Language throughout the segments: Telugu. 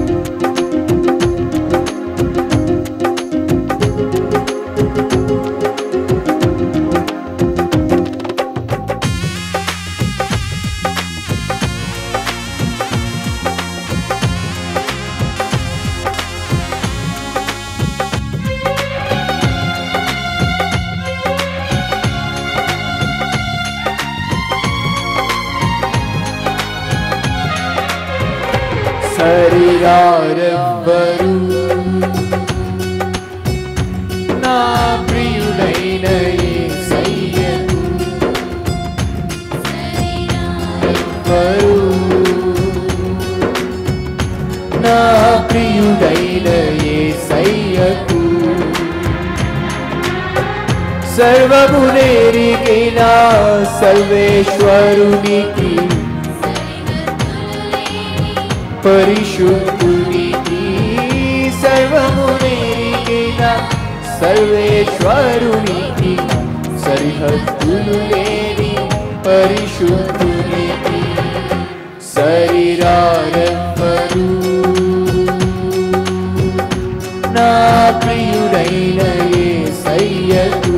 శరీరారెవ్వరు నా ప్రియుడైన యేసయ్యకు ఎవ్వరు నా ప్రియుడైన యేసయ్యకు సర్వము నేరిగిన సర్వేశ్వరునికి పరిశుద్ధునికి సర్వము నేరిగిన సర్వేశ్వరునికి సరిహద్దులు లేని పరిశుద్ధునికి శరీరారెవ్వరు నా ప్రియుడైన యేసయ్యకు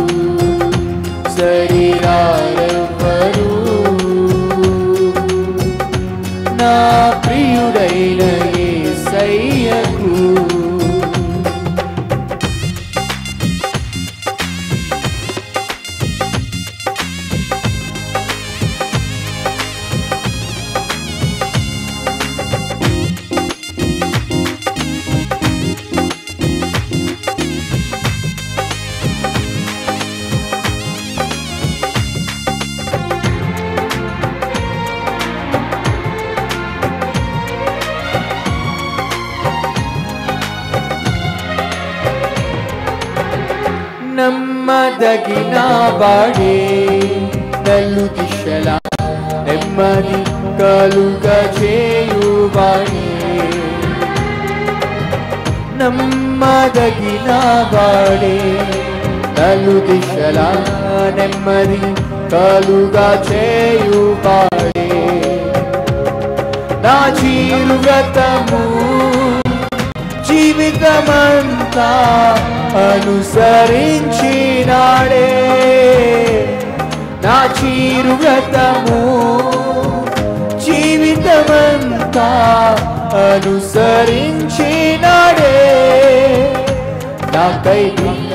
శరీరారెవ్వరు నా ప్రియుడైన యేసయ్యకు నమ్మదగిన వాడే నల్లు దిశల నెమ్మది కలుగ చేయువాడే నమ్మదగిన వాడే నలు దిశల నెమ్మది కలుగా చేయువాడే నా జీవితము జీవితమంతా అనుసరించినాడే నా చీరుగతము జీవితమంతా అనుసరించినాడే నాకై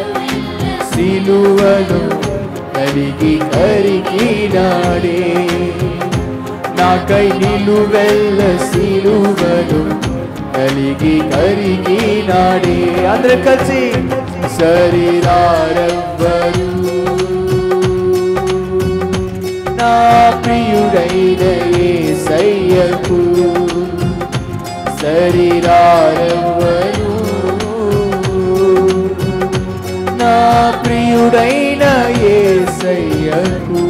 సిలువను కలిగి కరిగినాడే నాకై నిలువెల్ల సిలువను కలిగి కరిగినాడే అందరూ కలిసి శరీరారెవ్వరు నా ప్రియుడైన యేసయ్యకు శరీరారెవ్వరు నా ప్రియుడైన యేసయ్యకు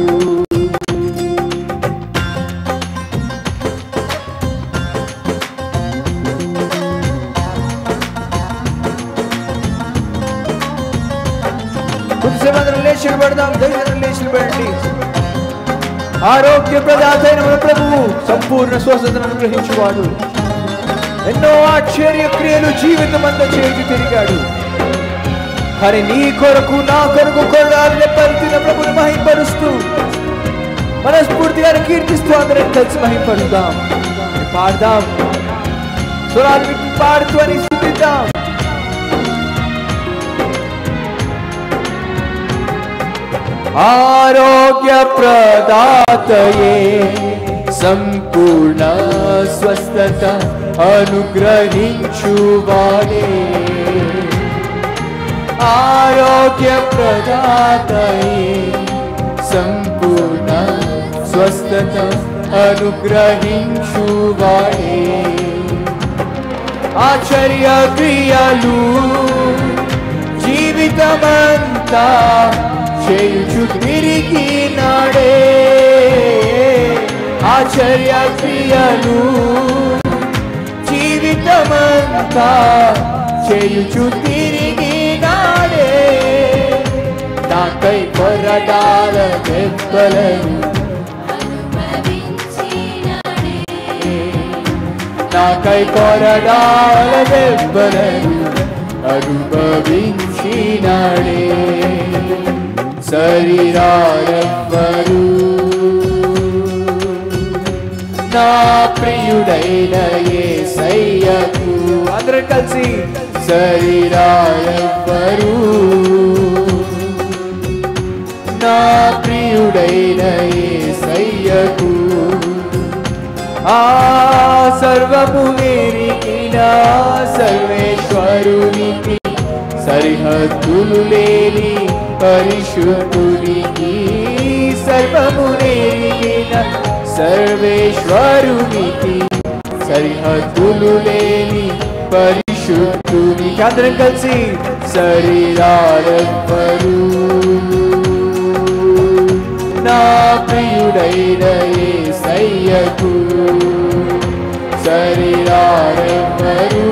కొంచెం అందరం లేచి నిలబడదాం దైవం లేచి నిలబడండి ఆరోగ్య ప్రదాత అయిన మన ప్రభువు సంపూర్ణ స్వస్థతను అనుగ్రహించువాడు ఎన్నో ఆశ్చర్య క్రియలు జీవితం అంతా చేసి తిరిగాడు కానీ నీ కొరకు నా కొరకు కొరడాలని పరిచిన ప్రభుని మహింపరుస్తూ మనస్ఫూర్తిగా కీర్తిస్తూ అందరం కలిసి మహింపరుద్దాం పాడదాం స్వరాలు విప్పి పాడుతూ అని స్థుతిద్దాం ఆరోగ్య ప్రదాతయే సంపూర్ణ స్వస్థత అనుగ్రహించువాడే ఆరోగ్య ప్రదాతయే సంపూర్ణ స్వస్థత అనుగ్రహించువాడే ఆశ్చర్య క్రియలు జీవితమంతా చేయుచు తిరిగి నాడే ఆశ్చర్య క్రియలు జీవితమంతా చేయుచు తిరిగి నాడే నాకై కొరడాల దెబ్బలను నాకై పోరడాల దెబ్బలను అనుభవించినాడే శరీరారెవ్వరు నా ప్రియుడైన యేసయ్యకు అందరం కలిసి శరీరారెవ్వరు నా ప్రియుడైన యేసయ్యకు ఆ సర్వము నేరికిన సర్వేశ్వరునికి సరిహద్దులు లేని పరిశుద్ధునికి సర్వము నేరికిన సర్వేశ్వరునికి సరిహద్దులు లేని పరిశుద్ధునికి అందరం కలిసి శరీరారెవ్వరు నా ప్రియుడైన యేసయ్యకు శరీరారెవ్వరు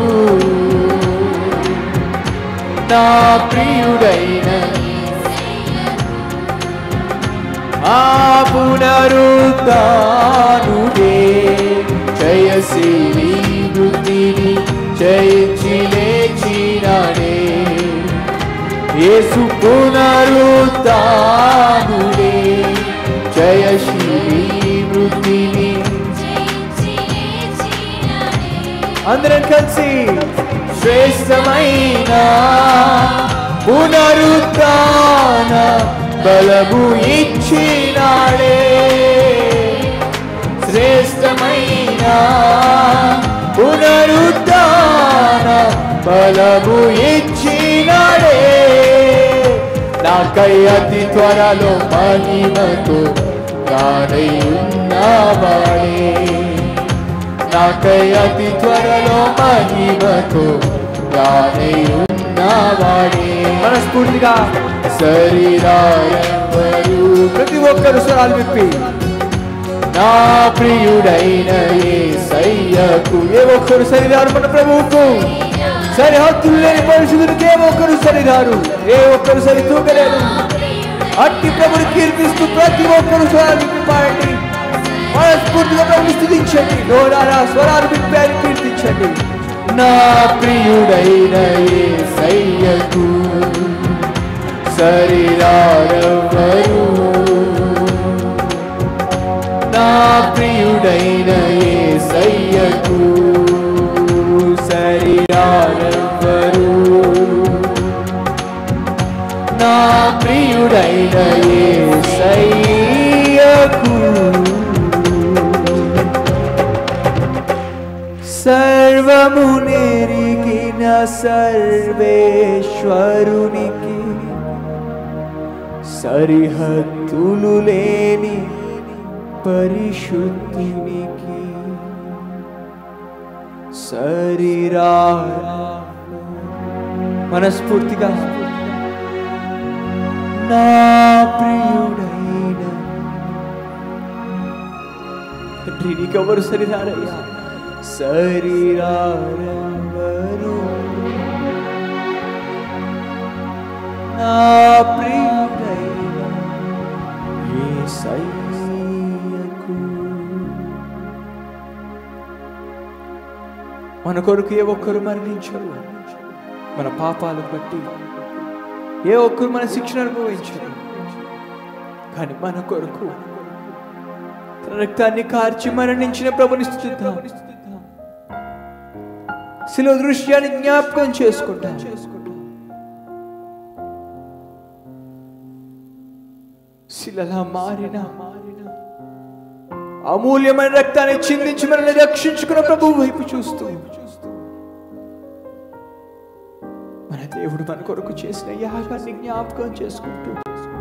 నా ప్రియుడైన ఆ పునరుద్ధానుడే జయశీలి వృత్తిని జయించి లేచినాడే యేసు పునరుద్ధానుడే జయశీలి వృత్తిని అందరం కలిసి శ్రేష్టమైన పునరుద్ధాన బలము ఇచ్చినాడే శ్రేష్టమైన పునరుద్ధాన బలము ఇచ్చినాడే నాకై అతి త్వరలో మహిమతో రానై ఉన్నవాడే నాకై అతి త్వరలో మహిమతో రానై ఉన్నవాడే మనస్ఫూర్తిగా శరీరారెవ్వరు ప్రతి ఒక్కరు స్వరాలు విప్పి నా ప్రియుడైన యేసయ్యకు ఏ ఒక్కరు సరిదారు మన ప్రభువుకు సరిహద్దులు లేని పరిశుద్ధునికి ఏ ఒక్కరు సరిదారు ఏ ఒక్కరు సరి తూగలేరు అట్టి ప్రభుని కీర్తిస్తూ ప్రతి ఒక్కరు స్వరాలు విప్పి పాడండి మనస్ఫూర్తిగా ప్రభుని స్థుతించండి నోరారా స్వరాలు విప్పి ఆయన కీర్తించండి నా ప్రియుడైన యేసయ్యకు శరీరారెవ్వరు నా ప్రియుడైన యేసయ్యకు శరీరారెవ్వరు నా ప్రియుడైన యేసయ్యకు సర్వము నెరిగిన సర్వేశ్వరునికి సరిహద్దులు లేని పరిశుద్ధునికి శరీరా మనస్ఫూర్తిగా నా ప్రియుడైన తండ్రి నీకెవరు సరిరారయ్యా శరీరారెవరు నా ప్రియుడైన యేసయ్యకు మన కొరకు ఏ ఒక్కరు మరణించరు మన పాపాలు బట్టి ఏ ఒక్కరు మన శిక్షణ అనుభవించరు కానీ మన కొరకు తన రక్తాన్ని కార్చి మరణించిన ప్రభుని స్థుతిద్దాం శిలో దృశ్యాన్ని జ్ఞాపకం చేసుకుంటాం శిలలా మారిన అమూల్యమైన రక్తాన్ని చిందించి మనల్ని రక్షించుకున్న ప్రభువు వైపు చూస్తూ మన దేవుడు మన కొరకు చేసిన యాగాన్ని జ్ఞాపకం చేసుకుంటూ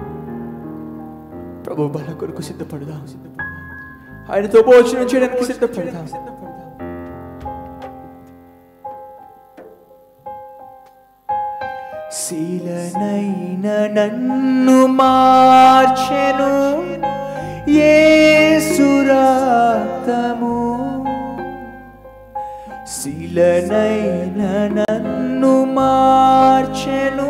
ప్రభు బల కొరకు సిద్ధపడదాం ఆయనతో భోజనం చేయడానికి సిద్ధపడదాం శీలనైన నన్ను మార్చెను ఏసురాతము శీలనైన నన్ను మార్చెను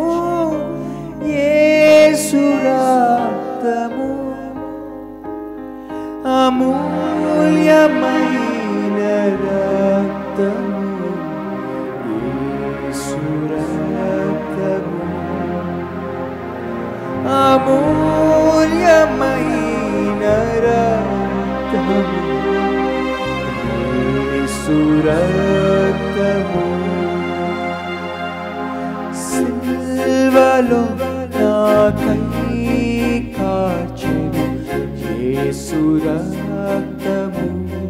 ఏసురాతము అమూల్యమైన రక్తము యేసు రక్తము అమూల్యమైన రక్తము యేసు రక్తము సిల్వలో నాకై కాచెను యేసు రక్తము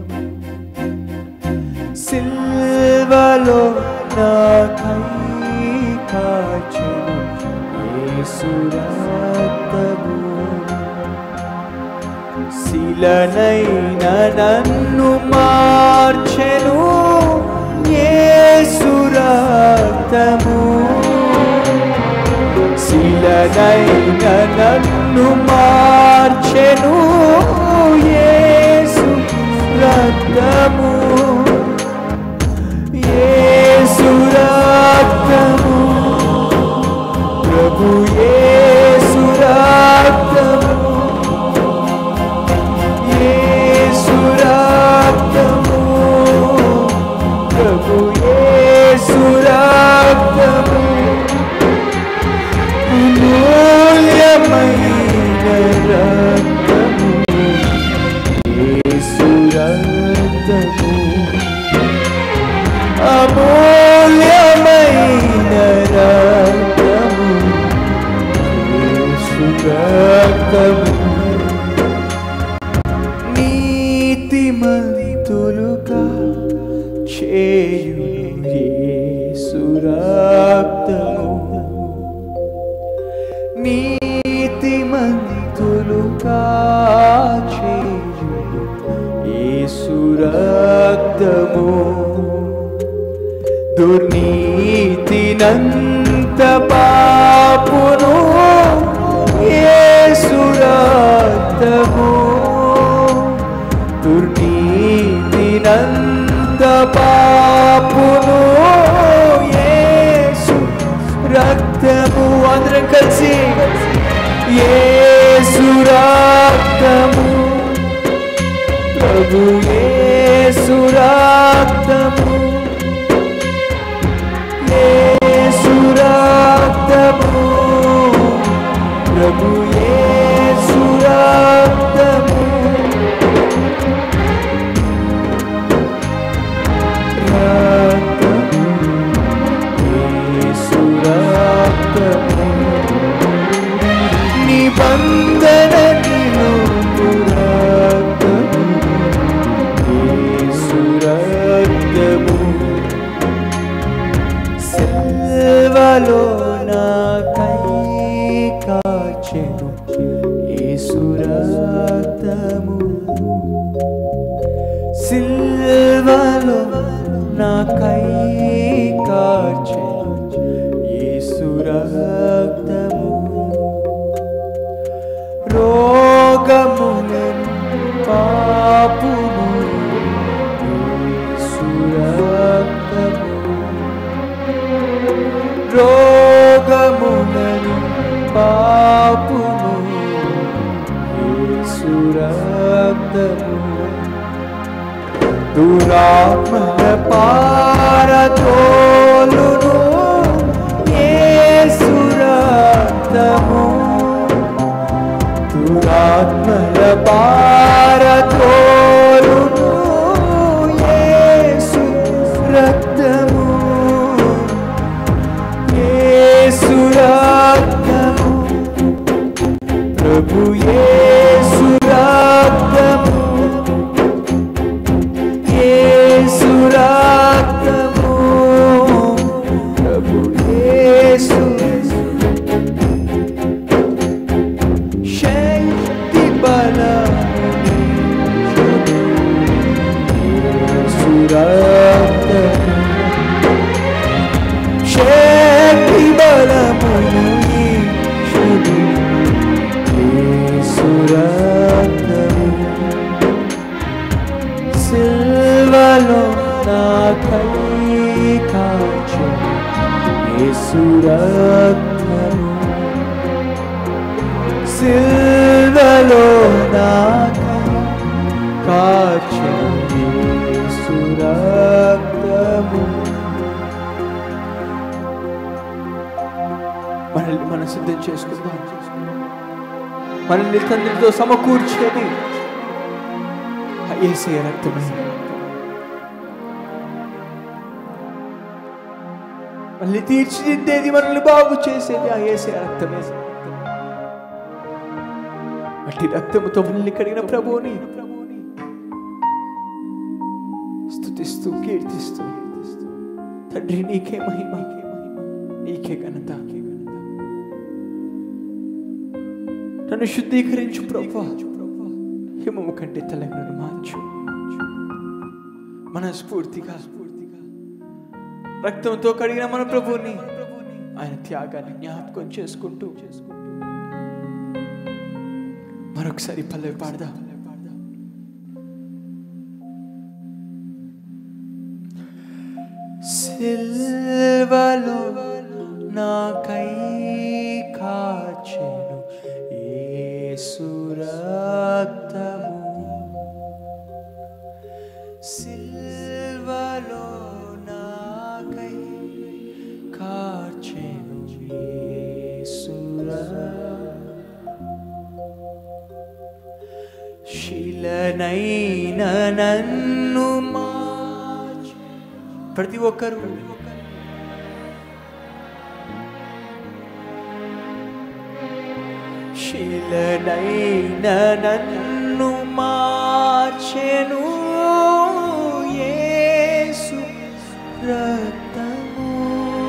సిల్వలో నాకై కాచెను యేసు రక్తము శిలనైన నన్ను మార్చెను యేసు రక్తము శిలనైన నన్ను మార్చెను యేసు రక్తము యేసు రక్తము ప్రభు యేసు రక్తము యేసు రక్తము ప్రభు యేసు రక్తము అమూల్యమైన రక్తము యేసు రక్తము అమూల్యమైన రక్తము యేసు రక్తము నీతిమంతులుగా చేయు యేసు రక్తము నీతిమంతులుగా చేయు యేసు రక్తము దుర్నీతినంత పాపును యేసు రక్తము దుర్నీతినంత పాపును యేసు రక్తము అందరం కలిసి యేసు రక్తము ప్రభు యేసు రక్తము యేసు రక్తము ప్రభు యేసు రక్తము రక్తము యేసు రక్తము నిబంధన నిలుపు రక్తము యేసు రక్తము సెల్వలో నాకై కాచెను యేసు రక్తము సిల్వలో నాకై కాచెను యేసు రక్తము రోగములను పాపును యేసు రక్తము రోగములను పాపును యేసు రక్తము దురాత్మల పారతోలును యేసు రక్తము దురాత్మల పారతోలును యేసు రక్తము యేసు రక్తము ప్రభు యేసు రక్తము యేసు రక్తము ప్రభు యేసు శక్తి బలము యేసు రక్తము శక్తి బలమును ఈశుడు యేసు రక్తము సిల్వలో నాకై కాచు యేసు రక్తము సిల్వలో నాకై కాచు యేసు రక్తము మనం సిద్ధం చేసుకుందాం మనల్ని తండ్రితో సమకూర్చేది ఆ యేసయ్య రక్తమే మళ్ళీ తీర్చిదిద్దేది మనల్ని బాగు చేసేది ఆ యేసయ్య రక్తమే అట్టి రక్తముతో మనల్ని కడిగిన ప్రభువుని స్తుతిస్తూ కీర్తిస్తూ తండ్రి నీకే మహిమ నీకే ఘనత నన్ను శుద్ధీకరించు ప్రభా హిమము కంటే తెలంగాణ మార్చు మనస్ఫూర్తిగా రక్తంతో కడిగిన మన ప్రభువుని ఆయన త్యాగాన్ని జ్ఞాపకం చేసుకుంటూ మరొకసారి పల్లవి పాడదా సిల్వలో నాకై కాచెను యేసు రక్తము సిల్వలో నాకై కాచెను యేసు శిలనైన నన్ను మార్చి ప్రతి ఒక్కరు శిలనైన నన్ను మార్చెను యేసు రక్తము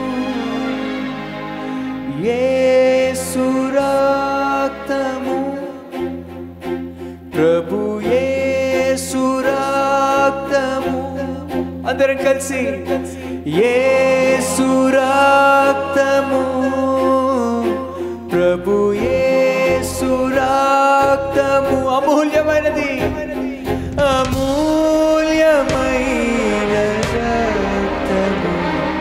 యేసు రక్తము ప్రభు యేసు రక్తము అందరం కలిసి యేసు రక్తము ప్రభు యేసు రక్తము అమూల్యమైనది అమూల్యమైన రక్తము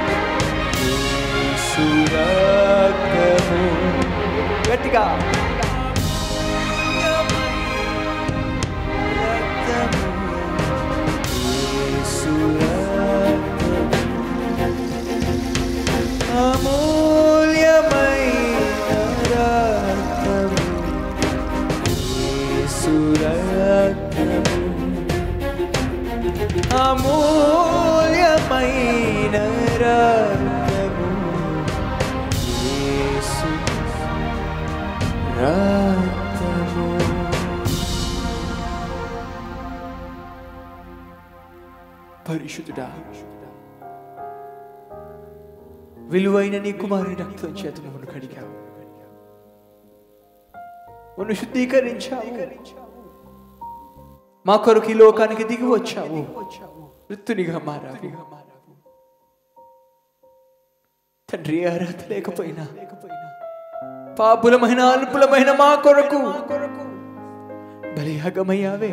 యేసు రక్తము గట్టిగా అమూల్యమైన రక్తము యేసు రక్తము పరిశుద్ధుడా విలువైన నీ కుమారుని రక్తం చేత మమ్మల్ని కడిగావు మమ్మల్ని శుద్ధీకరించావు మా కొరకు ఈ లోకానికి దిగి వచ్చావు వృత్తునిగా మారావు తండ్రి అర్హత లేకపోయినా పాపులమైన అల్పులమైన మా కొరకు బలియాగమయ్యావే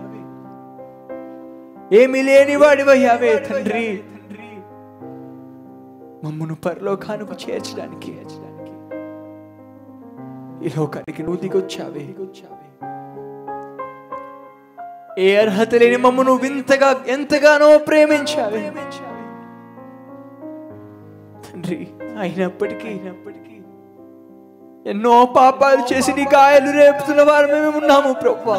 ఏమీ లేని వాడివయ్యావే తండ్రి మమ్మను పరలోకానికి చేర్చడానికి ఈ లోకానికి నువ్వు దిగొచ్చావే ఏ అర్హత లేని మమ్మను వింతగా ఎంతగానో ప్రేమించావే తండ్రి అయినప్పటికీ అయినప్పటికీ ఎన్నో పాపాలు చేసి నీ గాయాలు రేపుతున్న వారు మేము ఉన్నాము ప్రభా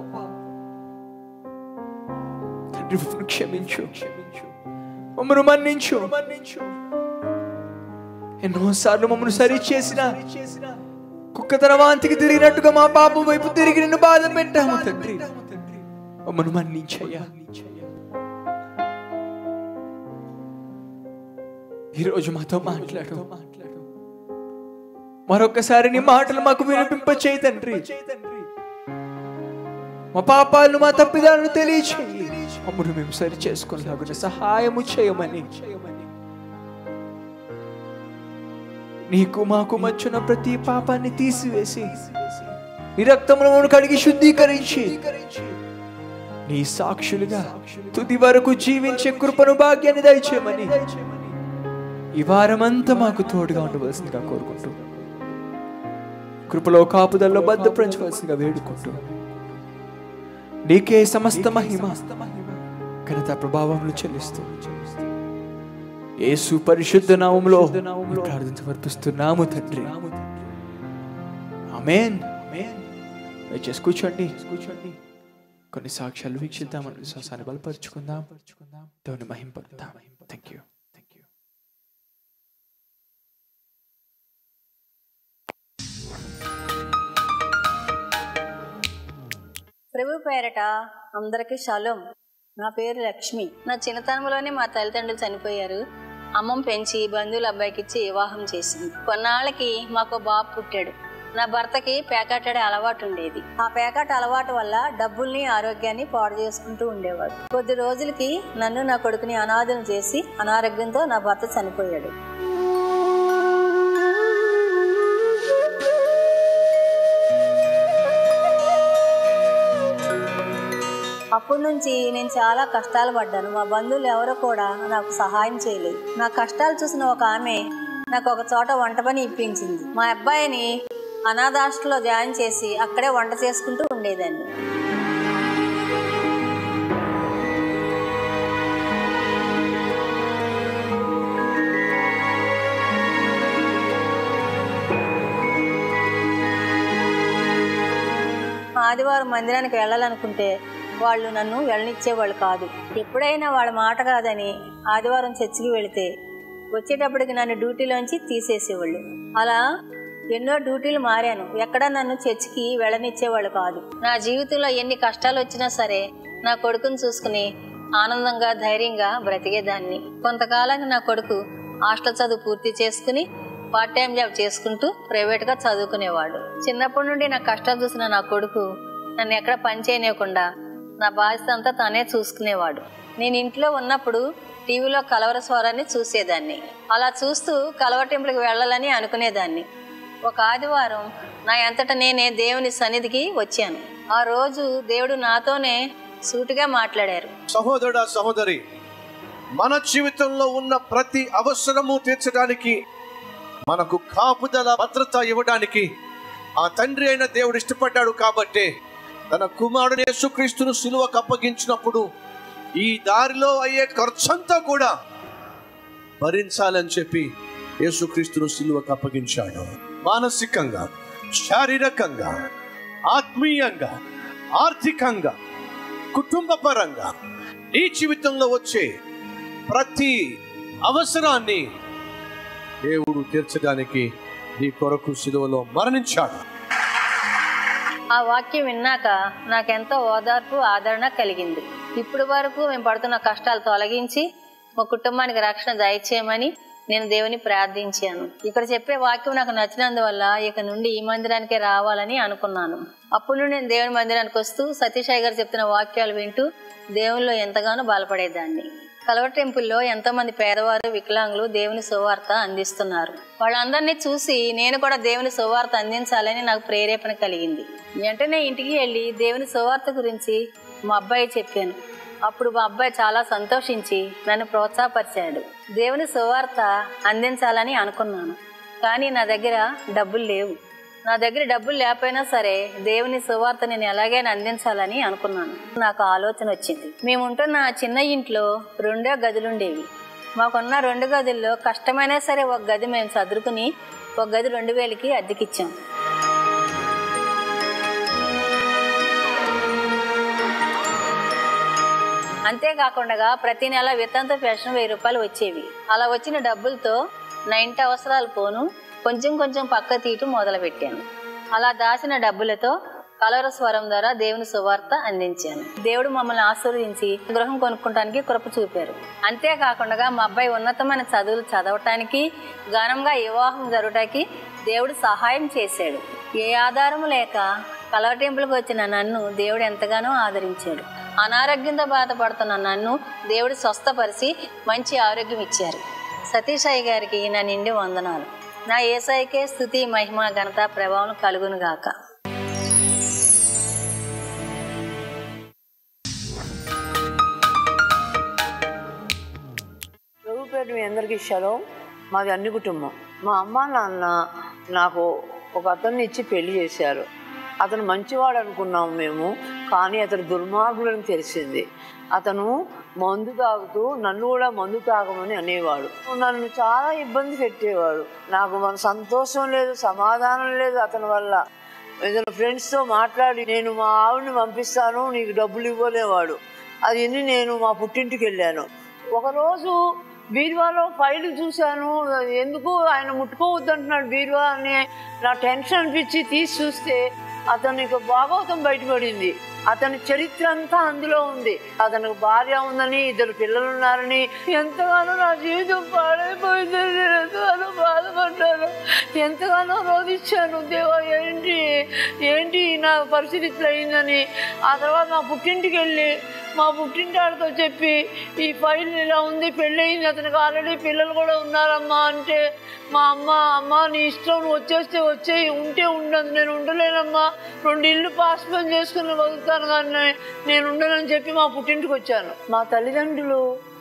తండ్రి మమ్మల్ని క్షమించు క్షమించు మమ్మను మన్నించు మన్నించు ఎన్నోసార్లు మమ్మల్ని సరి చేసిన కుక్క తన వాంతికి తిరిగినట్టుగా మా పాపం వైపు తిరిగి నిన్ను బాధ పెట్టాము తండ్రి మమ్మను మన్నించయ్యా ఈరోజు మాతో మాట్లాడు మాట్లాడు మరొకసారి నీ మాటలు మాకు వినిపింప చేయి తండ్రి మా పాపాలను మా తప్పిదాలను తెలియచేయి మమ్మను మేము సరి చేసుకునేలాగున సహాయము చేయమని నీకు మాకు మచ్చున ప్రతి పాపాన్ని తీసివేసి నీ రక్తములను కడిగి శుద్ధీకరించి నీ సాక్షులుగా తుది వరకు జీవించే కృపను భాగ్యాన్ని దయచేయమని ఈ వారమంతా మాకు తోడుగా ఉండవలసిందిగా కోరుకుంటూ కృపలో కాపుదల్లో భద్రపరచవలసిందిగా వేడుకుంటూ నీకే సమస్త మహిమ ఘనత ప్రభావములు చెల్లిస్తూ యేసు పరిశుద్ధ నామములో ఈ ప్రార్థన సమర్పిస్తున్నాము తండ్రి ఆమెన్ ఆమెన్ దయచేసి కూర్చోండి కూర్చోండి కొన్ని సాక్ష్యాలు వీక్షిద్దాం మన విశ్వాసాన్ని బలపరుచుకుందాం పరుచుకుందాం దేవుని మహింపడతాం థ్యాంక్ యూ థ్యాంక్ యూ ప్రభు పేరట అందరికీ షలోం నా పేరు లక్ష్మి నా చిన్నతనంలోనే మా తల్లిదండ్రులు చనిపోయారు అమ్మం పెంచి బంధువుల అబ్బాయికి ఇచ్చి వివాహం చేసింది కొన్నాళ్ళకి మాకు బాబు పుట్టాడు నా భర్తకి పేకాటాడే అలవాటు ఉండేది ఆ పేకాట అలవాటు వల్ల డబ్బుల్ని ఆరోగ్యాన్ని పాడు చేసుకుంటూ ఉండేవాడు కొద్ది రోజులకి నన్ను నా కొడుకుని అనాథం చేసి అనారోగ్యంతో నా భర్త చనిపోయాడు అప్పటి నుంచి నేను చాలా కష్టాలు పడ్డాను మా బంధువులు ఎవరో కూడా నాకు సహాయం చేయలేదు నా కష్టాలు చూసిన ఒక ఆమె నాకు ఒక చోట వంట పని ఇప్పించింది మా అబ్బాయిని అనాథాస్టల్లో జాయిన్ చేసి అక్కడే వంట చేసుకుంటూ ఉండేదాన్ని ఆదివారం మందిరానికి వెళ్ళాలనుకుంటే వాళ్ళు నన్ను వెళ్ళనిచ్చేవాళ్ళు కాదు ఎప్పుడైనా వాళ్ళ మాట కాదని ఆదివారం చర్చికి వెళితే వచ్చేటప్పటికి నన్ను డ్యూటీలోంచి తీసేసేవాళ్ళు అలా ఎన్నో డ్యూటీలు మారాను ఎక్కడ నన్ను చర్చికి వెళ్ళనిచ్చేవాళ్ళు కాదు నా జీవితంలో ఎన్ని కష్టాలు వచ్చినా సరే నా కొడుకుని చూసుకుని ఆనందంగా ధైర్యంగా బ్రతికేదాన్ని కొంతకాలానికి నా కొడుకు హాస్టల్ చదువు పూర్తి చేసుకుని పార్ట్ టైం జాబ్ చేసుకుంటూ ప్రైవేట్గా చదువుకునేవాడు చిన్నప్పటి నుండి నా కష్టాలు చూసిన నా కొడుకు నన్ను ఎక్కడ పని చేయనివ్వకుండా నా బాధ్యత అంతా తనే చూసుకునేవాడు నేను ఇంట్లో ఉన్నప్పుడు టీవీలో కలవర స్వరాన్ని చూసేదాన్ని అలా చూస్తూ కలవర టెంపుల్కి వెళ్ళాలని అనుకునేదాన్ని ఒక ఆదివారం నా అంతటా నేనే దేవుని సన్నిధికి వచ్చాను ఆ రోజు దేవుడు నాతోనే సూటిగా మాట్లాడారు సహోదరుడా సహోదరి మన జీవితంలో ఉన్న ప్రతి అవసరము తీర్చడానికి మనకు కాపుదల భద్రత ఇవ్వడానికి ఆ తండ్రి అయిన దేవుడు ఇష్టపడ్డాడు కాబట్టి తన కుమారుడు యేసుక్రీస్తును సిలువకు అప్పగించినప్పుడు ఈ దారిలో అయ్యే ఖర్చంతా కూడా భరించాలని చెప్పి యేసుక్రీస్తును సిలువకు అప్పగించాడు మానసికంగా శారీరకంగా ఆత్మీయంగా ఆర్థికంగా కుటుంబపరంగా నీ జీవితంలో వచ్చే ప్రతి అవసరాన్ని దేవుడు తీర్చడానికి నీ కొరకు సిలువలో మరణించాడు ఆ వాక్యం విన్నాక నాకెంతో ఓదార్పు ఆదరణ కలిగింది ఇప్పుడు వరకు మేము పడుతున్న కష్టాలు తొలగించి మా కుటుంబానికి రక్షణ దయచేయమని నేను దేవుని ప్రార్థించాను ఇక్కడ చెప్పే వాక్యం నాకు నచ్చినందువల్ల ఇక నుండి ఈ మందిరానికే రావాలని అనుకున్నాను అప్పుడు నుండి నేను దేవుని మందిరానికి వస్తూ సతీష్ గారు చెప్తున్న వాక్యాలు వింటూ దేవునిలో ఎంతగానో బలపడేదాన్ని కలవ టెంపుల్లో ఎంతో మంది పేదవారు వికలాంగులు దేవుని సువార్త అందిస్తున్నారు వాళ్ళందరినీ చూసి నేను కూడా దేవుని సువార్త అందించాలని నాకు ప్రేరేపణ కలిగింది వెంటనే ఇంటికి వెళ్ళి దేవుని సువార్త గురించి మా అబ్బాయి చెప్పాను అప్పుడు మా అబ్బాయి చాలా సంతోషించి నన్ను ప్రోత్సాహపరిచాడు దేవుని సువార్త అందించాలని అనుకున్నాను కానీ నా దగ్గర డబ్బులు లేవు నా దగ్గర డబ్బులు లేకపోయినా సరే దేవుని సువార్త నేను ఎలాగైనా అందించాలని అనుకున్నాను నాకు ఆలోచన వచ్చింది మేము ఉంటున్న ఆ చిన్న ఇంట్లో రెండో గదులుండేవి మాకున్న రెండు గదుల్లో కష్టమైనా సరే ఒక గది మేము చదువుకుని ఒక గది రెండు వేలకి అద్దెకిచ్చాం అంతేకాకుండా ప్రతి నెల విత్తంతో పెన్షన్ వెయ్యి రూపాయలు వచ్చేవి అలా వచ్చిన డబ్బులతో నా ఇంటి అవసరాలు పోను కొంచెం కొంచెం పక్క తీయటం మొదలుపెట్టాను అలా దాచిన డబ్బులతో కలవర స్వరం ద్వారా దేవుని సువార్త అందించాను దేవుడు మమ్మల్ని ఆశీర్వదించి గృహం కొనుక్కోవడానికి కృప చూపారు అంతేకాకుండా మా అబ్బాయి ఉన్నతమైన చదువులు చదవటానికి ఘనంగా వివాహం జరగటానికి దేవుడు సహాయం చేశాడు ఏ ఆధారం లేక కలవ టెంపుల్కి వచ్చిన నన్ను దేవుడు ఎంతగానో ఆదరించాడు అనారోగ్యంతో బాధపడుతున్న నన్ను దేవుడు స్వస్థపరిచి మంచి ఆరోగ్యం ఇచ్చారు సతీష్ అయ్య గారికి నా నిండి వందనాలు నా ఏసైకే స్థుతి మహిమ ఘనత ప్రభావం కలుగును గాక ప్రభు పేరు మీ అందరికీ షలో మాది అన్ని కుటుంబం మా అమ్మ నాన్న నాకు ఒక అతన్ని ఇచ్చి పెళ్లి చేశారు అతను మంచివాడు అనుకున్నాము మేము కానీ అతను దుర్మార్గులని తెలిసింది అతను మందు తాగుతూ నన్ను కూడా మందు తాగమని అనేవాడు నన్ను చాలా ఇబ్బంది పెట్టేవాడు నాకు మన సంతోషం లేదు సమాధానం లేదు అతని వల్ల ఏదైనా ఫ్రెండ్స్తో మాట్లాడి నేను మా ఆవిడని పంపిస్తాను నీకు డబ్బులు ఇవ్వలేవాడు అది విని నేను మా పుట్టింటికి వెళ్ళాను ఒకరోజు బీరువాలో ఫైల్ చూశాను ఎందుకు ఆయన ముట్టుకోవద్దు అంటున్నాడు బీరువా అని నా టెన్షన్ అనిపించి తీసి చూస్తే అతనికి భాగవతం బయటపడింది అతని చరిత్ర అంతా అందులో ఉంది అతనికి భార్య ఉందని ఇద్దరు పిల్లలు ఉన్నారని ఎంతగానో నా జీవితం పాడైపోయిందని నేను ఎంతగానో బాధపడ్డాను ఎంతగానో రోధించాను దేవా ఏంటి ఏంటి నా పరిస్థితి ఇట్లా అయిందని ఆ తర్వాత మా పుట్టింటికి వెళ్ళి మా పుట్టింటి ఆడితో చెప్పి ఈ ఫైల్ ఇలా ఉంది పెళ్ళయింది అతనికి ఆల్రెడీ పిల్లలు కూడా ఉన్నారమ్మా అంటే మా అమ్మ అమ్మ నీ ఇష్టం నువ్వు వచ్చేస్తే వచ్చేయి ఉంటే ఉండదు నేను ఉండలేనమ్మా రెండు ఇల్లు పాస్ పని చేసుకుని బతుకుతాను కానీ నేను ఉండనని చెప్పి మా పుట్టింటికి వచ్చాను మా తల్లిదండ్రులు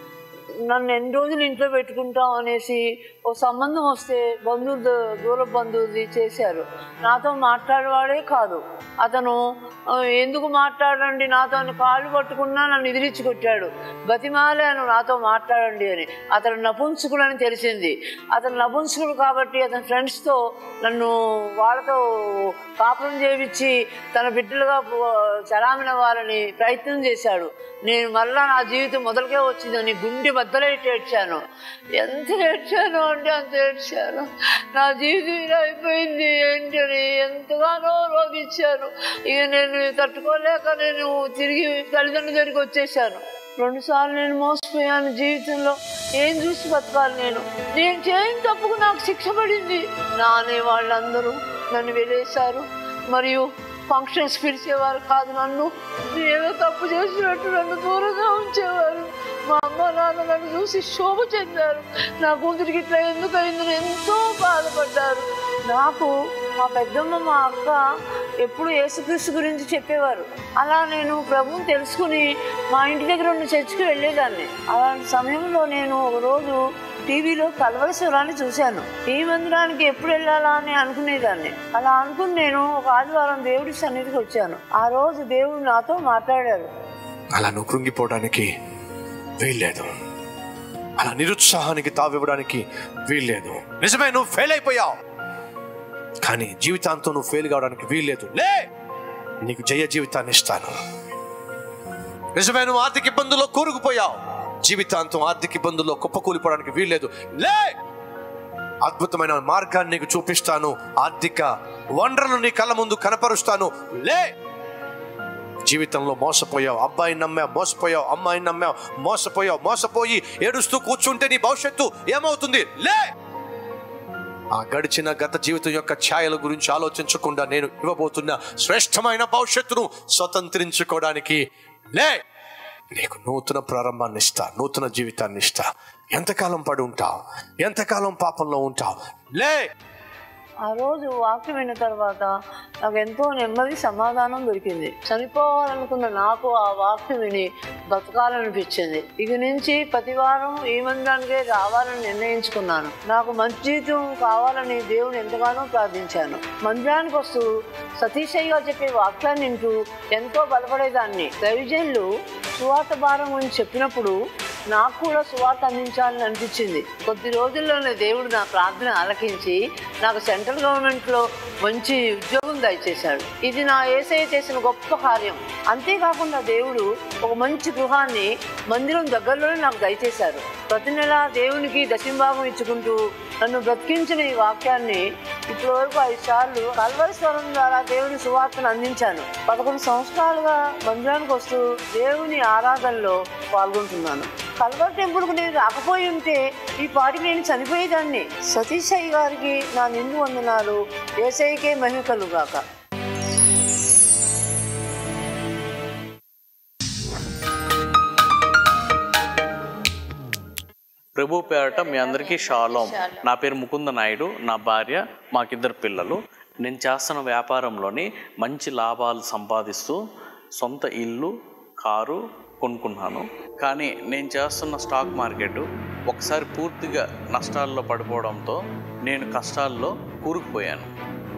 నన్ను ఎన్ని రోజులు ఇంట్లో పెట్టుకుంటాం అనేసి ఓ సంబంధం వస్తే బంధువు దూర బంధువుది చేశారు నాతో మాట్లాడేవాడే కాదు అతను "ఆ, ఎందుకు మాట్లాడండి నాతో అని కాళ్ళు పట్టుకున్నా నన్ను ఎదిరించి కొట్టాడు బతిమాలాను నాతో మాట్లాడండి అని అతను నపుంసకుడు అని తెలిసింది అతను నపుంసకుడు కాబట్టి అతని ఫ్రెండ్స్తో నన్ను వాళ్ళతో కాపురం చేయించి తన బిడ్డలుగా చలామణి అవ్వాలని ప్రయత్నం చేశాడు నేను మళ్ళా నా జీవితం మొదలుకే వచ్చిందని గుండె బద్దలైతే ఏడ్చాను ఎంత ఏడ్చాను అంటే అంత ఏడ్చాను నా జీవితం ఇలా అయిపోయింది ఏంటని ఎంతగానో రోగించాను ఇక నేను తట్టుకోలేక నేను తిరిగి తల్లిదండ్రుల దగ్గరికి వచ్చేసాను రెండుసార్లు నేను మోసపోయాను జీవితంలో ఏం చూసి బతకాలి నేను నేను చేయని తప్పుకు నాకు శిక్ష పడింది నా అనే వాళ్ళందరూ నన్ను వెళ్ళేశారు మరియు ఫంక్షన్స్ పిలిచేవారు కాదు నన్ను ఏదో తప్పు చేసినట్టు నన్ను దూరంగా ఉంచేవారు మా అమ్మ నాన్న నన్ను చూసి శోభ చెందారు నా కూతురికి ఇట్లా ఎందుకు అయిందని ఎంతో బాధపడ్డారు నాకు మా పెద్దమ్మ మా అక్క ఎప్పుడు యేసుక్రీస్తు గురించి చెప్పేవారు అలా నేను ప్రభువుని తెలుసుకుని మా ఇంటి దగ్గర ఉన్న చర్చికి వెళ్ళేదాన్ని అలాంటి సమయంలో నేను ఒక రోజు టీవీలో కలవలశ్వరాన్ని చూశాను ఈ మందిరానికి ఎప్పుడు వెళ్ళాలా అని అనుకునేదాన్ని అలా అనుకుని నేను ఒక ఆదివారం దేవుడి సన్నిధికి వచ్చాను ఆ రోజు దేవుడు నాతో మాట్లాడారు అలా నువ్వు కృంగిపోవడానికి వీల్లేదు అలా నిరుత్సాహానికి తావివ్వడానికి వీల్లేదు నిజమే నువ్వు ఫెయిల్ అయిపోయావు కానీ జీవితాంతం నువ్వు ఫెయిల్ కావడానికి వీల్లేదు లే నీకు జయ జీవితాన్ని ఇస్తాను నిజమే నువ్వు ఆర్థిక ఇబ్బందుల్లో కూరుకుపోయావు జీవితాంతం ఆర్థిక ఇబ్బందుల్లో కుప్పకూలిపోవడానికి వీల్లేదు లే అద్భుతమైన మార్గాన్ని నీకు చూపిస్తాను ఆర్థిక వనరులను నీ కళ్ళ ముందు కనపరుస్తాను లే జీవితంలో మోసపోయావు అబ్బాయిని నమ్మావు మోసపోయావు అమ్మాయిని నమ్మావు మోసపోయావు మోసపోయి ఏడుస్తూ కూర్చుంటే నీ భవిష్యత్తు ఏమవుతుంది లే ఆ గడిచిన గత జీవితం యొక్క ఛాయల గురించి ఆలోచించకుండా నేను ఇవ్వబోతున్న శ్రేష్టమైన భవిష్యత్తును స్వతంత్రించుకోవడానికి లే నీకు నూతన ప్రారంభాన్ని ఇస్తా నూతన జీవితాన్ని ఇస్తా ఎంతకాలం పడి ఉంటావు ఎంతకాలం పాపంలో ఉంటావు లే ఆ రోజు వాక్యం విన్న తర్వాత నాకు ఎంతో నెమ్మది సమాధానం దొరికింది చనిపోవాలనుకున్న నాకు ఆ వాక్యం విని బతకాలనిపించింది ఇక నుంచి ప్రతి వారం ఈ మందిరానికే రావాలని నిర్ణయించుకున్నాను నాకు మంచి జీవితం కావాలని దేవుని ఎంతగానో ప్రార్థించాను మందిరానికి వస్తూ సతీశయ్య గారు చెప్పే వాక్యాన్ని వింటూ ఎంతో బలపడేదాన్ని దైవజనులు సువార్త భారం గురించి చెప్పినప్పుడు నాకు కూడా సువార్త అందించాలని అనిపించింది కొద్ది రోజుల్లోనే దేవుడు నా ప్రార్థన ఆలకించి నాకు సెంట్రల్ గవర్నమెంట్లో మంచి ఉద్యోగం దయచేశాడు ఇది నా ఏసఐ చేసిన గొప్ప కార్యం అంతేకాకుండా దేవుడు ఒక మంచి గృహాన్ని మందిరం దగ్గరలోనే నాకు దయచేశారు ప్రతి నెల దేవునికి దశంభాగం ఇచ్చుకుంటూ నన్ను బ్రతికించిన ఈ వాక్యాన్ని ఇప్పటి వరకు ఐదు సార్లు కల్వరి స్వరం ద్వారా దేవుని సువార్తను అందించాను పదకొండు సంవత్సరాలుగా మందిరానికి వస్తూ దేవుని ఆరాధనలో పాల్గొంటున్నాను కల్వర్ టెంపుల్కు నేను రాకపోయి ఉంటే ఈ పాటికి నేను చనిపోయేదాన్ని సతీష్ అయ్య గారికి నా నిండు వందనాలు ఏసైకే మహిమ కలుగాక ప్రభు పేరట మీ అందరికీ షాలోం నా పేరు ముకుంద నాయుడు నా భార్య మాకిద్దరు పిల్లలు నేను చేస్తున్న వ్యాపారంలోని మంచి లాభాలు సంపాదిస్తూ సొంత ఇల్లు కారు కొనుక్కున్నాను కానీ నేను చేస్తున్న స్టాక్ మార్కెట్ ఒకసారి పూర్తిగా నష్టాల్లో పడిపోవడంతో నేను కష్టాల్లో కూరుకుపోయాను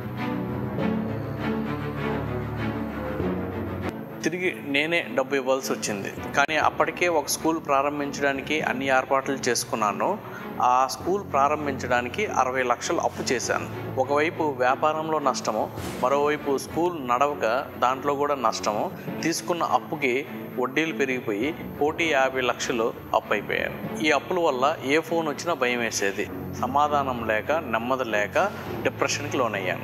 తిరిగి నేనే డబ్బు ఇవ్వాల్సి వచ్చింది కానీ అప్పటికే ఒక స్కూల్ ప్రారంభించడానికి అన్ని ఏర్పాట్లు చేసుకున్నాను ఆ స్కూల్ ప్రారంభించడానికి అరవై లక్షలు అప్పు చేశాను ఒకవైపు వ్యాపారంలో నష్టము మరోవైపు స్కూల్ నడవక దాంట్లో కూడా నష్టము తీసుకున్న అప్పుకి వడ్డీలు పెరిగిపోయి కోటి యాభై లక్షలు అప్పు అయిపోయారు ఈ అప్పుల వల్ల ఏ ఫోన్ వచ్చినా భయం వేసేది సమాధానం లేక నెమ్మది లేక డిప్రెషన్కి లోనయ్యాను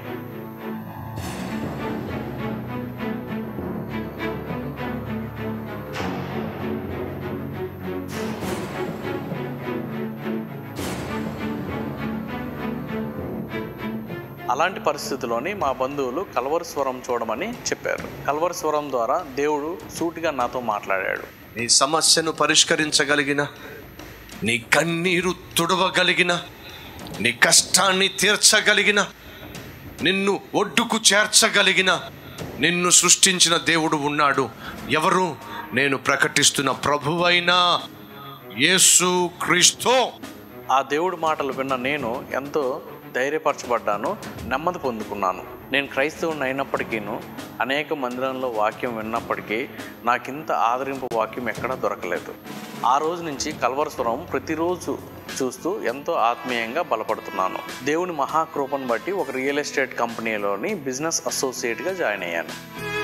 అలాంటి పరిస్థితిలోని మా బంధువులు కల్వరి స్వరం చూడమని చెప్పారు కల్వరి స్వరం ద్వారా దేవుడు సూటిగా నాతో మాట్లాడాడు నీ సమస్యను పరిష్కరించగలిగిన నీ కన్నీరు తుడవగలిగిన నీ కష్టాన్ని తీర్చగలిగిన నిన్ను ఒడ్డుకు చేర్చగలిగిన నిన్ను సృష్టించిన దేవుడు ఉన్నాడు ఎవరు నేను ప్రకటిస్తున్న ప్రభువైన యేసు క్రీస్తు ఆ దేవుడి మాటలు విన్న నేను ఎంతో ధైర్యపరచబడ్డాను నెమ్మది పొందుకున్నాను నేను క్రైస్తవుని అయినప్పటికీను అనేక మందిరంలో వాక్యం విన్నప్పటికీ నాకింత ఆదరింపు వాక్యం ఎక్కడా దొరకలేదు ఆ రోజు నుంచి కల్వరస్వరం ప్రతిరోజు చూస్తూ ఎంతో ఆత్మీయంగా బలపడుతున్నాను దేవుని మహాకృపను బట్టి ఒక రియల్ ఎస్టేట్ కంపెనీలోని బిజినెస్ అసోసియేట్గా జాయిన్ అయ్యాను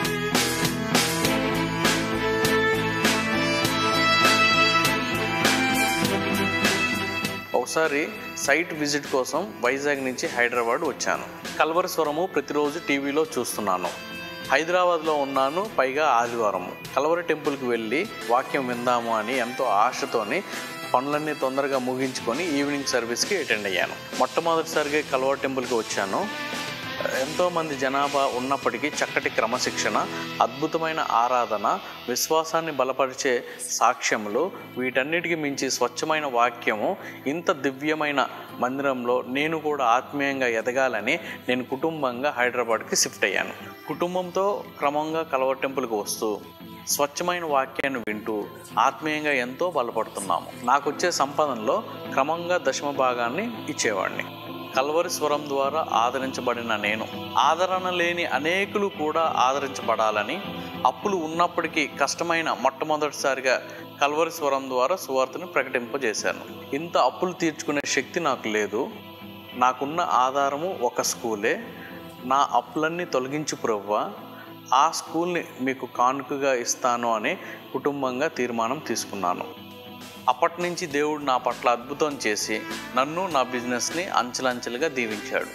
ఒకసారి సైట్ విజిట్ కోసం వైజాగ్ నుంచి హైదరాబాద్ వచ్చాను కల్వరి స్వరము ప్రతిరోజు టీవీలో చూస్తున్నాను హైదరాబాద్లో ఉన్నాను పైగా ఆదివారం కలవరి టెంపుల్కి వెళ్ళి వాక్యం విందాము అని ఎంతో ఆశతోని పనులన్నీ తొందరగా ముగించుకొని ఈవినింగ్ సర్వీస్కి అటెండ్ అయ్యాను మొట్టమొదటిసారిగా కలవరి టెంపుల్కి వచ్చాను ఎంతోమంది జనాభా ఉన్నప్పటికీ చక్కటి క్రమశిక్షణ అద్భుతమైన ఆరాధన విశ్వాసాన్ని బలపరిచే సాక్ష్యములు వీటన్నిటికి మించి స్వచ్ఛమైన వాక్యము ఇంత దివ్యమైన మందిరంలో నేను కూడా ఆత్మీయంగా ఎదగాలని నేను కుటుంబంగా హైదరాబాద్కి షిఫ్ట్ అయ్యాను కుటుంబంతో క్రమంగా కలవ టెంపుల్కి వస్తూ స్వచ్ఛమైన వాక్యాన్ని వింటూ ఆత్మీయంగా ఎంతో బలపడుతున్నాము నాకు వచ్చే సంపాదనలో క్రమంగా దశమ భాగాన్ని ఇచ్చేవాడిని కల్వరి స్వరం ద్వారా ఆదరించబడిన నేను ఆదరణ లేని అనేకులు కూడా ఆదరించబడాలని అప్పులు ఉన్నప్పటికీ కష్టమైన మొట్టమొదటిసారిగా కల్వరి స్వరం ద్వారా సువార్తను ప్రకటింపజేశాను ఇంత అప్పులు తీర్చుకునే శక్తి నాకు లేదు నాకున్న ఆధారము ఒక స్కూలే నా అప్పులన్నీ తొలగించు ప్రవ్వా ఆ స్కూల్ని మీకు కానుకగా ఇస్తాను అని కుటుంబంగా తీర్మానం తీసుకున్నాను అప్పటి నుంచి దేవుడు నా పట్ల అద్భుతం చేసి నన్ను నా బిజినెస్ని అంచెలంచెలుగా దీవించాడు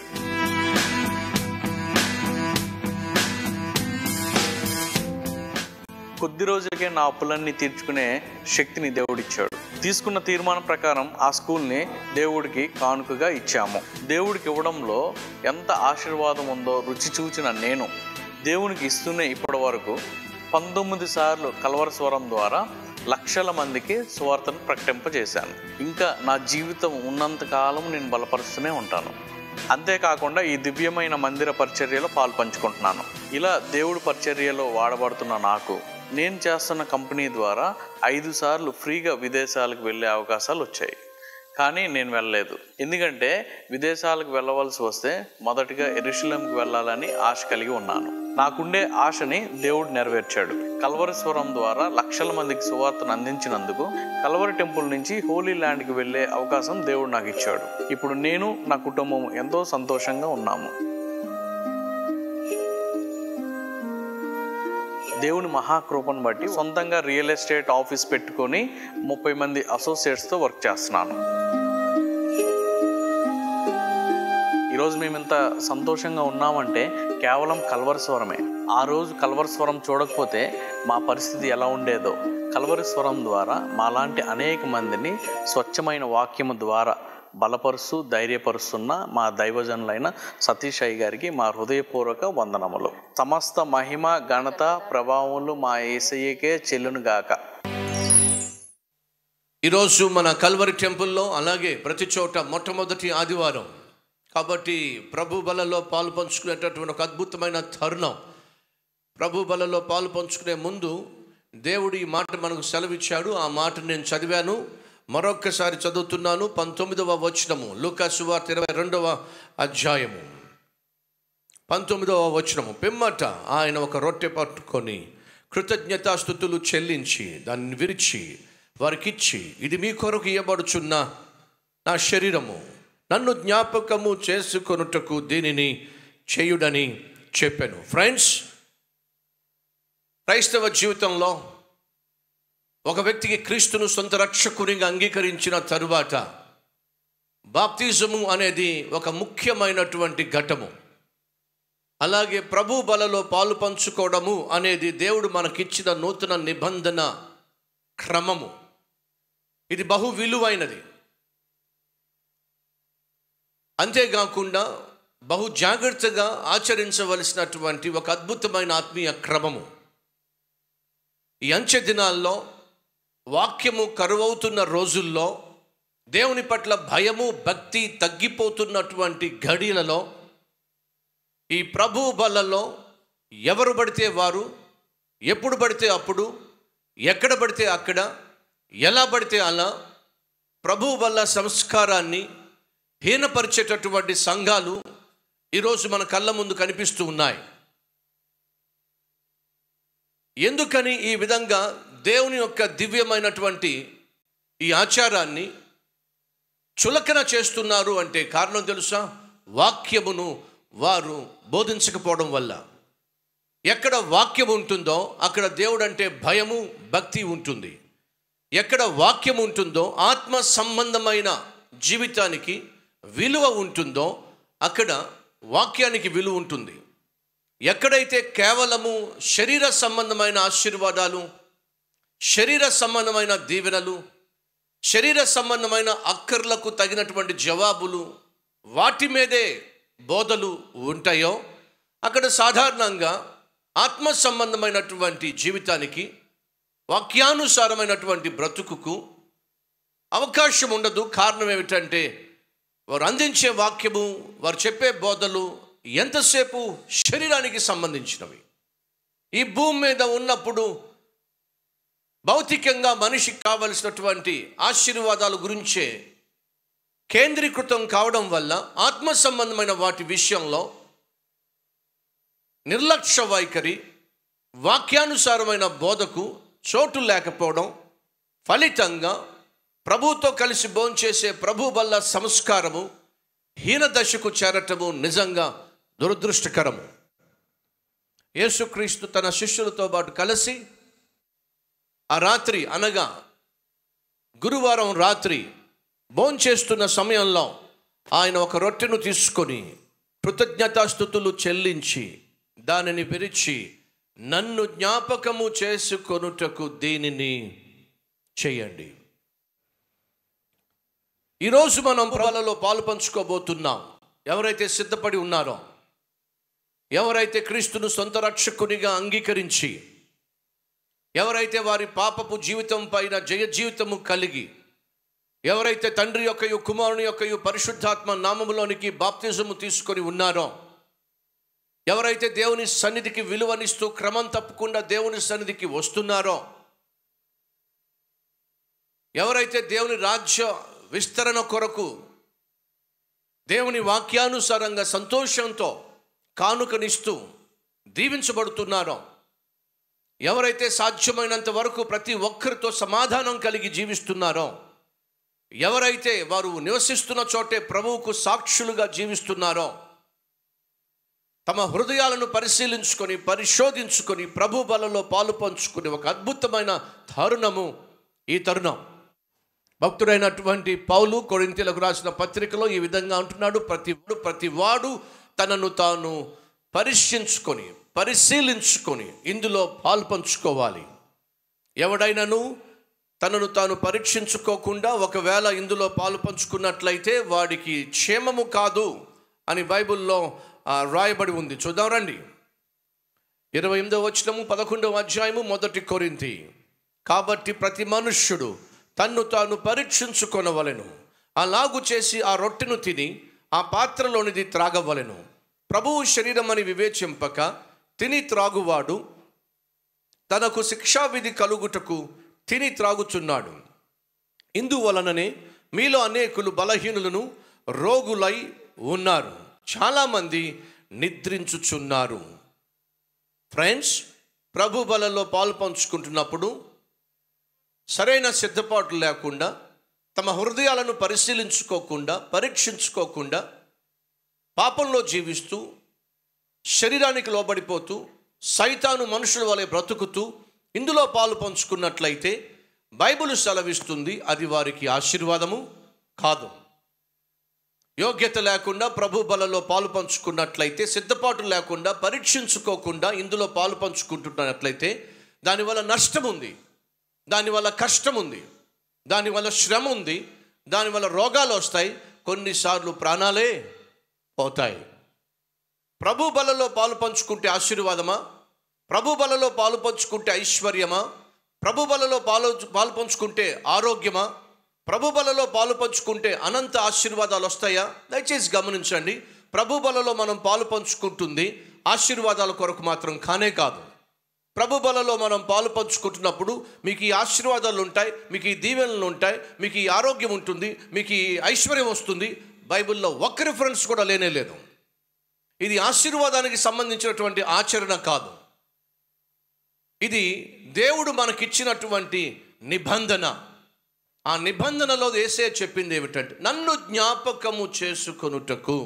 కొద్ది రోజులకే నా అప్పులన్నీ తీర్చుకునే శక్తిని దేవుడిచ్చాడు తీసుకున్న తీర్మానం ప్రకారం ఆ స్కూల్ని దేవుడికి కానుకగా ఇచ్చాము దేవుడికి ఇవ్వడంలో ఎంత ఆశీర్వాదం ఉందో రుచి చూచిన నేను దేవునికి ఇస్తూనే ఇప్పటి వరకు పంతొమ్మిది సార్లు కలవర స్వరం ద్వారా లక్షల మందికి సువార్తను ప్రకటింపజేశాను ఇంకా నా జీవితం ఉన్నంత కాలం నేను బలపరుస్తూనే ఉంటాను అంతేకాకుండా ఈ దివ్యమైన మందిర పరిచర్యలో పాలు పంచుకుంటున్నాను ఇలా దేవుడి పరిచర్యలో వాడబడుతున్న నాకు నేను చేస్తున్న కంపెనీ ద్వారా ఐదు సార్లు ఫ్రీగా విదేశాలకు వెళ్ళే అవకాశాలు వచ్చాయి కానీ నేను వెళ్ళలేదు ఎందుకంటే విదేశాలకు వెళ్ళవలసి వస్తే మొదటిగా ఎరుషులంకి వెళ్ళాలని ఆశ కలిగి ఉన్నాను నాకుండే ఆశని దేవుడు నెరవేర్చాడు కల్వరి స్వరం ద్వారా లక్షల మందికి సువార్తను అందించినందుకు కల్వరి టెంపుల్ నుంచి హోలీ ల్యాండ్కి వెళ్ళే అవకాశం దేవుడు నాకు ఇచ్చాడు ఇప్పుడు నేను నా కుటుంబం ఎంతో సంతోషంగా ఉన్నాము దేవుని మహాకృపను బట్టి సొంతంగా రియల్ ఎస్టేట్ ఆఫీస్ పెట్టుకొని ముప్పై మంది అసోసియేట్స్తో వర్క్ చేస్తున్నాను ఈరోజు మేము ఇంత సంతోషంగా ఉన్నామంటే కేవలం కల్వరి స్వరమే ఆ రోజు కల్వరి స్వరం చూడకపోతే మా పరిస్థితి ఎలా ఉండేదో కల్వరి స్వరం ద్వారా మాలాంటి అనేక మందిని స్వచ్ఛమైన వాక్యము ద్వారా బలపరుస్తూ ధైర్యపరుస్తున్న మా దైవజనులైన సతీష్ అయ్య గారికి మా హృదయపూర్వక వందనములు సమస్త మహిమ ఘనత ప్రభావములు మా ఏసయ్యకే చెల్లునుగాక ఈరోజు మన కల్వరి టెంపుల్లో అలాగే ప్రతి చోట మొట్టమొదటి ఆదివారం కాబట్టి ప్రభు బలలో పాలు పంచుకునేటటువంటి ఒక అద్భుతమైన తరుణం ప్రభు బలలో పాలు పంచుకునే ముందు దేవుడు ఈ మాట మనకు సెలవిచ్చాడు ఆ మాట నేను చదివాను మరొక్కసారి చదువుతున్నాను పంతొమ్మిదవ వచనము లూకాసు వార్త ఇరవై రెండవ అధ్యాయము పంతొమ్మిదవ వచనము పిమ్మట ఆయన ఒక రొట్టె పట్టుకొని కృతజ్ఞతాస్థుతులు చెల్లించి దాన్ని విరిచి వారికిచ్చి ఇది మీ కొరకు ఇవ్వబడుచున్న నా శరీరము నన్ను జ్ఞాపకము చేసుకొనుటకు దీనిని చేయుడని చెప్పాను ఫ్రెండ్స్ క్రైస్తవ జీవితంలో ఒక వ్యక్తికి క్రీస్తును సొంత రక్షకునిగా అంగీకరించిన తరువాత బాప్తిజము అనేది ఒక ముఖ్యమైనటువంటి ఘట్టము అలాగే ప్రభు బలలో పాలు పంచుకోవడము అనేది దేవుడు మనకిచ్చిన నూతన నిబంధన క్రమము ఇది బహు విలువైనది అంతేకాకుండా బహు జాగ్రత్తగా ఆచరించవలసినటువంటి ఒక అద్భుతమైన ఆత్మీయ క్రమము ఈ అంచె దినాల్లో వాక్యము కరువవుతున్న రోజుల్లో దేవుని పట్ల భయము భక్తి తగ్గిపోతున్నటువంటి ఘడియలలో ఈ ప్రభు బలలో ఎవరు పడితే వారు ఎప్పుడు పడితే అప్పుడు ఎక్కడ పడితే అక్కడ ఎలా పడితే అలా ప్రభు వల్ల సంస్కారాన్ని హీనపరిచేటటువంటి సంఘాలు ఈరోజు మన కళ్ళ ముందు కనిపిస్తూ ఉన్నాయి ఎందుకని ఈ విధంగా దేవుని యొక్క దివ్యమైనటువంటి ఈ ఆచారాన్ని చులకన చేస్తున్నారు అంటే కారణం తెలుసా వాక్యమును వారు బోధించకపోవడం వల్ల ఎక్కడ వాక్యం ఉంటుందో అక్కడ దేవుడు అంటే భయము భక్తి ఉంటుంది ఎక్కడ వాక్యం ఉంటుందో ఆత్మ సంబంధమైన జీవితానికి విలువ ఉంటుందో అక్కడ వాక్యానికి విలువ ఉంటుంది ఎక్కడైతే కేవలము శరీర సంబంధమైన ఆశీర్వాదాలు శరీర సంబంధమైన దీవెనలు శరీర సంబంధమైన అక్కర్లకు తగినటువంటి జవాబులు వాటి మీదే బోధలు ఉంటాయో అక్కడ సాధారణంగా ఆత్మ సంబంధమైనటువంటి జీవితానికి వాక్యానుసారమైనటువంటి బ్రతుకుకు అవకాశం ఉండదు కారణం ఏమిటంటే వారు అందించే వాక్యము వారు చెప్పే బోధలు ఎంతసేపు శరీరానికి సంబంధించినవి ఈ భూమి మీద ఉన్నప్పుడు భౌతికంగా మనిషికి కావలసినటువంటి ఆశీర్వాదాల గురించే కేంద్రీకృతం కావడం వల్ల ఆత్మ సంబంధమైన వాటి విషయంలో నిర్లక్ష్య వైఖరి వాక్యానుసారమైన బోధకు చోటు లేకపోవడం ఫలితంగా ప్రభుతో కలిసి భోంచేసే ప్రభు వల్ల సంస్కారము హీనదశకు చేరటము నిజంగా దురదృష్టకరము యేసుక్రీస్తు తన శిష్యులతో పాటు కలిసి ఆ రాత్రి అనగా గురువారం రాత్రి భోంచేస్తున్న సమయంలో ఆయన ఒక రొట్టెను తీసుకొని కృతజ్ఞతాస్థుతులు చెల్లించి దానిని విరిచి నన్ను జ్ఞాపకము చేసుకొనుటకు దీనిని చేయండి ఈరోజు మనం ప్రభలలో పాలు పంచుకోబోతున్నాం ఎవరైతే సిద్ధపడి ఉన్నారో ఎవరైతే క్రీస్తును సొంత రక్షకునిగా అంగీకరించి ఎవరైతే వారి పాపపు జీవితం పైన జయ జీవితము కలిగి ఎవరైతే తండ్రి యొక్కయు కుమారుని యొక్కయు పరిశుద్ధాత్మ నామములోనికి బాప్తిజము తీసుకొని ఉన్నారో ఎవరైతే దేవుని సన్నిధికి విలువనిస్తూ క్రమం తప్పకుండా దేవుని సన్నిధికి వస్తున్నారో ఎవరైతే దేవుని రాజ్య విస్తరణ కొరకు దేవుని వాక్యానుసారంగా సంతోషంతో కానుకనిస్తూ దీవించబడుతున్నారో ఎవరైతే సాధ్యమైనంత వరకు ప్రతి ఒక్కరితో సమాధానం కలిగి జీవిస్తున్నారో ఎవరైతే వారు నివసిస్తున్న చోటే ప్రభువుకు సాక్షులుగా జీవిస్తున్నారో తమ హృదయాలను పరిశీలించుకొని పరిశోధించుకొని ప్రభు బలలో పాలు పంచుకునే ఒక అద్భుతమైన తరుణము ఈ తరుణం భక్తుడైనటువంటి పౌలు కొరింతలకు రాసిన పత్రికలో ఈ విధంగా అంటున్నాడు ప్రతి ప్రతి వాడు తనను తాను పరీక్షించుకొని పరిశీలించుకొని ఇందులో పాలు పంచుకోవాలి ఎవడైనాను తనను తాను పరీక్షించుకోకుండా ఒకవేళ ఇందులో పాలు పంచుకున్నట్లయితే వాడికి క్షేమము కాదు అని బైబిల్లో ఆ, రాయబడి ఉంది చూద్దాం రండి ఇరవై ఎనిమిదవ వచనము పదకొండవ అధ్యాయము మొదటి కొరింతి కాబట్టి ప్రతి మనుష్యుడు తన్ను తాను పరీక్షించుకొనవలెను అలాగు చేసి ఆ రొట్టెను తిని ఆ పాత్రలోనిది త్రాగవలెను ప్రభువు శరీరం అని వివేచింపక తిని త్రాగువాడు తనకు శిక్షావిధి కలుగుటకు తిని త్రాగుచున్నాడు ఇందువలననే మీలో అనేకులు బలహీనులను రోగులై ఉన్నారు చాలామంది నిద్రించుచున్నారు ఫ్రెండ్స్ ప్రభు బలలో పాలు పంచుకుంటున్నప్పుడు సరైన సిద్ధపాటు లేకుండా తమ హృదయాలను పరిశీలించుకోకుండా పరీక్షించుకోకుండా పాపంలో జీవిస్తూ శరీరానికి లోబడిపోతూ సైతాను మనుషుల వలె బ్రతుకుతూ ఇందులో పాలు పంచుకున్నట్లయితే బైబిల్ సెలవిస్తుంది అది వారికి ఆశీర్వాదము కాదు యోగ్యత లేకుండా ప్రభు బలలో పాలు పంచుకున్నట్లయితే సిద్ధపాటు లేకుండా పరీక్షించుకోకుండా ఇందులో పాలు పంచుకుంటున్నట్లయితే దానివల్ల నష్టం ఉంది దానివల్ల కష్టం ఉంది దానివల్ల శ్రమ ఉంది దానివల్ల రోగాలు వస్తాయి కొన్నిసార్లు ప్రాణాలే పోతాయి ప్రభు బలలో పాలు పంచుకుంటే ఆశీర్వాదమా ప్రభు బలలో పాలు పంచుకుంటే ఐశ్వర్యమా ప్రభు బలలో పాలు పాలు పంచుకుంటే ఆరోగ్యమా ప్రభు బలలో పాలు పంచుకుంటే అనంత ఆశీర్వాదాలు వస్తాయా దయచేసి గమనించండి ప్రభు బలలో మనం పాలు పంచుకుంటుంది ఆశీర్వాదాల కొరకు మాత్రం కానే కాదు ప్రభు బలలో మనం పాలు పంచుకుంటున్నప్పుడు మీకు ఈ ఆశీర్వాదాలు ఉంటాయి మీకు ఈ దీవెనలు ఉంటాయి మీకు ఈ ఆరోగ్యం ఉంటుంది మీకు ఈ ఐశ్వర్యం వస్తుంది బైబిల్లో ఒక్క రిఫరెన్స్ కూడా లేనే లేదు ఇది ఆశీర్వాదానికి సంబంధించినటువంటి ఆచరణ కాదు ఇది దేవుడు మనకిచ్చినటువంటి నిబంధన ఆ నిబంధనలో ఏసే చెప్పింది ఏమిటంటే నన్ను జ్ఞాపకము చేసుకొనుటకు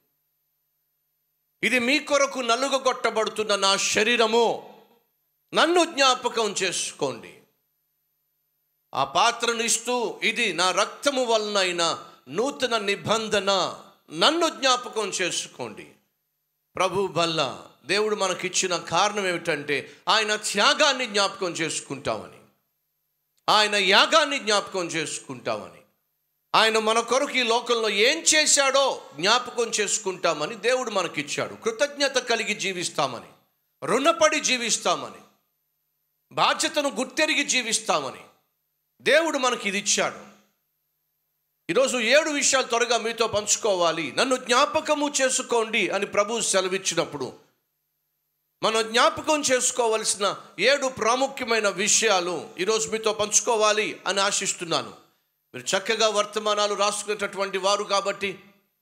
ఇది మీ కొరకు నలుగగొట్టబడుతున్న నా శరీరము నన్ను జ్ఞాపకం చేసుకోండి ఆ పాత్రను ఇస్తూ ఇది నా రక్తము వలనైన నూతన నిబంధన నన్ను జ్ఞాపకం చేసుకోండి ప్రభు వల్ల దేవుడు మనకిచ్చిన కారణం ఏమిటంటే ఆయన త్యాగాన్ని జ్ఞాపకం చేసుకుంటామని ఆయన యాగాన్ని జ్ఞాపకం చేసుకుంటామని ఆయన మన కొరకు ఈ లోకంలో ఏం చేశాడో జ్ఞాపకం చేసుకుంటామని దేవుడు మనకిచ్చాడు కృతజ్ఞత కలిగి జీవిస్తామని రుణపడి జీవిస్తామని బాధ్యతను గుర్తెరిగి జీవిస్తామని దేవుడు మనకి ఇది ఇచ్చాడు ఈరోజు ఏడు విషయాలు త్వరగా మీతో పంచుకోవాలి నన్ను జ్ఞాపకము చేసుకోండి అని ప్రభు సెలవిచ్చినప్పుడు మనం జ్ఞాపకం చేసుకోవలసిన ఏడు ప్రాముఖ్యమైన విషయాలు ఈరోజు మీతో పంచుకోవాలి అని ఆశిస్తున్నాను మీరు చక్కగా వర్తమానాలు రాసుకునేటటువంటి వారు కాబట్టి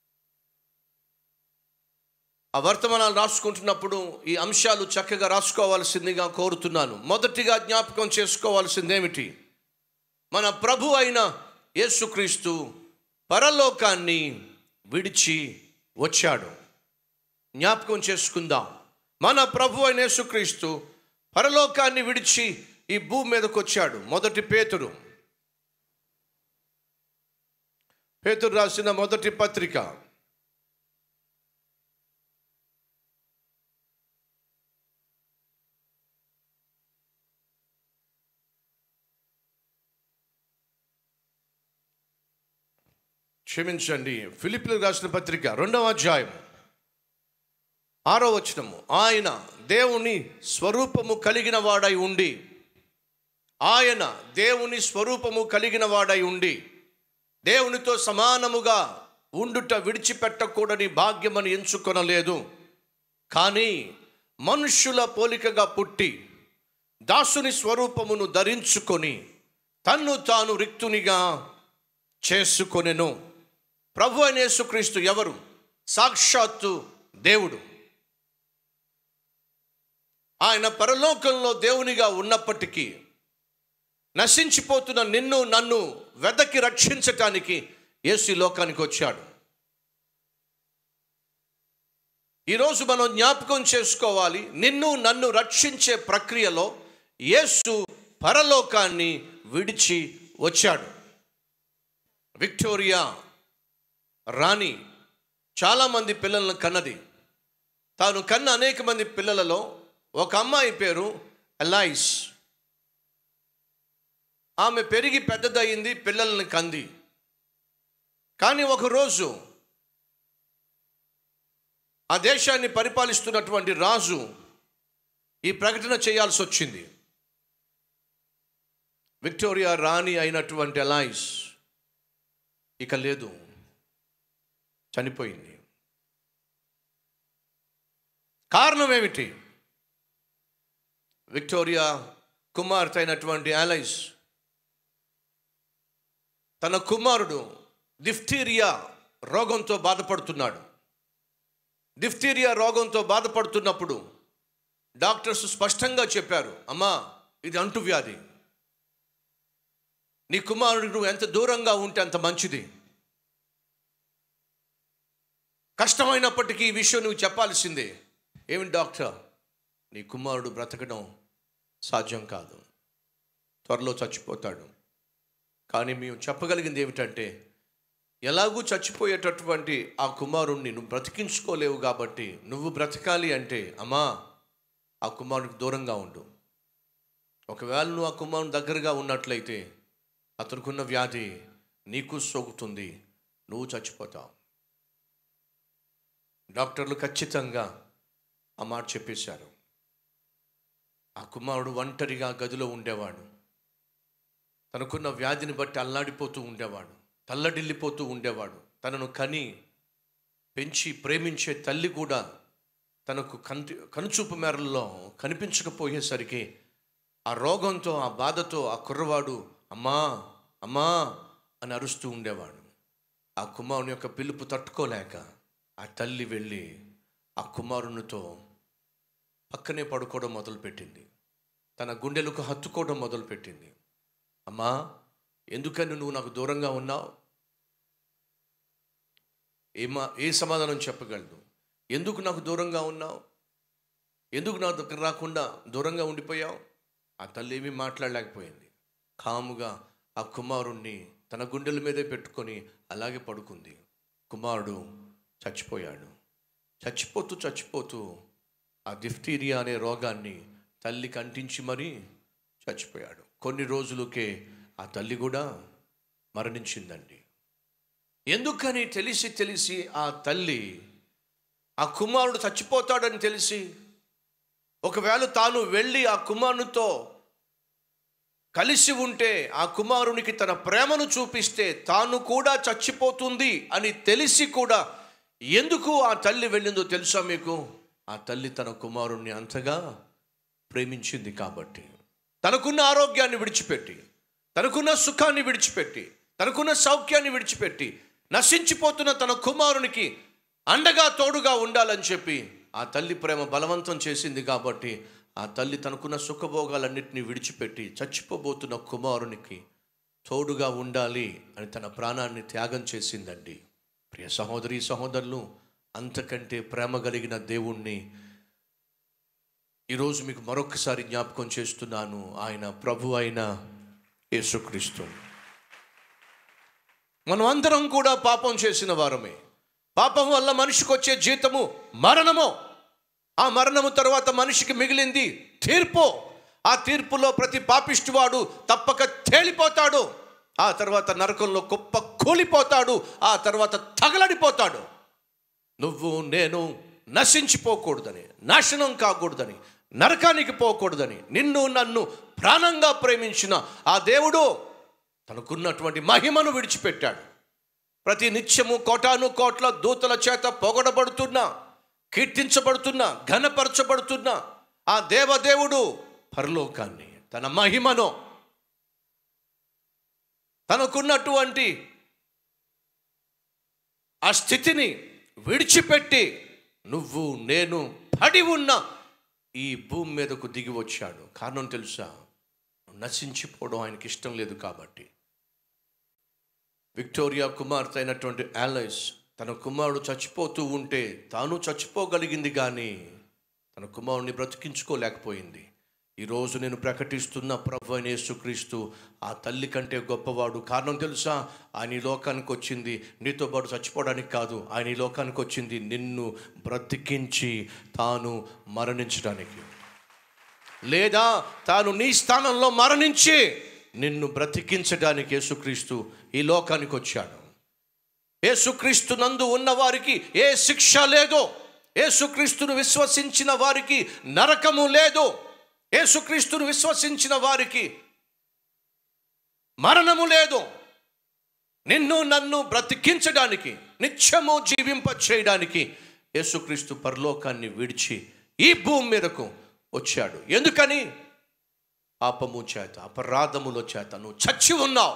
ఆ వర్తమానాలు రాసుకుంటున్నప్పుడు ఈ అంశాలు చక్కగా రాసుకోవాల్సిందిగా కోరుతున్నాను మొదటిగా జ్ఞాపకం చేసుకోవాల్సిందేమిటి మన ప్రభు అయిన యేసుక్రీస్తు పరలోకాన్ని విడిచి వచ్చాడు జ్ఞాపకం చేసుకుందాం మన ప్రభు అయిన యేసుక్రీస్తు పరలోకాన్ని విడిచి ఈ భూమి మీదకి వచ్చాడు మొదటి పేతురు పేతురు రాసిన మొదటి పత్రిక క్షమించండి ఫిలిపిలకు రాసిన పత్రిక రెండవ అధ్యాయం ఆరో వచనము ఆయన దేవుని స్వరూపము కలిగిన వాడై ఉండి ఆయన దేవుని స్వరూపము కలిగిన వాడై ఉండి దేవునితో సమానముగా ఉండుట విడిచిపెట్టకూడని భాగ్యమని ఎంచుకొనలేదు కానీ మనుష్యుల పోలికగా పుట్టి దాసుని స్వరూపమును ధరించుకొని తన్ను తాను రిక్తునిగా చేసుకొనెను ప్రభు అయిన యేసుక్రీస్తు ఎవరు సాక్షాత్తు దేవుడు ఆయన పరలోకంలో దేవునిగా ఉన్నప్పటికీ నశించిపోతున్న నిన్ను నన్ను వెదకి రక్షించటానికి యేసు ఈ లోకానికి వచ్చాడు ఈరోజు మనం జ్ఞాపకం చేసుకోవాలి నిన్ను నన్ను రక్షించే ప్రక్రియలో యేసు పరలోకాన్ని విడిచి వచ్చాడు విక్టోరియా రాణి చాలామంది పిల్లలను కన్నది తాను కన్న అనేక మంది పిల్లలలో ఒక అమ్మాయి పేరు ఎలైస్ ఆమె పెరిగి పెద్దదయ్యింది పిల్లల్ని కంది కానీ ఒకరోజు ఆ దేశాన్ని పరిపాలిస్తున్నటువంటి రాజు ఈ ప్రకటన చేయాల్సి వచ్చింది విక్టోరియా రాణి అయినటువంటి ఎలైస్ ఇక లేదు చనిపోయింది కారణం ఏమిటి విక్టోరియా కుమార్తె అయినటువంటి అలైస్ తన కుమారుడు డిఫ్టీరియా రోగంతో బాధపడుతున్నాడు డిఫ్టీరియా రోగంతో బాధపడుతున్నప్పుడు డాక్టర్స్ స్పష్టంగా చెప్పారు అమ్మా ఇది అంటువ్యాధి నీ కుమారుడికి నువ్వు ఎంత దూరంగా ఉంటే అంత మంచిది కష్టమైనప్పటికీ ఈ విషయం నువ్వు చెప్పాల్సిందే ఏమి డాక్టర్ నీ కుమారుడు బ్రతకడం సాధ్యం కాదు త్వరలో చచ్చిపోతాడు కానీ మేము చెప్పగలిగింది ఏమిటంటే ఎలాగూ చచ్చిపోయేటటువంటి ఆ కుమారుణ్ణి నువ్వు బ్రతికించుకోలేవు కాబట్టి నువ్వు బ్రతకాలి అంటే అమ్మా ఆ కుమారుడికి దూరంగా ఉండు ఒకవేళ నువ్వు ఆ కుమారుని దగ్గరగా ఉన్నట్లయితే అతనుకున్న వ్యాధి నీకు సోకుతుంది నువ్వు చచ్చిపోతావు డాక్టర్లు ఖచ్చితంగా ఆ మాట చెప్పేశారు ఆ కుమారుడు ఒంటరిగా గదిలో ఉండేవాడు తనకున్న వ్యాధిని బట్టి అల్లాడిపోతూ ఉండేవాడు తల్లడిల్లిపోతూ ఉండేవాడు తనను కని పెంచి ప్రేమించే తల్లి కూడా తనకు కంటి కనుచూపు మేరల్లో కనిపించకపోయేసరికి ఆ రోగంతో ఆ బాధతో ఆ కుర్రవాడు అమ్మా అమ్మా అని అరుస్తూ ఉండేవాడు ఆ కుమారుని యొక్క పిలుపు తట్టుకోలేక ఆ తల్లి వెళ్ళి ఆ కుమారునితో పక్కనే పడుకోవడం మొదలుపెట్టింది తన గుండెలకు హత్తుకోవడం మొదలుపెట్టింది అమ్మా ఎందుకని నువ్వు నాకు దూరంగా ఉన్నావు ఏమా ఏ సమాధానం చెప్పగలదు ఎందుకు నాకు దూరంగా ఉన్నావు ఎందుకు నా దగ్గర రాకుండా దూరంగా ఉండిపోయావు ఆ తల్లి ఏమీ మాట్లాడలేకపోయింది కాముగా ఆ కుమారుణ్ణి తన గుండెల మీదే పెట్టుకొని అలాగే పడుకుంది కుమారుడు చచ్చిపోయాడు చచ్చిపోతూ చచ్చిపోతూ ఆ డిఫ్టీరియా అనే రోగాన్ని తల్లికి అంటించి మరీ చచ్చిపోయాడు కొన్ని రోజులకే ఆ తల్లి కూడా మరణించిందండి ఎందుకని తెలిసి తెలిసి ఆ తల్లి ఆ కుమారుడు చచ్చిపోతాడని తెలిసి ఒకవేళ తాను వెళ్ళి ఆ కుమారునితో కలిసి ఉంటే ఆ కుమారునికి తన ప్రేమను చూపిస్తే తాను కూడా చచ్చిపోతుంది అని తెలిసి కూడా ఎందుకు ఆ తల్లి వెళ్ళిందో తెలుసా మీకు ఆ తల్లి తన కుమారుణ్ణి అంతగా ప్రేమించింది కాబట్టి తనకున్న ఆరోగ్యాన్ని విడిచిపెట్టి తనకున్న సుఖాన్ని విడిచిపెట్టి తనకున్న సౌఖ్యాన్ని విడిచిపెట్టి నశించిపోతున్న తన కుమారునికి అండగా తోడుగా ఉండాలని చెప్పి ఆ తల్లి ప్రేమ బలవంతం చేసింది కాబట్టి ఆ తల్లి తనకున్న సుఖభోగాలన్నింటినీ విడిచిపెట్టి చచ్చిపోబోతున్న కుమారునికి తోడుగా ఉండాలి అని తన ప్రాణాన్ని త్యాగం చేసిందండి ప్రియ సహోదరి సహోదరులు అంతకంటే ప్రేమ కలిగిన దేవుణ్ణి ఈరోజు మీకు మరొకసారి జ్ఞాపకం చేస్తున్నాను ఆయన ప్రభు అయిన యేసుక్రీస్తు మనం అందరం కూడా పాపం చేసిన వారమే పాపం వల్ల మనిషికి వచ్చే జీతము మరణము ఆ మరణము తర్వాత మనిషికి మిగిలింది తీర్పు ఆ తీర్పులో ప్రతి పాపిష్టివాడు తప్పక తేలిపోతాడు ఆ తర్వాత నరకంలో కుప్ప కూలిపోతాడు ఆ తర్వాత తగలడిపోతాడు నువ్వు నేను నశించిపోకూడదని నాశనం కాకూడదని నరకానికి పోకూడదని నిన్ను నన్ను ప్రాణంగా ప్రేమించిన ఆ దేవుడు తనకున్నటువంటి మహిమను విడిచిపెట్టాడు ప్రతి నిత్యము కోటాను కోట్ల దూతల చేత పొగడబడుతున్నా కీర్తించబడుతున్నా ఘనపరచబడుతున్నా ఆ దేవదేవుడు పరలోకాన్ని తన మహిమను తనకున్నటువంటి ఆ స్థితిని విడిచిపెట్టి నువ్వు నేను పడి ఉన్న ఈ భూమి మీదకు దిగి వచ్చాడు కారణం తెలుసా నశించిపోవడం ఆయనకి ఇష్టం లేదు కాబట్టి విక్టోరియా కుమార్తె అయినటువంటి ఆలైస్ తన కుమారుడు చచ్చిపోతూ ఉంటే తాను చచ్చిపోగలిగింది కానీ తన కుమారుడిని బ్రతికించుకోలేకపోయింది ఈరోజు నేను ప్రకటిస్తున్న ప్రభు అయిన యేసుక్రీస్తు ఆ తల్లి కంటే గొప్పవాడు కారణం తెలుసా ఆయన ఈ లోకానికి వచ్చింది నీతో పాటు చచ్చిపోవడానికి కాదు ఆయన ఈ లోకానికి వచ్చింది నిన్ను బ్రతికించి తాను మరణించడానికి లేదా తాను నీ స్థానంలో మరణించి నిన్ను బ్రతికించడానికి యేసుక్రీస్తు ఈ లోకానికి వచ్చాడు యేసుక్రీస్తు నందు ఉన్న వారికి ఏ శిక్ష లేదో యేసుక్రీస్తును విశ్వసించిన వారికి నరకము లేదు యేసుక్రీస్తును విశ్వసించిన వారికి మరణము లేదు నిన్ను నన్ను బ్రతికించడానికి నిత్యము జీవింప చేయడానికి యేసుక్రీస్తు పరలోకాన్ని విడిచి ఈ భూమి మీదకు వచ్చాడు ఎందుకని పాపము చేత అపరాధముల చేత నువ్వు చచ్చి ఉన్నావు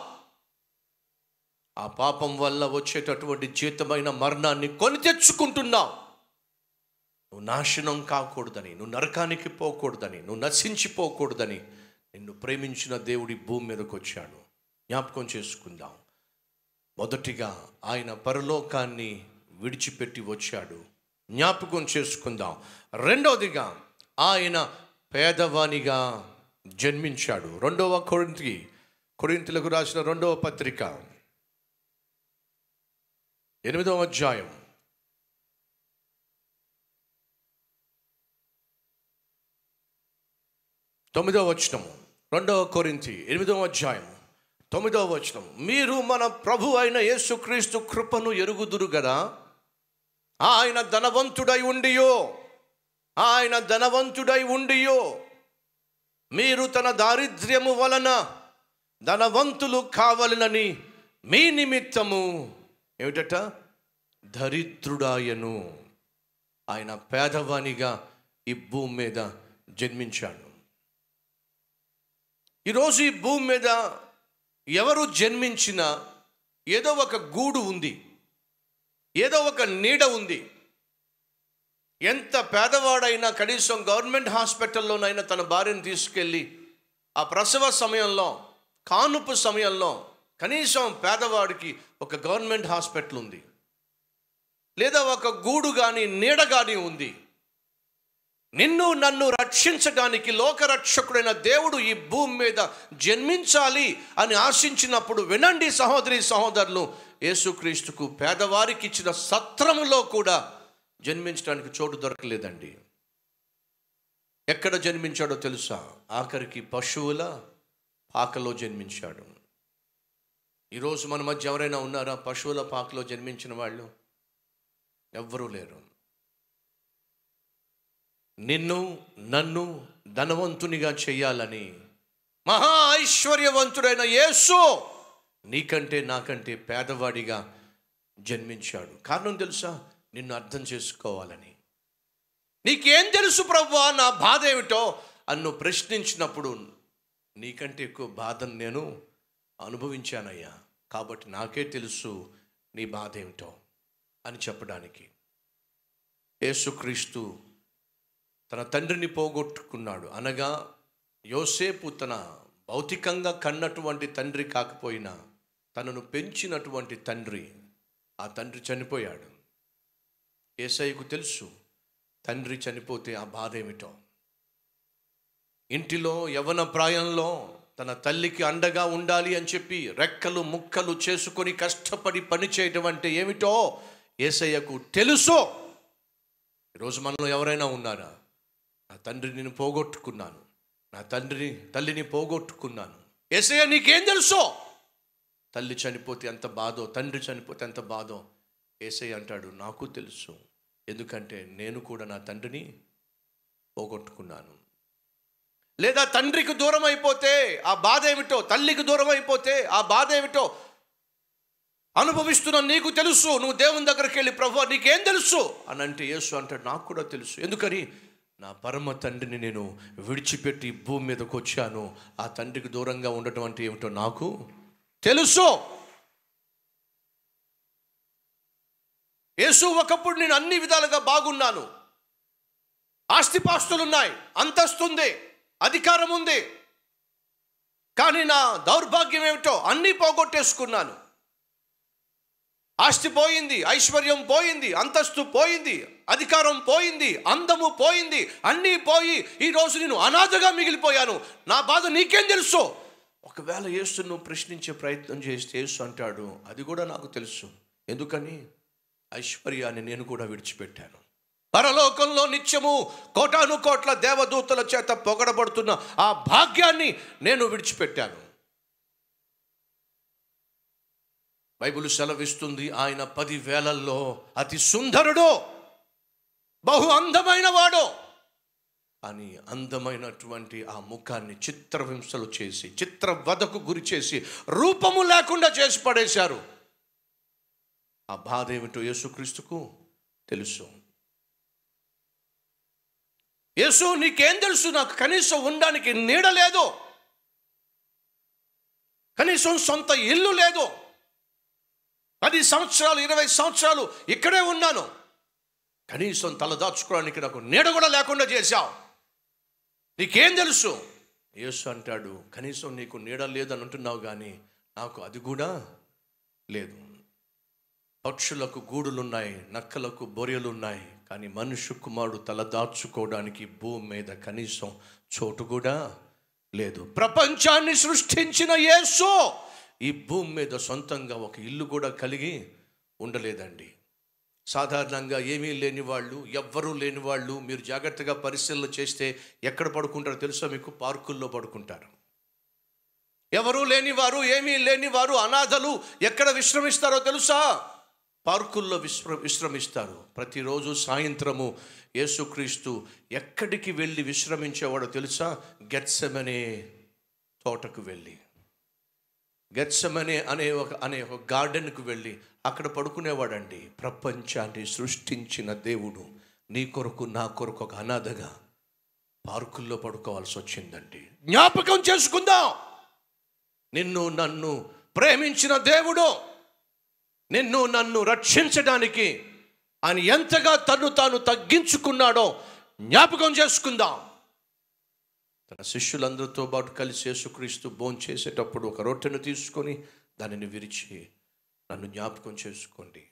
ఆ పాపం వల్ల వచ్చేటటువంటి జీతమైన మరణాన్ని కొని తెచ్చుకుంటున్నావు నువ్వు నాశనం కాకూడదని నువ్వు నరకానికి పోకూడదని నువ్వు నశించిపోకూడదని నిన్ను ప్రేమించిన దేవుడి భూమి మీదకి వచ్చాడు జ్ఞాపకం చేసుకుందాం మొదటిగా ఆయన పరలోకాన్ని విడిచిపెట్టి వచ్చాడు జ్ఞాపకం చేసుకుందాం రెండవదిగా ఆయన పేదవానిగా జన్మించాడు రెండవ కొరింతి కొరింతలకు రాసిన రెండవ పత్రిక ఎనిమిదవ అధ్యాయం తొమ్మిదవ వచనము రెండవ కొరింతి ఎనిమిదవ అధ్యాయం తొమ్మిదవ వచనం మీరు మన ప్రభు అయిన యేసుక్రీస్తు కృపను ఎరుగుదురు గదా ఆయన ధనవంతుడై ఉండియో ఆయన ధనవంతుడై ఉండియో మీరు తన దారిద్ర్యము వలన ధనవంతులు కావలనని మీ నిమిత్తము ఏమిటట దరిద్రుడాయను ఆయన పేదవానిగా ఈ భూమి మీద జన్మించాడు ఈరోజు ఈ భూమి మీద ఎవరు జన్మించినా ఏదో ఒక గూడు ఉంది ఏదో ఒక నీడ ఉంది ఎంత పేదవాడైనా కనీసం గవర్నమెంట్ హాస్పిటల్లోనైనా తన భార్యను తీసుకెళ్ళి ఆ ప్రసవ సమయంలో కానుపు సమయంలో కనీసం పేదవాడికి ఒక గవర్నమెంట్ హాస్పిటల్ ఉంది లేదా ఒక గూడు కానీ నీడ కానీ ఉంది నిన్ను నన్ను రక్షించడానికి లోకరక్షకుడైన దేవుడు ఈ భూమి మీద జన్మించాలి అని ఆశించినప్పుడు వినండి సహోదరి సహోదరులు యేసుక్రీస్తుకు పేదవారికి ఇచ్చిన సత్రములో కూడా జన్మించడానికి చోటు దొరకలేదండి ఎక్కడ జన్మించాడో తెలుసా ఆఖరికి పశువుల పాకలో జన్మించాడు ఈరోజు మన మధ్య ఎవరైనా ఉన్నారా పశువుల పాకలో జన్మించిన వాళ్ళు ఎవ్వరూ లేరు నిన్ను నన్ను ధనవంతునిగా చేయాలని మహా ఐశ్వర్యవంతుడైన యేసు నీకంటే నాకంటే పేదవాడిగా జన్మించాడు కారణం తెలుసా నిన్ను అర్థం చేసుకోవాలని నీకేం తెలుసు ప్రభువా నా బాధ ఏమిటో అన్ను ప్రశ్నించినప్పుడు నీకంటే ఎక్కువ బాధను నేను అనుభవించానయ్యా కాబట్టి నాకే తెలుసు నీ బాధ ఏమిటో అని చెప్పడానికి యేసుక్రీస్తు తన తండ్రిని పోగొట్టుకున్నాడు అనగా యోసేపు తన భౌతికంగా కన్నటువంటి తండ్రి కాకపోయినా తనను పెంచినటువంటి తండ్రి ఆ తండ్రి చనిపోయాడు ఏసైకు తెలుసు తండ్రి చనిపోతే ఆ బాధ ఏమిటో ఇంటిలో యవన ప్రాయంలో తన తల్లికి అండగా ఉండాలి అని చెప్పి రెక్కలు ముక్కలు చేసుకొని కష్టపడి పని చేయటం అంటే ఏమిటో ఏసయ్యకు తెలుసు ఈరోజు మనలో ఎవరైనా ఉన్నారా నా తండ్రిని నేను పోగొట్టుకున్నాను నా తండ్రిని తల్లిని పోగొట్టుకున్నాను ఏసయ్య నీకేం తెలుసో తల్లి చనిపోతే ఎంత బాధో తండ్రి చనిపోతే ఎంత బాధో ఏసయ్య అంటాడు నాకు తెలుసు ఎందుకంటే నేను కూడా నా తండ్రిని పోగొట్టుకున్నాను లేదా తండ్రికి దూరం అయిపోతే ఆ బాధ ఏమిటో తల్లికి దూరం అయిపోతే ఆ బాధ ఏమిటో అనుభవిస్తున్న నీకు తెలుసు నువ్వు దేవుని దగ్గరికి వెళ్ళి ప్రభు నీకేం తెలుసు అని అంటే యేసు అంటాడు నాకు కూడా తెలుసు ఎందుకని నా పరమ తండ్రిని నేను విడిచిపెట్టి భూమి మీదకి వచ్చాను ఆ తండ్రికి దూరంగా ఉండటం అంటే ఏమిటో నాకు తెలుసు యేసు ఒకప్పుడు నేను అన్ని విధాలుగా బాగున్నాను ఆస్తిపాస్తులున్నాయి అంతస్తుంది అధికారం ఉంది కానీ నా దౌర్భాగ్యం ఏమిటో అన్నీ పోగొట్టేసుకున్నాను ఆస్తి పోయింది ఐశ్వర్యం పోయింది అంతస్తు పోయింది అధికారం పోయింది అందము పోయింది అన్నీ పోయి ఈరోజు నేను అనాథగా మిగిలిపోయాను నా బాధ నీకేం తెలుసు ఒకవేళ యేసు నువ్వు ప్రశ్నించే ప్రయత్నం చేస్తే యేసు అంటాడు అది కూడా నాకు తెలుసు ఎందుకని ఐశ్వర్యాన్ని నేను కూడా విడిచిపెట్టాను పరలోకంలో నిత్యము కోటాను కోట్ల దేవదూతల చేత పొగడబడుతున్న ఆ భాగ్యాన్ని నేను విడిచిపెట్టాను బైబిల్ సెలవిస్తుంది ఆయన పది వేలల్లో అతి సుందరుడు బహు అందమైన వాడు కానీ అందమైనటువంటి ఆ ముఖాన్ని చిత్రహింసలు చేసి చిత్రవధకు గురి చేసి రూపము లేకుండా చేసి పడేశారు ఆ బాధ ఏమిటో యేసుక్రీస్తుకు తెలుసు యేసు నీకేం తెలుసు నాకు కనీసం ఉండడానికి నీడ లేదు కనీసం సొంత ఇల్లు లేదు పది సంవత్సరాలు ఇరవై సంవత్సరాలు ఇక్కడే ఉన్నాను కనీసం తలదాచుకోవడానికి నాకు నీడ కూడా లేకుండా చేశావు నీకేం తెలుసు యేసు అంటాడు కనీసం నీకు నీడ లేదని అంటున్నావు కానీ నాకు అది కూడా లేదు పక్షులకు గూడులున్నాయి నక్కలకు బొరియలున్నాయి కానీ మనుష్య కుమారుడు తల దాచుకోవడానికి భూమి మీద కనీసం చోటు కూడా లేదు ప్రపంచాన్ని సృష్టించిన యేసు ఈ భూమి మీద సొంతంగా ఒక ఇల్లు కూడా కలిగి ఉండలేదండి సాధారణంగా ఏమీ లేని వాళ్ళు ఎవ్వరూ లేని వాళ్ళు మీరు జాగ్రత్తగా పరిశీలన చేస్తే ఎక్కడ పడుకుంటారో తెలుసా మీకు పార్కుల్లో పడుకుంటారు ఎవరూ లేని వారు ఏమీ లేని వారు అనాథలు ఎక్కడ విశ్రమిస్తారో తెలుసా పార్కుల్లో విశ్ర విశ్రమిస్తారు ప్రతిరోజు సాయంత్రము యేసుక్రీస్తు ఎక్కడికి వెళ్ళి విశ్రమించేవాడో తెలుసా గెత్సెమనే తోటకు వెళ్ళి గెత్సమనే అనే ఒక అనే ఒక గార్డెన్కు వెళ్ళి అక్కడ పడుకునేవాడండి ప్రపంచాన్ని సృష్టించిన దేవుడు నీ కొరకు నా కొరకు ఒక అనాథగా పార్కుల్లో పడుకోవాల్సి వచ్చిందండి జ్ఞాపకం చేసుకుందాం నిన్ను నన్ను ప్రేమించిన దేవుడు నిన్ను నన్ను రక్షించడానికి ఆయన ఎంతగా తను తాను తగ్గించుకున్నాడో జ్ఞాపకం చేసుకుందాం తన శిష్యులందరితో పాటు కలిసి యేసుక్రీస్తు భోంచేసేటప్పుడు చేసేటప్పుడు ఒక రొట్టెను తీసుకొని దానిని విరిచి నన్ను జ్ఞాపకం చేసుకోండి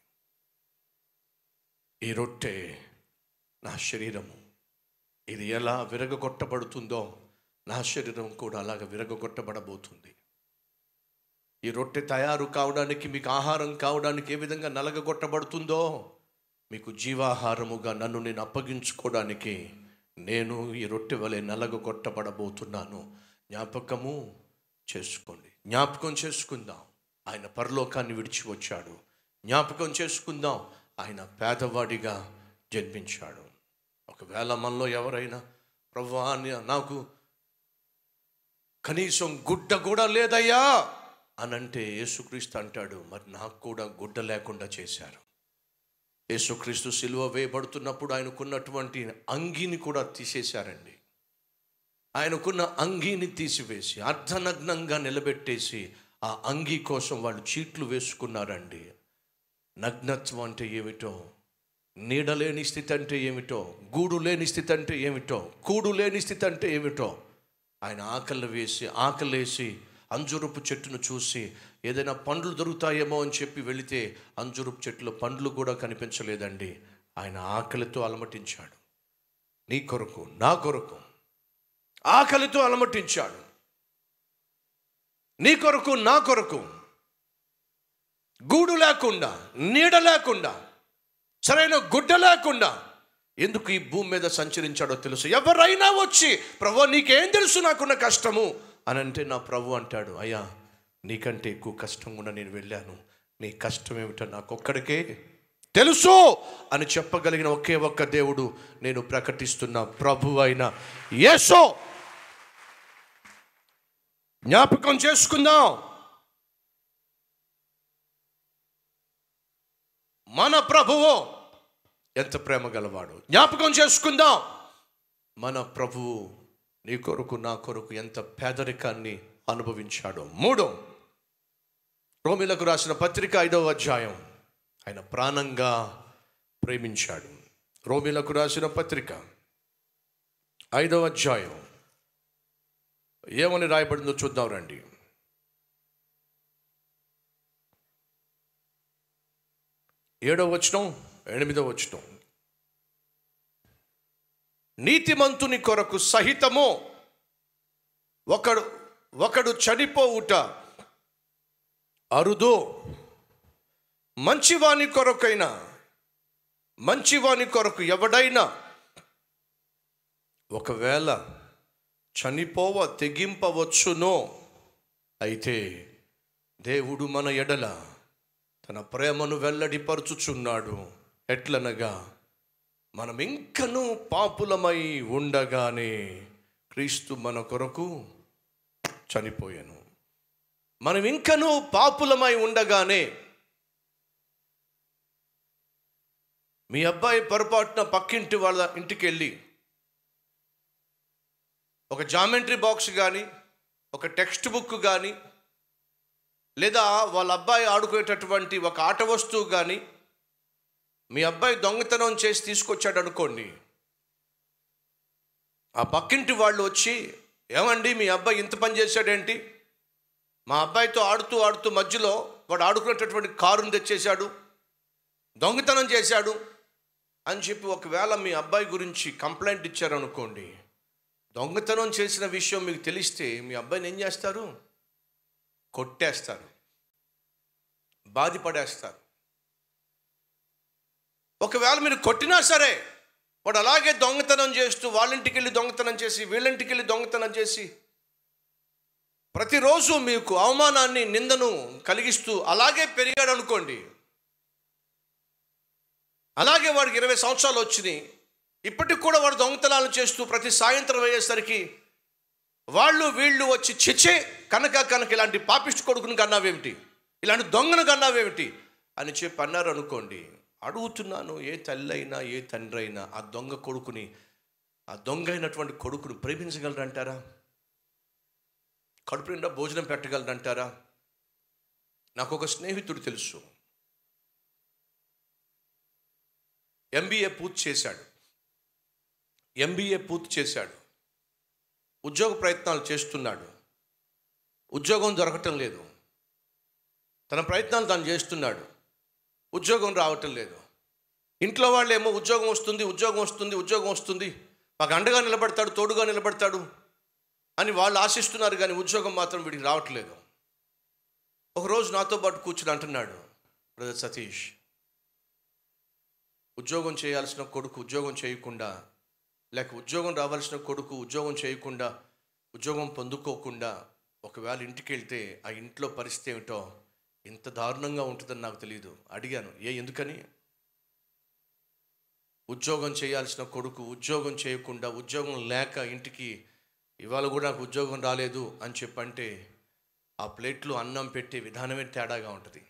ఈ రొట్టె నా శరీరము ఇది ఎలా విరగగొట్టబడుతుందో నా శరీరం కూడా అలాగ విరగగొట్టబడబోతుంది ఈ రొట్టె తయారు కావడానికి మీకు ఆహారం కావడానికి ఏ విధంగా నలగగొట్టబడుతుందో మీకు జీవాహారముగా నన్ను నేను అప్పగించుకోవడానికి నేను ఈ రొట్టె వలె నలగగొట్టబడబోతున్నాను జ్ఞాపకము చేసుకోండి జ్ఞాపకం చేసుకుందాం ఆయన పరలోకాన్ని విడిచి వచ్చాడు జ్ఞాపకం చేసుకుందాం ఆయన పేదవాడిగా జన్మించాడు ఒకవేళ మనలో ఎవరైనా ప్రభు నాకు కనీసం గుడ్డ కూడా లేదయ్యా అని అంటే యేసుక్రీస్తు అంటాడు మరి నాకు కూడా గుడ్డ లేకుండా చేశారు యేసుక్రీస్తు సిలువ వేయబడుతున్నప్పుడు ఆయనకున్నటువంటి అంగీని కూడా తీసేశారండి ఆయనకున్న అంగీని తీసివేసి అర్ధనగ్నంగా నిలబెట్టేసి ఆ అంగీ కోసం వాళ్ళు చీట్లు వేసుకున్నారండి నగ్నత్వం అంటే ఏమిటో నీడ లేని స్థితి అంటే ఏమిటో గూడు లేని స్థితి అంటే ఏమిటో కూడు లేని స్థితి అంటే ఏమిటో ఆయన ఆకలి వేసి ఆకలేసి అంజురపు చెట్టును చూసి ఏదైనా పండ్లు దొరుకుతాయేమో అని చెప్పి వెళితే అంజురపు చెట్టులో పండ్లు కూడా కనిపించలేదండి ఆయన ఆకలితో అలమటించాడు నీ కొరకు నా కొరకు ఆకలితో అలమటించాడు నీ కొరకు నా కొరకు గూడు లేకుండా నీడ లేకుండా సరైన గుడ్డ లేకుండా ఎందుకు ఈ భూమి మీద సంచరించాడో తెలుసు ఎవరైనా వచ్చి ప్రభు నీకేం తెలుసు నాకున్న కష్టము అని అంటే నా ప్రభు అంటాడు అయ్యా నీకంటే ఎక్కువ కష్టం కూడా నేను వెళ్ళాను నీ కష్టం ఏమిటో నాకొక్కడికే తెలుసు అని చెప్పగలిగిన ఒకే ఒక్క దేవుడు నేను ప్రకటిస్తున్న ప్రభు అయిన యేసో జ్ఞాపకం చేసుకుందాం మన ప్రభువు ఎంత ప్రేమ గలవాడు జ్ఞాపకం చేసుకుందాం మన ప్రభువు నీ కొరకు నా కొరకు ఎంత పేదరికాన్ని అనుభవించాడో మూడో రోమిలకు రాసిన పత్రిక ఐదవ అధ్యాయం ఆయన ప్రాణంగా ప్రేమించాడు రోమిలకు రాసిన పత్రిక ఐదవ అధ్యాయం ఏమని రాయబడిందో చూద్దాం రండి ఏడవ వచనం ఎనిమిదవ వచనం నీతిమంతుని కొరకు సహితము ఒకడు ఒకడు చనిపోవుట అరుదో మంచివాని కొరకైనా మంచివాని కొరకు ఎవడైనా ఒకవేళ చనిపోవ తెగింపవచ్చునో అయితే దేవుడు మన ఎడల తన ప్రేమను వెల్లడిపరుచుచున్నాడు ఎట్లనగా మనం ఇంకనూ పాపులమై ఉండగానే క్రీస్తు మన కొరకు చనిపోయాను మనం ఇంకనూ పాపులమై ఉండగానే మీ అబ్బాయి పొరపాటున పక్కింటి వాళ్ళ ఇంటికి వెళ్ళి ఒక జామెంట్రీ బాక్స్ కానీ ఒక టెక్స్ట్ బుక్ కానీ లేదా వాళ్ళ అబ్బాయి ఆడుకునేటటువంటి ఒక ఆట వస్తువు కానీ మీ అబ్బాయి దొంగతనం చేసి తీసుకొచ్చాడు అనుకోండి ఆ పక్కింటి వాళ్ళు వచ్చి ఏమండి మీ అబ్బాయి ఇంత పని చేశాడేంటి మా అబ్బాయితో ఆడుతూ ఆడుతూ మధ్యలో వాడు ఆడుకునేటటువంటి కారుని తెచ్చేశాడు దొంగతనం చేశాడు అని చెప్పి ఒకవేళ మీ అబ్బాయి గురించి కంప్లైంట్ ఇచ్చారనుకోండి దొంగతనం చేసిన విషయం మీకు తెలిస్తే మీ అబ్బాయిని ఏం చేస్తారు కొట్టేస్తారు బాధపడేస్తారు ఒకవేళ మీరు కొట్టినా సరే వాడు అలాగే దొంగతనం చేస్తూ వాళ్ళింటికి వెళ్ళి దొంగతనం చేసి వీళ్ళింటికి వెళ్ళి దొంగతనం చేసి ప్రతిరోజు మీకు అవమానాన్ని నిందను కలిగిస్తూ అలాగే పెరిగాడు అనుకోండి అలాగే వాడికి ఇరవై సంవత్సరాలు వచ్చినాయి ఇప్పటికి కూడా వాడు దొంగతనాలు చేస్తూ ప్రతి సాయంత్రం అయ్యేసరికి వాళ్ళు వీళ్ళు వచ్చి చిచ్చే కనుక కనుక ఇలాంటి పాపిష్టి కొడుకుని కన్నావేమిటి ఇలాంటి దొంగను కన్నావేమిటి అని చెప్పి అన్నారు అనుకోండి అడుగుతున్నాను ఏ తల్లి అయినా ఏ తండ్రి అయినా ఆ దొంగ కొడుకుని ఆ దొంగ అయినటువంటి కొడుకును ప్రేమించగలరంటారా కడుపు నిండా భోజనం పెట్టగలరంటారా నాకు ఒక స్నేహితుడు తెలుసు ఎంబీఏ పూర్తి చేశాడు ఎంబీఏ పూర్తి చేశాడు ఉద్యోగ ప్రయత్నాలు చేస్తున్నాడు ఉద్యోగం దొరకటం లేదు తన ప్రయత్నాలు తాను చేస్తున్నాడు ఉద్యోగం రావటం లేదు ఇంట్లో వాళ్ళేమో ఉద్యోగం వస్తుంది ఉద్యోగం వస్తుంది ఉద్యోగం వస్తుంది మాకు అండగా నిలబడతాడు తోడుగా నిలబడతాడు అని వాళ్ళు ఆశిస్తున్నారు కానీ ఉద్యోగం మాత్రం వీడికి రావట్లేదు ఒకరోజు నాతో పాటు కూర్చుని అంటున్నాడు బ్రదర్ సతీష్ ఉద్యోగం చేయాల్సిన కొడుకు ఉద్యోగం చేయకుండా లేక ఉద్యోగం రావాల్సిన కొడుకు ఉద్యోగం చేయకుండా ఉద్యోగం పొందుకోకుండా ఒకవేళ ఇంటికి వెళ్తే ఆ ఇంట్లో పరిస్థితి ఏమిటో ఇంత దారుణంగా ఉంటుందని నాకు తెలియదు అడిగాను ఏ ఎందుకని ఉద్యోగం చేయాల్సిన కొడుకు ఉద్యోగం చేయకుండా ఉద్యోగం లేక ఇంటికి ఇవాళ కూడా నాకు ఉద్యోగం రాలేదు అని చెప్పంటే ఆ ప్లేట్లో అన్నం పెట్టే విధానమే తేడాగా ఉంటుంది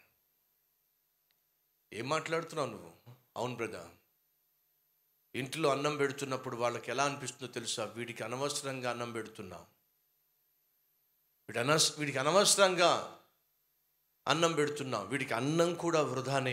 ఏం మాట్లాడుతున్నావు నువ్వు అవును బ్రదర్ ఇంట్లో అన్నం పెడుతున్నప్పుడు వాళ్ళకి ఎలా అనిపిస్తుందో తెలుసా వీడికి అనవసరంగా అన్నం పెడుతున్నాం వీడి అనవస వీడికి అనవసరంగా అన్నం పెడుతున్నాం వీడికి అన్నం కూడా వృధానే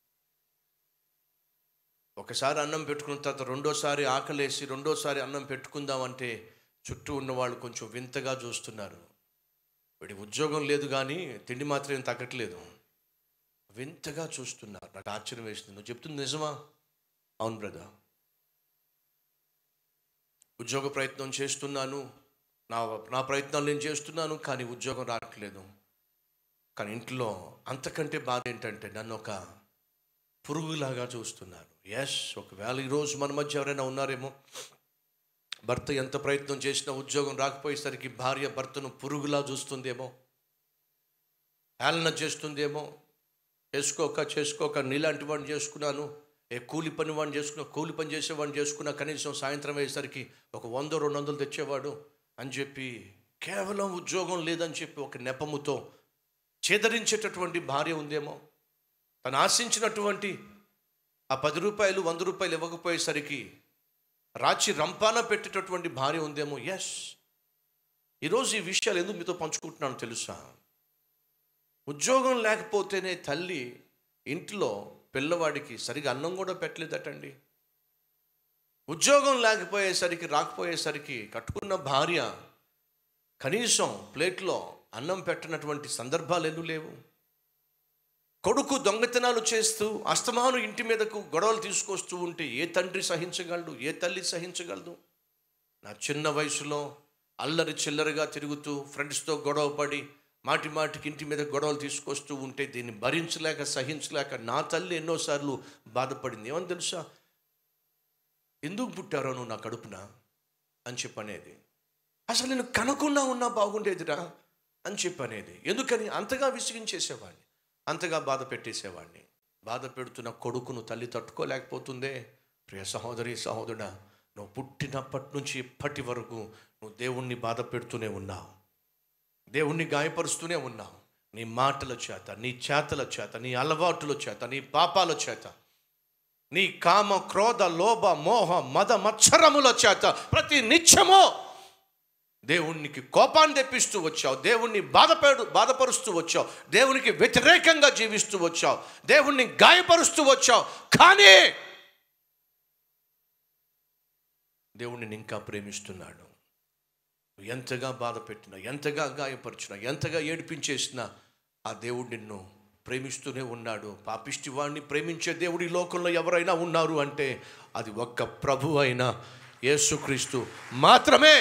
ఒకసారి అన్నం పెట్టుకున్న తర్వాత రెండోసారి ఆకలేసి రెండోసారి అన్నం పెట్టుకుందామంటే చుట్టూ ఉన్న వాళ్ళు కొంచెం వింతగా చూస్తున్నారు వీడి ఉద్యోగం లేదు కానీ తిండి మాత్రం ఏం తగ్గట్లేదు వింతగా చూస్తున్నారు నాకు ఆశ్చర్యం వేసింది నువ్వు చెప్తుంది నిజమా అవును బ్రదర్ ఉద్యోగ ప్రయత్నం చేస్తున్నాను నా నా ప్రయత్నాలు నేను చేస్తున్నాను కానీ ఉద్యోగం రావట్లేదు కానీ ఇంట్లో అంతకంటే బాధ ఏంటంటే నన్ను ఒక పురుగులాగా చూస్తున్నారు ఎస్ ఒకవేళ ఈరోజు మన మధ్య ఎవరైనా ఉన్నారేమో భర్త ఎంత ప్రయత్నం చేసినా ఉద్యోగం రాకపోయేసరికి భార్య భర్తను పురుగులా చూస్తుందేమో హేళన చేస్తుందేమో చేసుకోక చేసుకోక నీలాంటి వాడిని చేసుకున్నాను ఏ కూలి పని వాడిని చేసుకున్నా కూలి పని చేసేవాడిని చేసుకున్నా కనీసం సాయంత్రం అయ్యేసరికి ఒక వంద రెండు వందలు తెచ్చేవాడు అని చెప్పి కేవలం ఉద్యోగం లేదని చెప్పి ఒక నెపముతో చేదరించేటటువంటి భార్య ఉందేమో తను ఆశించినటువంటి ఆ పది రూపాయలు వంద రూపాయలు ఇవ్వకపోయేసరికి రాచి రంపాన పెట్టేటటువంటి భార్య ఉందేమో ఎస్ ఈరోజు ఈ విషయాలు ఎందుకు మీతో పంచుకుంటున్నాను తెలుసా ఉద్యోగం లేకపోతేనే తల్లి ఇంట్లో పిల్లవాడికి సరిగా అన్నం కూడా పెట్టలేదటండి ఉద్యోగం లేకపోయేసరికి రాకపోయేసరికి కట్టుకున్న భార్య కనీసం ప్లేట్లో అన్నం పెట్టనటువంటి సందర్భాలు ఎన్నూ లేవు కొడుకు దొంగతనాలు చేస్తూ అస్తమాను ఇంటి మీదకు గొడవలు తీసుకొస్తూ ఉంటే ఏ తండ్రి సహించగలడు ఏ తల్లి సహించగలదు నా చిన్న వయసులో అల్లరి చిల్లరగా తిరుగుతూ ఫ్రెండ్స్తో గొడవ పడి మాటి మాటికి ఇంటి మీద గొడవలు తీసుకొస్తూ ఉంటే దీన్ని భరించలేక సహించలేక నా తల్లి ఎన్నోసార్లు బాధపడింది ఏమని తెలుసా ఎందుకు పుట్టారో నువ్వు నా కడుపున అని చెప్పనేది అసలు నేను కనకుండా ఉన్నా బాగుండేదిరా అని చెప్పనేది ఎందుకని అంతగా విసిగించేసేవాడిని అంతగా బాధ పెట్టేసేవాడిని బాధ పెడుతున్న కొడుకును తల్లి తట్టుకోలేకపోతుందే ప్రియ సహోదరి సహోదరుడా నువ్వు పుట్టినప్పటి నుంచి ఇప్పటి వరకు నువ్వు దేవుణ్ణి బాధ పెడుతూనే ఉన్నావు దేవుణ్ణి గాయపరుస్తూనే ఉన్నావు నీ మాటల చేత నీ చేతల చేత నీ అలవాటుల చేత నీ పాపాల చేత నీ కామ క్రోధ లోభ మోహ మద మత్సరముల చేత ప్రతి నిత్యము దేవునికి కోపాన్ని తెప్పిస్తూ వచ్చావు దేవుణ్ణి బాధపడు బాధపరుస్తూ వచ్చావు దేవునికి వ్యతిరేకంగా జీవిస్తూ వచ్చావు దేవుణ్ణి గాయపరుస్తూ వచ్చావు కానీ దేవుణ్ణి ఇంకా ప్రేమిస్తున్నాడు ఎంతగా బాధ పెట్టినా ఎంతగా గాయపరిచినా ఎంతగా ఏడిపించేసినా ఆ దేవుడు నిన్ను ప్రేమిస్తూనే ఉన్నాడు పాపిష్టి వాడిని ప్రేమించే దేవుడు ఈ లోకంలో ఎవరైనా ఉన్నారు అంటే అది ఒక్క ప్రభు అయిన యేసుక్రీస్తు మాత్రమే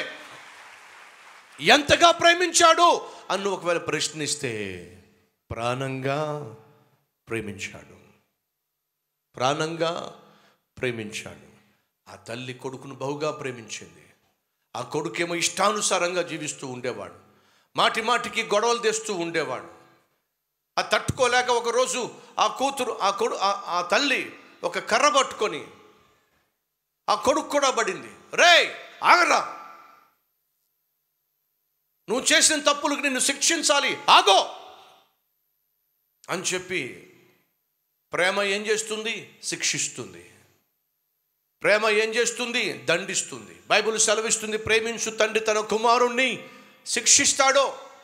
ఎంతగా ప్రేమించాడు అన్ను ఒకవేళ ప్రశ్నిస్తే ప్రాణంగా ప్రేమించాడు ప్రాణంగా ప్రేమించాడు ఆ తల్లి కొడుకును బహుగా ప్రేమించింది ఆ కొడుకేమో ఇష్టానుసారంగా జీవిస్తూ ఉండేవాడు మాటి మాటికి గొడవలు తెస్తూ ఉండేవాడు ఆ తట్టుకోలేక ఒకరోజు ఆ కూతురు ఆ కొడు ఆ- ఆ తల్లి ఒక కర్ర పట్టుకొని ఆ కొడుకు కూడా పడింది రే ఆగరా నువ్వు చేసిన తప్పులకు నిన్ను శిక్షించాలి ఆగో అని చెప్పి ప్రేమ ఏం చేస్తుంది శిక్షిస్తుంది ప్రేమ ఏం చేస్తుంది దండిస్తుంది బైబిల్ సెలవిస్తుంది ప్రేమించు తండ్రి తన కుమారుణ్ణి శిక్షిస్తాడో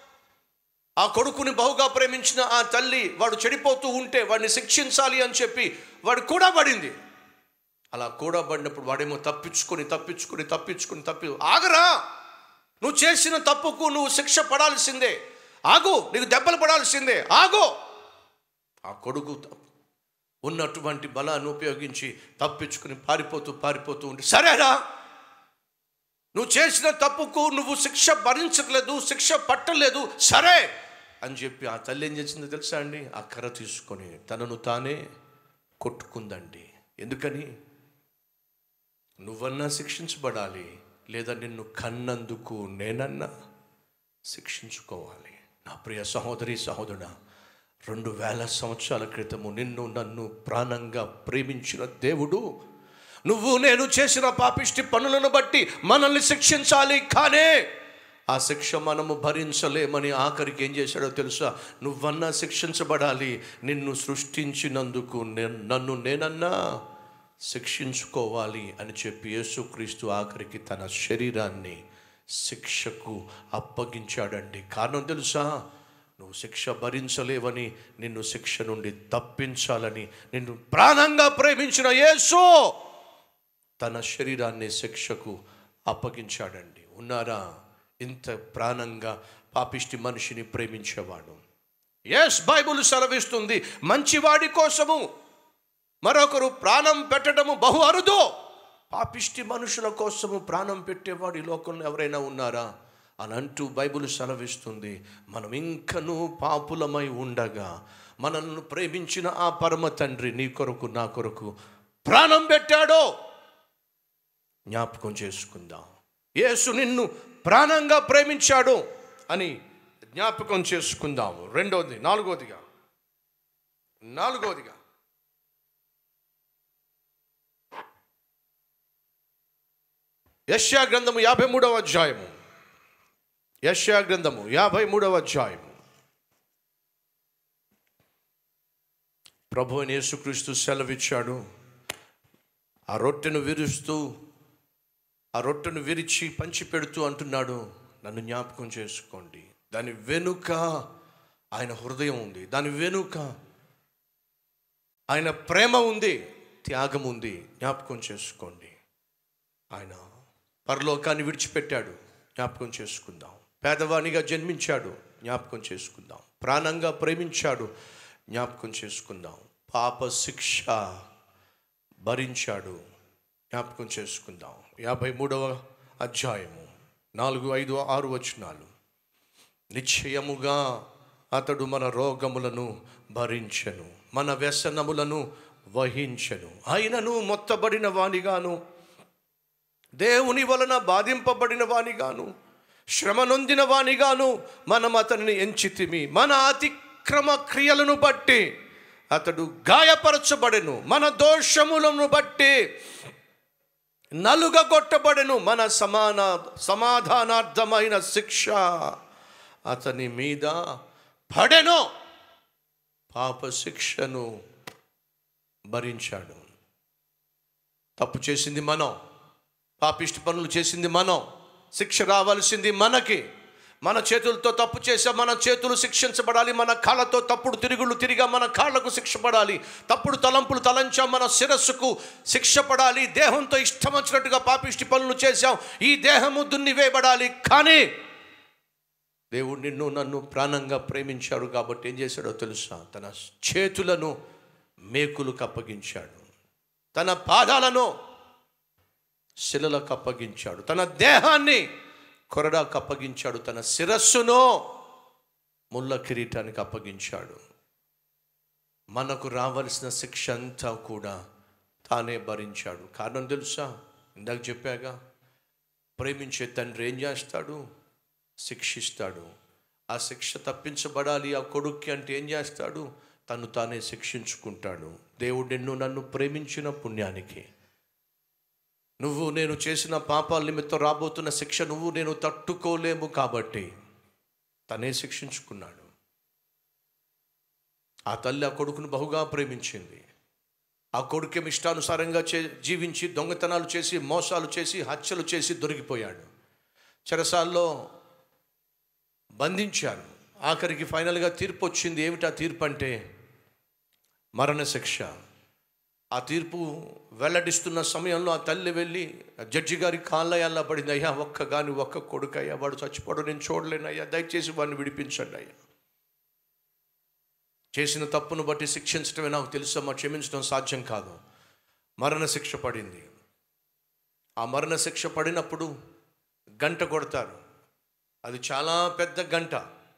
ఆ కొడుకుని బహుగా ప్రేమించిన ఆ తల్లి వాడు చెడిపోతూ ఉంటే వాడిని శిక్షించాలి అని చెప్పి వాడు కూడా పడింది అలా కూడా పడినప్పుడు వాడేమో తప్పించుకొని తప్పించుకొని తప్పించుకొని తప్పి ఆగరా నువ్వు చేసిన తప్పుకు నువ్వు శిక్ష పడాల్సిందే ఆగు నీకు దెబ్బలు పడాల్సిందే ఆగు ఆ కొడుకు త- ఉన్నటువంటి బలాన్ని ఉపయోగించి తప్పించుకుని పారిపోతూ పారిపోతూ ఉంటే సరేరా నువ్వు చేసిన తప్పుకు నువ్వు శిక్ష భరించట్లేదు శిక్ష పట్టలేదు సరే అని చెప్పి ఆ తల్లి ఏం చేసిందో తెలుసా అండి ఆ కర్ర తీసుకొని తనను తానే కొట్టుకుందండి ఎందుకని నువ్వన్నా శిక్షించబడాలి లేదా నిన్ను కన్నందుకు నేనన్నా శిక్షించుకోవాలి నా ప్రియ సహోదరి సహోదరుడా రెండు వేల సంవత్సరాల క్రితము నిన్ను నన్ను ప్రాణంగా ప్రేమించిన దేవుడు నువ్వు నేను చేసిన పాపిష్టి పనులను బట్టి మనల్ని శిక్షించాలి కానీ ఆ శిక్ష మనము భరించలేమని ఆఖరికి ఏం చేశాడో తెలుసా నువ్వన్నా శిక్షించబడాలి నిన్ను సృష్టించినందుకు నేను నన్ను నేనన్నా శిక్షించుకోవాలి అని చెప్పి యేసుక్రీస్తు ఆఖరికి తన శరీరాన్ని శిక్షకు అప్పగించాడండి కారణం తెలుసా నువ్వు శిక్ష భరించలేవని నిన్ను శిక్ష నుండి తప్పించాలని నిన్ను ప్రాణంగా ప్రేమించిన యేసు తన శరీరాన్ని శిక్షకు అప్పగించాడండి ఉన్నారా ఇంత ప్రాణంగా పాపిష్టి మనిషిని ప్రేమించేవాడు ఎస్ బైబుల్ సెలవిస్తుంది మంచివాడి కోసము మరొకరు ప్రాణం పెట్టడము బహు అరుదు పాపిష్టి మనుషుల కోసము ప్రాణం పెట్టేవాడు ఈ లోకంలో ఎవరైనా ఉన్నారా అని అంటూ బైబిల్ సెలవిస్తుంది మనం ఇంకనూ పాపులమై ఉండగా మనల్ని ప్రేమించిన ఆ పరమ తండ్రి నీ కొరకు నా కొరకు ప్రాణం పెట్టాడో జ్ఞాపకం చేసుకుందాం యేసు నిన్ను ప్రాణంగా ప్రేమించాడు అని జ్ఞాపకం చేసుకుందాము రెండవది నాలుగోదిగా నాలుగోదిగా యశ్యా గ్రంథము యాభై మూడవ అధ్యాయము యశ్యా గ్రంథము యాభై మూడవ అధ్యాయము ప్రభు అయిన యేసుక్రీస్తు సెలవిచ్చాడు ఆ రొట్టెను విరుస్తూ ఆ రొట్టెను విరిచి పంచి పెడుతూ అంటున్నాడు నన్ను జ్ఞాపకం చేసుకోండి దాని వెనుక ఆయన హృదయం ఉంది దాని వెనుక ఆయన ప్రేమ ఉంది త్యాగం ఉంది జ్ఞాపకం చేసుకోండి ఆయన పరలోకాన్ని విడిచిపెట్టాడు జ్ఞాపకం చేసుకుందాం పేదవానిగా జన్మించాడు జ్ఞాపకం చేసుకుందాం ప్రాణంగా ప్రేమించాడు జ్ఞాపకం చేసుకుందాం పాప శిక్ష భరించాడు జ్ఞాపకం చేసుకుందాం యాభై మూడవ అధ్యాయము నాలుగు ఐదు ఆరు వచనాలు నిశ్చయముగా అతడు మన రోగములను భరించెను మన వ్యసనములను వహించెను అయినను మొత్తబడిన వానిగాను దేవుని వలన బాధింపబడిన వానిగాను శ్రమ నొందిన వానిగాను మనం అతనిని ఎంచితిమి మన అతిక్రమ క్రియలను బట్టి అతడు గాయపరచబడెను మన దోషములను బట్టి నలుగగొట్టబడెను మన సమాన సమాధానార్థమైన శిక్ష అతని మీద పడెను పాప శిక్షను భరించాడు తప్పు చేసింది మనం పాపిష్టి పనులు చేసింది మనం శిక్ష రావాల్సింది మనకి మన చేతులతో తప్పు చేసాం మన చేతులు శిక్షించబడాలి మన కాళ్ళతో తప్పుడు తిరుగుళ్ళు తిరిగా మన కాళ్ళకు శిక్ష పడాలి తప్పుడు తలంపులు తలంచాం మన శిరస్సుకు శిక్ష పడాలి దేహంతో ఇష్టం వచ్చినట్టుగా పాపిష్టి పనులు చేశాం ఈ దేహము దున్నివేయబడాలి కానీ దేవుడు నిన్ను నన్ను ప్రాణంగా ప్రేమించాడు కాబట్టి ఏం చేశాడో తెలుసా తన చేతులను మేకులకు అప్పగించాడు తన పాదాలను శిలలకు అప్పగించాడు తన దేహాన్ని కొరడాకు అప్పగించాడు తన శిరస్సును ముళ్ళ కిరీటానికి అప్పగించాడు మనకు రావలసిన శిక్ష అంతా కూడా తానే భరించాడు కారణం తెలుసా ఇందాక చెప్పాగా ప్రేమించే తండ్రి ఏం చేస్తాడు శిక్షిస్తాడు ఆ శిక్ష తప్పించబడాలి ఆ కొడుక్కి అంటే ఏం చేస్తాడు తను తానే శిక్షించుకుంటాడు దేవుడు నిన్ను నన్ను ప్రేమించిన పుణ్యానికి నువ్వు నేను చేసిన పాపాల నిమిత్తం రాబోతున్న శిక్ష నువ్వు నేను తట్టుకోలేము కాబట్టి తనే శిక్షించుకున్నాడు ఆ తల్లి ఆ కొడుకును బహుగా ప్రేమించింది ఆ కొడుకేం ఇష్టానుసారంగా చే జీవించి దొంగతనాలు చేసి మోసాలు చేసి హత్యలు చేసి దొరికిపోయాడు చెరసాల్లో బంధించారు ఆఖరికి ఫైనల్గా తీర్పు వచ్చింది ఏమిటా తీర్పు అంటే మరణశిక్ష ఆ తీర్పు వెల్లడిస్తున్న సమయంలో ఆ తల్లి వెళ్ళి ఆ జడ్జి గారి కాళ్ళ పడింది అయ్యా ఒక్క గాని ఒక్క కొడుకు అయ్యా వాడు చచ్చిపోవడం నేను చూడలేను అయ్యా దయచేసి వాడిని విడిపించండి అయ్యా చేసిన తప్పును బట్టి శిక్షించడమే నాకు తెలుసమ్మా క్షమించడం సాధ్యం కాదు మరణశిక్ష పడింది ఆ మరణశిక్ష పడినప్పుడు గంట కొడతారు అది చాలా పెద్ద గంట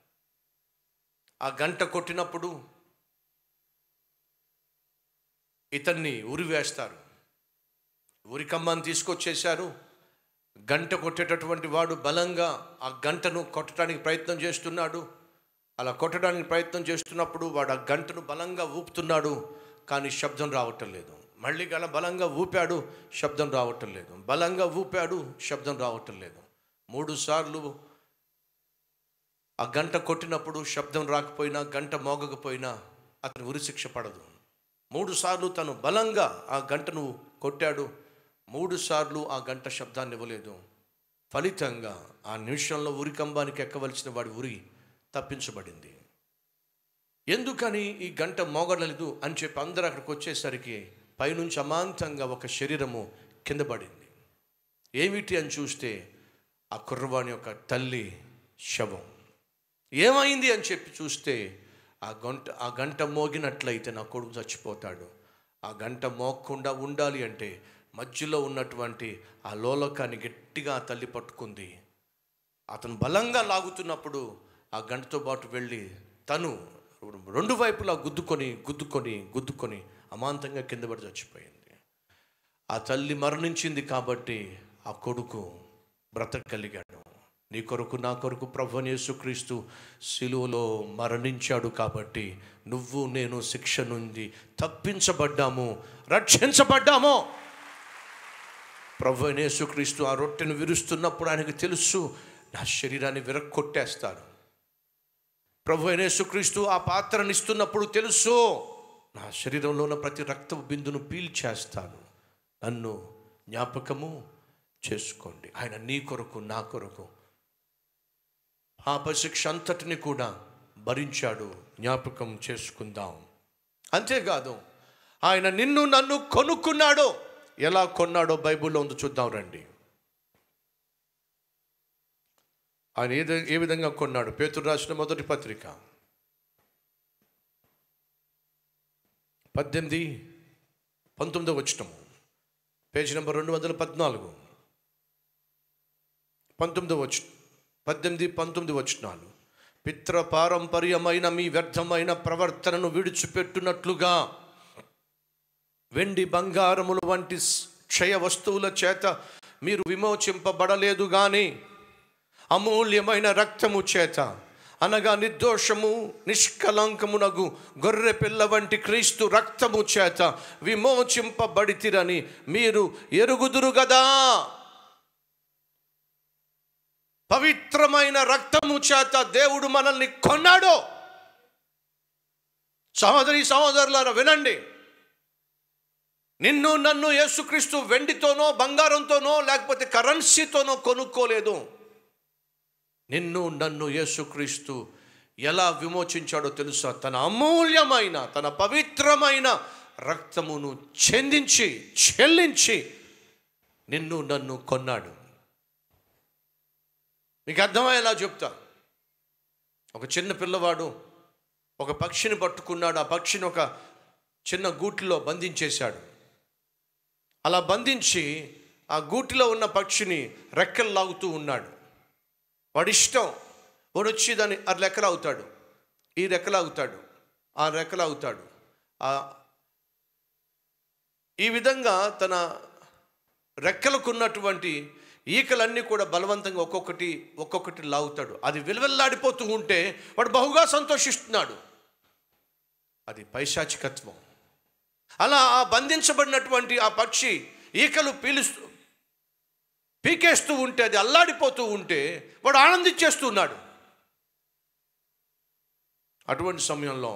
ఆ గంట కొట్టినప్పుడు ఇతన్ని ఉరివేస్తారు ఉరికమ్మని తీసుకొచ్చేశారు గంట కొట్టేటటువంటి వాడు బలంగా ఆ గంటను కొట్టడానికి ప్రయత్నం చేస్తున్నాడు అలా కొట్టడానికి ప్రయత్నం చేస్తున్నప్పుడు వాడు ఆ గంటను బలంగా ఊపుతున్నాడు కానీ శబ్దం రావటం లేదు మళ్ళీ గల బలంగా ఊపాడు శబ్దం రావటం లేదు బలంగా ఊపాడు శబ్దం రావటం లేదు మూడు సార్లు ఆ గంట కొట్టినప్పుడు శబ్దం రాకపోయినా గంట మోగకపోయినా అతను ఉరిశిక్ష పడదు మూడు సార్లు తను బలంగా ఆ గంటను కొట్టాడు మూడు సార్లు ఆ గంట శబ్దాన్ని ఇవ్వలేదు ఫలితంగా ఆ నిమిషంలో ఉరికంబానికి ఎక్కవలసిన వాడి ఉరి తప్పించబడింది ఎందుకని ఈ గంట మోగడలేదు అని చెప్పి అందరూ అక్కడికి వచ్చేసరికి పైనుంచి అమాంతంగా ఒక శరీరము కింద పడింది ఏమిటి అని చూస్తే ఆ కుర్రవాణి యొక్క తల్లి శవం ఏమైంది అని చెప్పి చూస్తే ఆ గంట ఆ గంట మోగినట్లయితే నా కొడుకు చచ్చిపోతాడు ఆ గంట మోగకుండా ఉండాలి అంటే మధ్యలో ఉన్నటువంటి ఆ లోలకాన్ని గట్టిగా ఆ తల్లి పట్టుకుంది అతను బలంగా లాగుతున్నప్పుడు ఆ గంటతో పాటు వెళ్ళి తను రెండు వైపులా గుద్దుకొని గుద్దుకొని గుద్దుకొని అమాంతంగా కింద పడి చచ్చిపోయింది ఆ తల్లి మరణించింది కాబట్టి ఆ కొడుకు బ్రతకగలిగాడు నీ కొరకు నా కొరకు ప్రభు యేసుక్రీస్తు శిలువలో మరణించాడు కాబట్టి నువ్వు నేను శిక్ష నుండి తప్పించబడ్డాము రక్షించబడ్డాము ప్రభు అయిన యేసుక్రీస్తు ఆ రొట్టెను విరుస్తున్నప్పుడు ఆయనకు తెలుసు నా శరీరాన్ని విరక్కొట్టేస్తాను ప్రభు అయిన యేసుక్రీస్తు ఆ పాత్రను ఇస్తున్నప్పుడు తెలుసు నా శరీరంలో ఉన్న ప్రతి రక్త బిందును పీల్చేస్తాను నన్ను జ్ఞాపకము చేసుకోండి ఆయన నీ కొరకు నా కొరకు పాపశిక్ష అంతటిని కూడా భరించాడు జ్ఞాపకం చేసుకుందాం అంతేకాదు ఆయన నిన్ను నన్ను కొనుక్కున్నాడు ఎలా కొన్నాడో బైబిల్లో ఉంది చూద్దాం రండి ఆయన ఏ ఏ విధంగా కొన్నాడు పేతురు రాసిన మొదటి పత్రిక పద్దెనిమిది పంతొమ్మిదో వచ్చినము పేజీ నెంబర్ రెండు వందల పద్నాలుగు పంతొమ్మిదో వచ్చి పద్దెనిమిది పంతొమ్మిది వచనాలు పిత్ర పారంపర్యమైన మీ వ్యర్థమైన ప్రవర్తనను విడిచిపెట్టునట్లుగా వెండి బంగారములు వంటి క్షయ వస్తువుల చేత మీరు విమోచింపబడలేదు కానీ అమూల్యమైన రక్తము చేత అనగా నిర్దోషము నిష్కలంకమునగు గొర్రె పిల్ల వంటి క్రీస్తు రక్తము చేత విమోచింపబడితిరని మీరు ఎరుగుదురు గదా పవిత్రమైన రక్తము చేత దేవుడు మనల్ని కొన్నాడు సహోదరి సహోదరులారా వినండి నిన్ను నన్ను యేసుక్రీస్తు వెండితోనో బంగారంతోనో లేకపోతే కరెన్సీతోనో కొనుక్కోలేదు నిన్ను నన్ను యేసుక్రీస్తు ఎలా విమోచించాడో తెలుసా తన అమూల్యమైన తన పవిత్రమైన రక్తమును చెందించి చెల్లించి నిన్ను నన్ను కొన్నాడు మీకు అర్థమయ్యేలా చెప్తా ఒక చిన్న పిల్లవాడు ఒక పక్షిని పట్టుకున్నాడు ఆ పక్షిని ఒక చిన్న గూటిలో బంధించేశాడు అలా బంధించి ఆ గూటిలో ఉన్న పక్షిని రెక్కలు లాగుతూ ఉన్నాడు వాడి ఇష్టం వాడు వచ్చి దాన్ని ఆ రెక్కలాగుతాడు ఈ రెక్కలాగుతాడు ఆ రెక్కలాగుతాడు ఆ ఈ విధంగా తన రెక్కలకున్నటువంటి ఈకలన్నీ కూడా బలవంతంగా ఒక్కొక్కటి ఒక్కొక్కటి లాగుతాడు అది విలువెల్లాడిపోతూ ఉంటే వాడు బహుగా సంతోషిస్తున్నాడు అది పైశాచికత్వం అలా ఆ బంధించబడినటువంటి ఆ పక్షి ఈకలు పీలుస్తూ పీకేస్తూ ఉంటే అది అల్లాడిపోతూ ఉంటే వాడు ఆనందించేస్తున్నాడు అటువంటి సమయంలో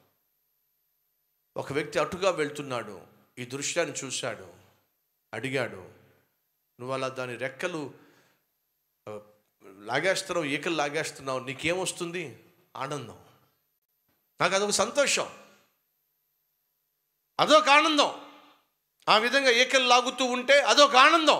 ఒక వ్యక్తి అటుగా వెళ్తున్నాడు ఈ దృశ్యాన్ని చూశాడు అడిగాడు నువ్వు అలా దాని రెక్కలు ఆ, లాగేస్తున్నావు ఈకలు లాగేస్తున్నావు నీకేమొస్తుంది ఆనందం నాకు అదొక సంతోషం అదొక ఆనందం ఆ విధంగా ఈకలు లాగుతూ ఉంటే అదొక ఆనందం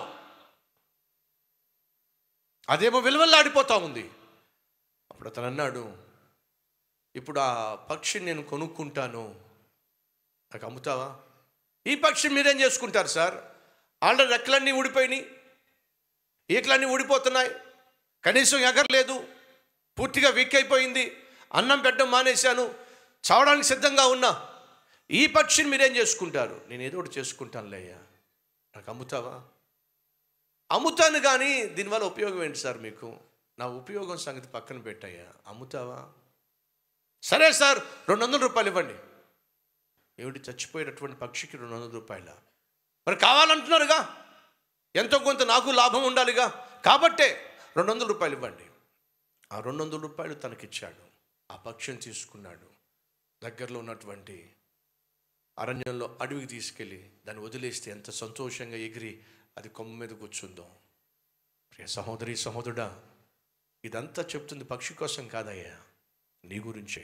అదేమో విలువల్లాడిపోతా ఉంది అప్పుడు అతను అన్నాడు ఇప్పుడు ఆ పక్షిని నేను కొనుక్కుంటాను నాకు అమ్ముతావా ఈ పక్షి మీరేం చేసుకుంటారు సార్ ఆల్రెడీ రెక్కలన్నీ ఊడిపోయినాయి ఈకలన్నీ ఊడిపోతున్నాయి కనీసం ఎగరలేదు పూర్తిగా వీక్ అయిపోయింది అన్నం పెట్టడం మానేశాను చావడానికి సిద్ధంగా ఉన్నా ఈ పక్షిని మీరేం చేసుకుంటారు నేను ఏదో ఒకటి చేసుకుంటానులే అయ్యా నాకు అమ్ముతావా అమ్ముతాను కానీ దీనివల్ల ఉపయోగం ఏంటి సార్ మీకు నా ఉపయోగం సంగతి పక్కన పెట్టయ్యా అమ్ముతావా సరే సార్ రెండు వందల రూపాయలు ఇవ్వండి ఏమిటి చచ్చిపోయేటటువంటి పక్షికి రెండు వందల రూపాయల మరి కావాలంటున్నారుగా ఎంతో కొంత నాకు లాభం ఉండాలిగా కాబట్టే రెండు వందల రూపాయలు ఇవ్వండి ఆ రెండు వందల రూపాయలు తనకిచ్చాడు ఆ పక్షిని తీసుకున్నాడు దగ్గరలో ఉన్నటువంటి అరణ్యంలో అడవికి తీసుకెళ్ళి దాన్ని వదిలేస్తే ఎంత సంతోషంగా ఎగిరి అది కొమ్మ మీద కూర్చుందో ప్రియ సహోదరి సహోదరుడా ఇదంతా చెప్తుంది పక్షి కోసం కాదయ్యా నీ గురించే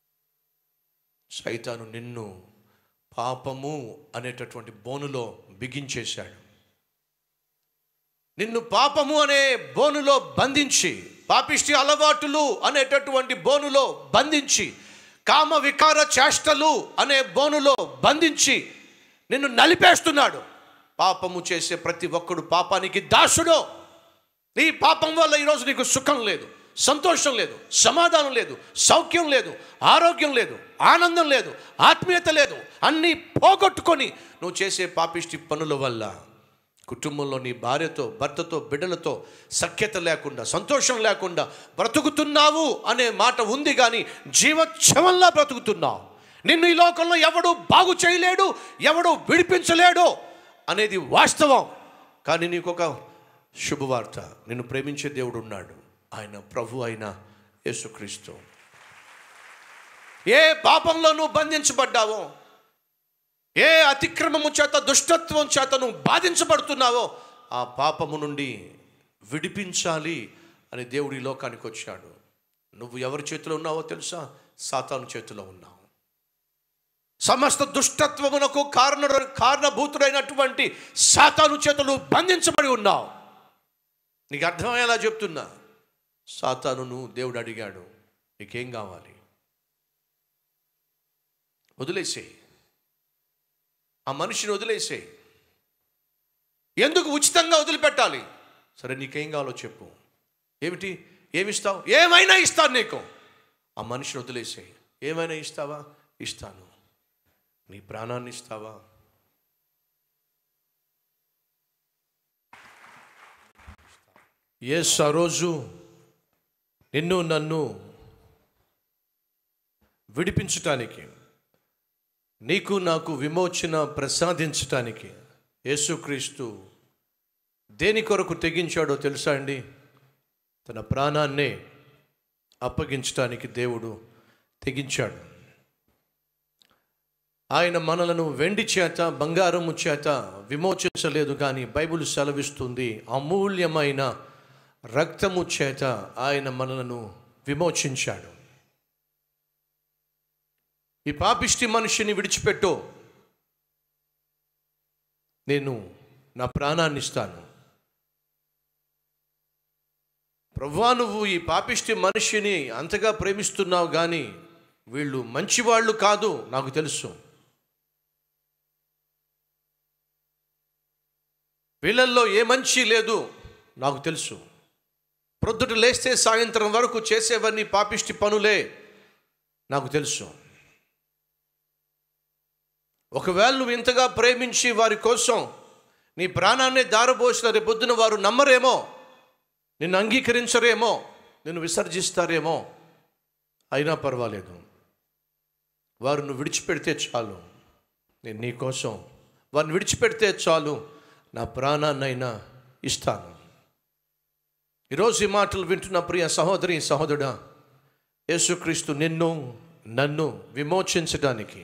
సైతాను నిన్ను పాపము అనేటటువంటి బోనులో బిగించేశాడు నిన్ను పాపము అనే బోనులో బంధించి పాపిష్టి అలవాటులు అనేటటువంటి బోనులో బంధించి కామ వికార చేష్టలు అనే బోనులో బంధించి నిన్ను నలిపేస్తున్నాడు పాపము చేసే ప్రతి ఒక్కడు పాపానికి దాసుడు నీ పాపం వల్ల ఈరోజు నీకు సుఖం లేదు సంతోషం లేదు సమాధానం లేదు సౌఖ్యం లేదు ఆరోగ్యం లేదు ఆనందం లేదు ఆత్మీయత లేదు అన్నీ పోగొట్టుకొని నువ్వు చేసే పాపిష్టి పనుల వల్ల కుటుంబంలో నీ భార్యతో భర్తతో బిడ్డలతో సఖ్యత లేకుండా సంతోషం లేకుండా బ్రతుకుతున్నావు అనే మాట ఉంది కానీ జీవచ్ఛవంలా బ్రతుకుతున్నావు నిన్ను ఈ లోకంలో ఎవడు బాగు చేయలేడు ఎవడు విడిపించలేడు అనేది వాస్తవం కానీ నీకు ఒక శుభవార్త నిన్ను ప్రేమించే దేవుడు ఉన్నాడు ఆయన ప్రభు అయిన యేసుక్రీస్తు ఏ పాపంలో నువ్వు బంధించబడ్డావో ఏ అతిక్రమము చేత దుష్టత్వం చేత నువ్వు బాధించబడుతున్నావో ఆ పాపము నుండి విడిపించాలి అని దేవుడు ఈ లోకానికి వచ్చాడు నువ్వు ఎవరి చేతిలో ఉన్నావో తెలుసా సాతాను చేతిలో ఉన్నావు సమస్త దుష్టత్వమునకు కారణ కారణభూతుడైనటువంటి సాతాను చేతులు బంధించబడి ఉన్నావు నీకు అర్థమయ్యేలా చెప్తున్నా సాతానును దేవుడు అడిగాడు నీకేం కావాలి వదిలేసేయి ఆ మనిషిని వదిలేసేయి ఎందుకు ఉచితంగా వదిలిపెట్టాలి సరే నీకేం కావాలో చెప్పు ఏమిటి ఏమిస్తావు ఏమైనా ఇస్తాను నీకు ఆ మనిషిని వదిలేసేయి ఏమైనా ఇస్తావా ఇస్తాను నీ ప్రాణాన్ని ఇస్తావా ఎస్ ఆ రోజు నిన్ను నన్ను విడిపించటానికి నీకు నాకు విమోచన ప్రసాదించటానికి యేసుక్రీస్తు దేని కొరకు తెగించాడో తెలుసా అండి తన ప్రాణాన్నే అప్పగించటానికి దేవుడు తెగించాడు ఆయన మనలను వెండి చేత బంగారము చేత విమోచించలేదు కానీ బైబిల్ సెలవిస్తుంది అమూల్యమైన రక్తము చేత ఆయన మనలను విమోచించాడు ఈ పాపిష్టి మనిషిని విడిచిపెట్టు నేను నా ప్రాణాన్ని ఇస్తాను ప్రభువా నువ్వు ఈ పాపిష్టి మనిషిని అంతగా ప్రేమిస్తున్నావు కానీ వీళ్ళు మంచివాళ్ళు కాదు నాకు తెలుసు వీళ్ళల్లో ఏ మంచి లేదు నాకు తెలుసు ప్రొద్దుట లేస్తే సాయంత్రం వరకు చేసేవన్నీ పాపిష్టి పనులే నాకు తెలుసు ఒకవేళ నువ్వు ఇంతగా ప్రేమించి వారి కోసం నీ ప్రాణాన్ని దారబోసిన రేపొద్దున వారు నమ్మరేమో నిన్ను అంగీకరించరేమో నిన్ను విసర్జిస్తారేమో అయినా పర్వాలేదు వారు నువ్వు విడిచిపెడితే చాలు నేను నీ కోసం వారిని విడిచిపెడితే చాలు నా ప్రాణాన్నైనా ఇస్తాను ఈరోజు ఈ మాటలు వింటున్న ప్రియ సహోదరి సహోదరుడా యేసుక్రీస్తు నిన్ను నన్ను విమోచించడానికి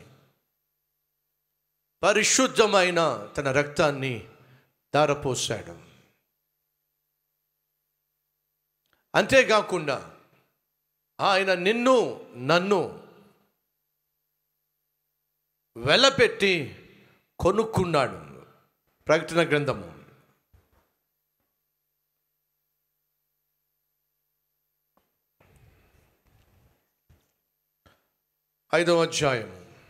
పరిశుద్ధమైన తన రక్తాన్ని దారపోశాడు అంతేకాకుండా ఆయన నిన్ను నన్ను వెలపెట్టి కొనుక్కున్నాడు ప్రకటన గ్రంథము ఐదవ అధ్యాయం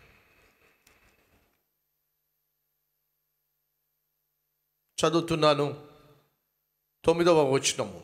చదువుతున్నాను తొమ్మిదవ వచనము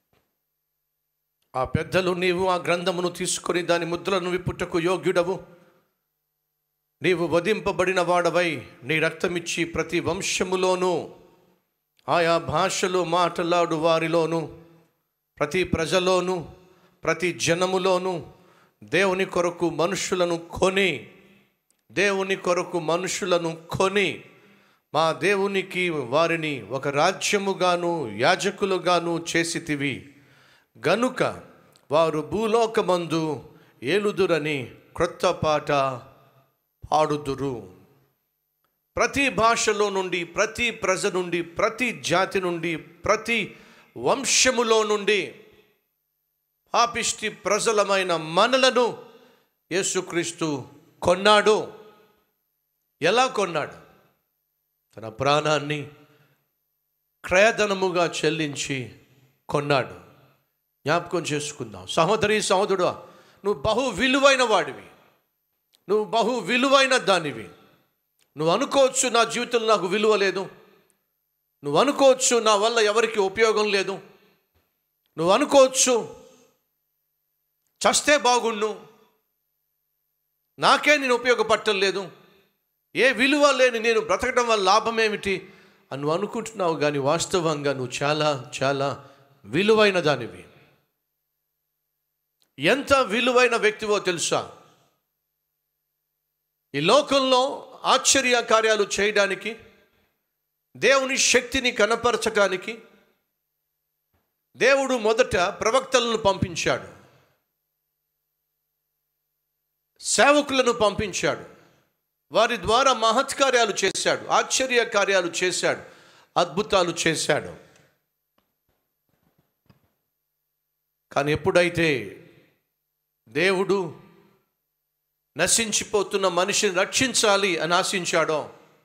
ఆ పెద్దలు నీవు ఆ గ్రంథమును తీసుకొని దాని ముద్రలను విప్పుటకు యోగ్యుడవు నీవు వధింపబడిన వాడవై నీ రక్తమిచ్చి ప్రతి వంశములోనూ ఆయా భాషలు మాట్లాడు వారిలోనూ ప్రతి ప్రజలోనూ ప్రతి జనములోనూ దేవుని కొరకు మనుషులను కొని దేవుని కొరకు మనుషులను కొని మా దేవునికి వారిని ఒక రాజ్యముగాను యాజకులుగాను చేసితివి గనుక వారు భూలోకమందు ఏలుదురని క్రొత్త పాట పాడుదురు ప్రతి భాషలో నుండి ప్రతి ప్రజ నుండి ప్రతి జాతి నుండి ప్రతి వంశములో నుండి పాపిష్టి ప్రజలమైన మనలను యేసుక్రీస్తు కొన్నాడు ఎలా కొన్నాడు తన ప్రాణాన్ని క్రయధనముగా చెల్లించి కొన్నాడు జ్ఞాపకం చేసుకుందాం సహోదరి సహోదరుడు నువ్వు బహు విలువైన వాడివి నువ్వు బహు విలువైన దానివి నువ్వు అనుకోవచ్చు నా జీవితంలో నాకు విలువ లేదు నువ్వు అనుకోవచ్చు నా వల్ల ఎవరికి ఉపయోగం లేదు నువ్వు అనుకోవచ్చు చస్తే బాగుండు నాకే నేను ఉపయోగపట్టలేదు ఏ విలువ లేని నేను బ్రతకడం వల్ల లాభం ఏమిటి అని నువ్వు అనుకుంటున్నావు కానీ వాస్తవంగా నువ్వు చాలా చాలా విలువైన దానివి ఎంత విలువైన వ్యక్తివో తెలుసా ఈ లోకంలో ఆశ్చర్య కార్యాలు చేయడానికి దేవుని శక్తిని కనపరచటానికి దేవుడు మొదట ప్రవక్తలను పంపించాడు సేవకులను పంపించాడు వారి ద్వారా మహత్కార్యాలు చేశాడు ఆశ్చర్య కార్యాలు చేశాడు అద్భుతాలు చేశాడు కానీ ఎప్పుడైతే దేవుడు నశించిపోతున్న మనిషిని రక్షించాలి అని ఆశించాడో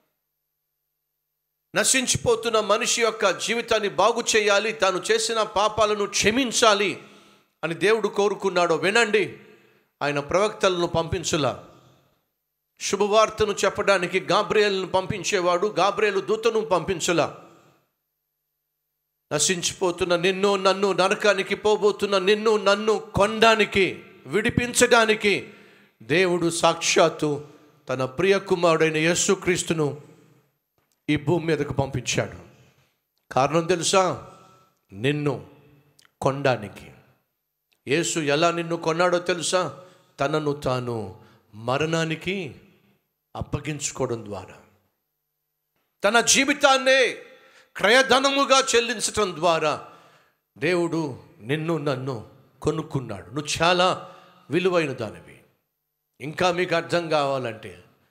నశించిపోతున్న మనిషి యొక్క జీవితాన్ని బాగు చేయాలి తాను చేసిన పాపాలను క్షమించాలి అని దేవుడు కోరుకున్నాడో వినండి ఆయన ప్రవక్తలను పంపించులా శుభవార్తను చెప్పడానికి గాబ్రియల్ను పంపించేవాడు గాబ్రియలు దూతను పంపించలా నశించిపోతున్న నిన్ను నన్ను నరకానికి పోబోతున్న నిన్ను నన్ను కొనడానికి విడిపించడానికి దేవుడు సాక్షాత్తు తన ప్రియ కుమారుడైన యేసుక్రీస్తును ఈ భూమి మీదకు పంపించాడు కారణం తెలుసా నిన్ను కొనడానికి యేసు ఎలా నిన్ను కొన్నాడో తెలుసా తనను తాను మరణానికి అప్పగించుకోవడం ద్వారా తన జీవితాన్నే క్రయధనముగా చెల్లించటం ద్వారా దేవుడు నిన్ను నన్ను కొనుక్కున్నాడు నువ్వు చాలా విలువైన దానివి ఇంకా మీకు అర్థం కావాలంటే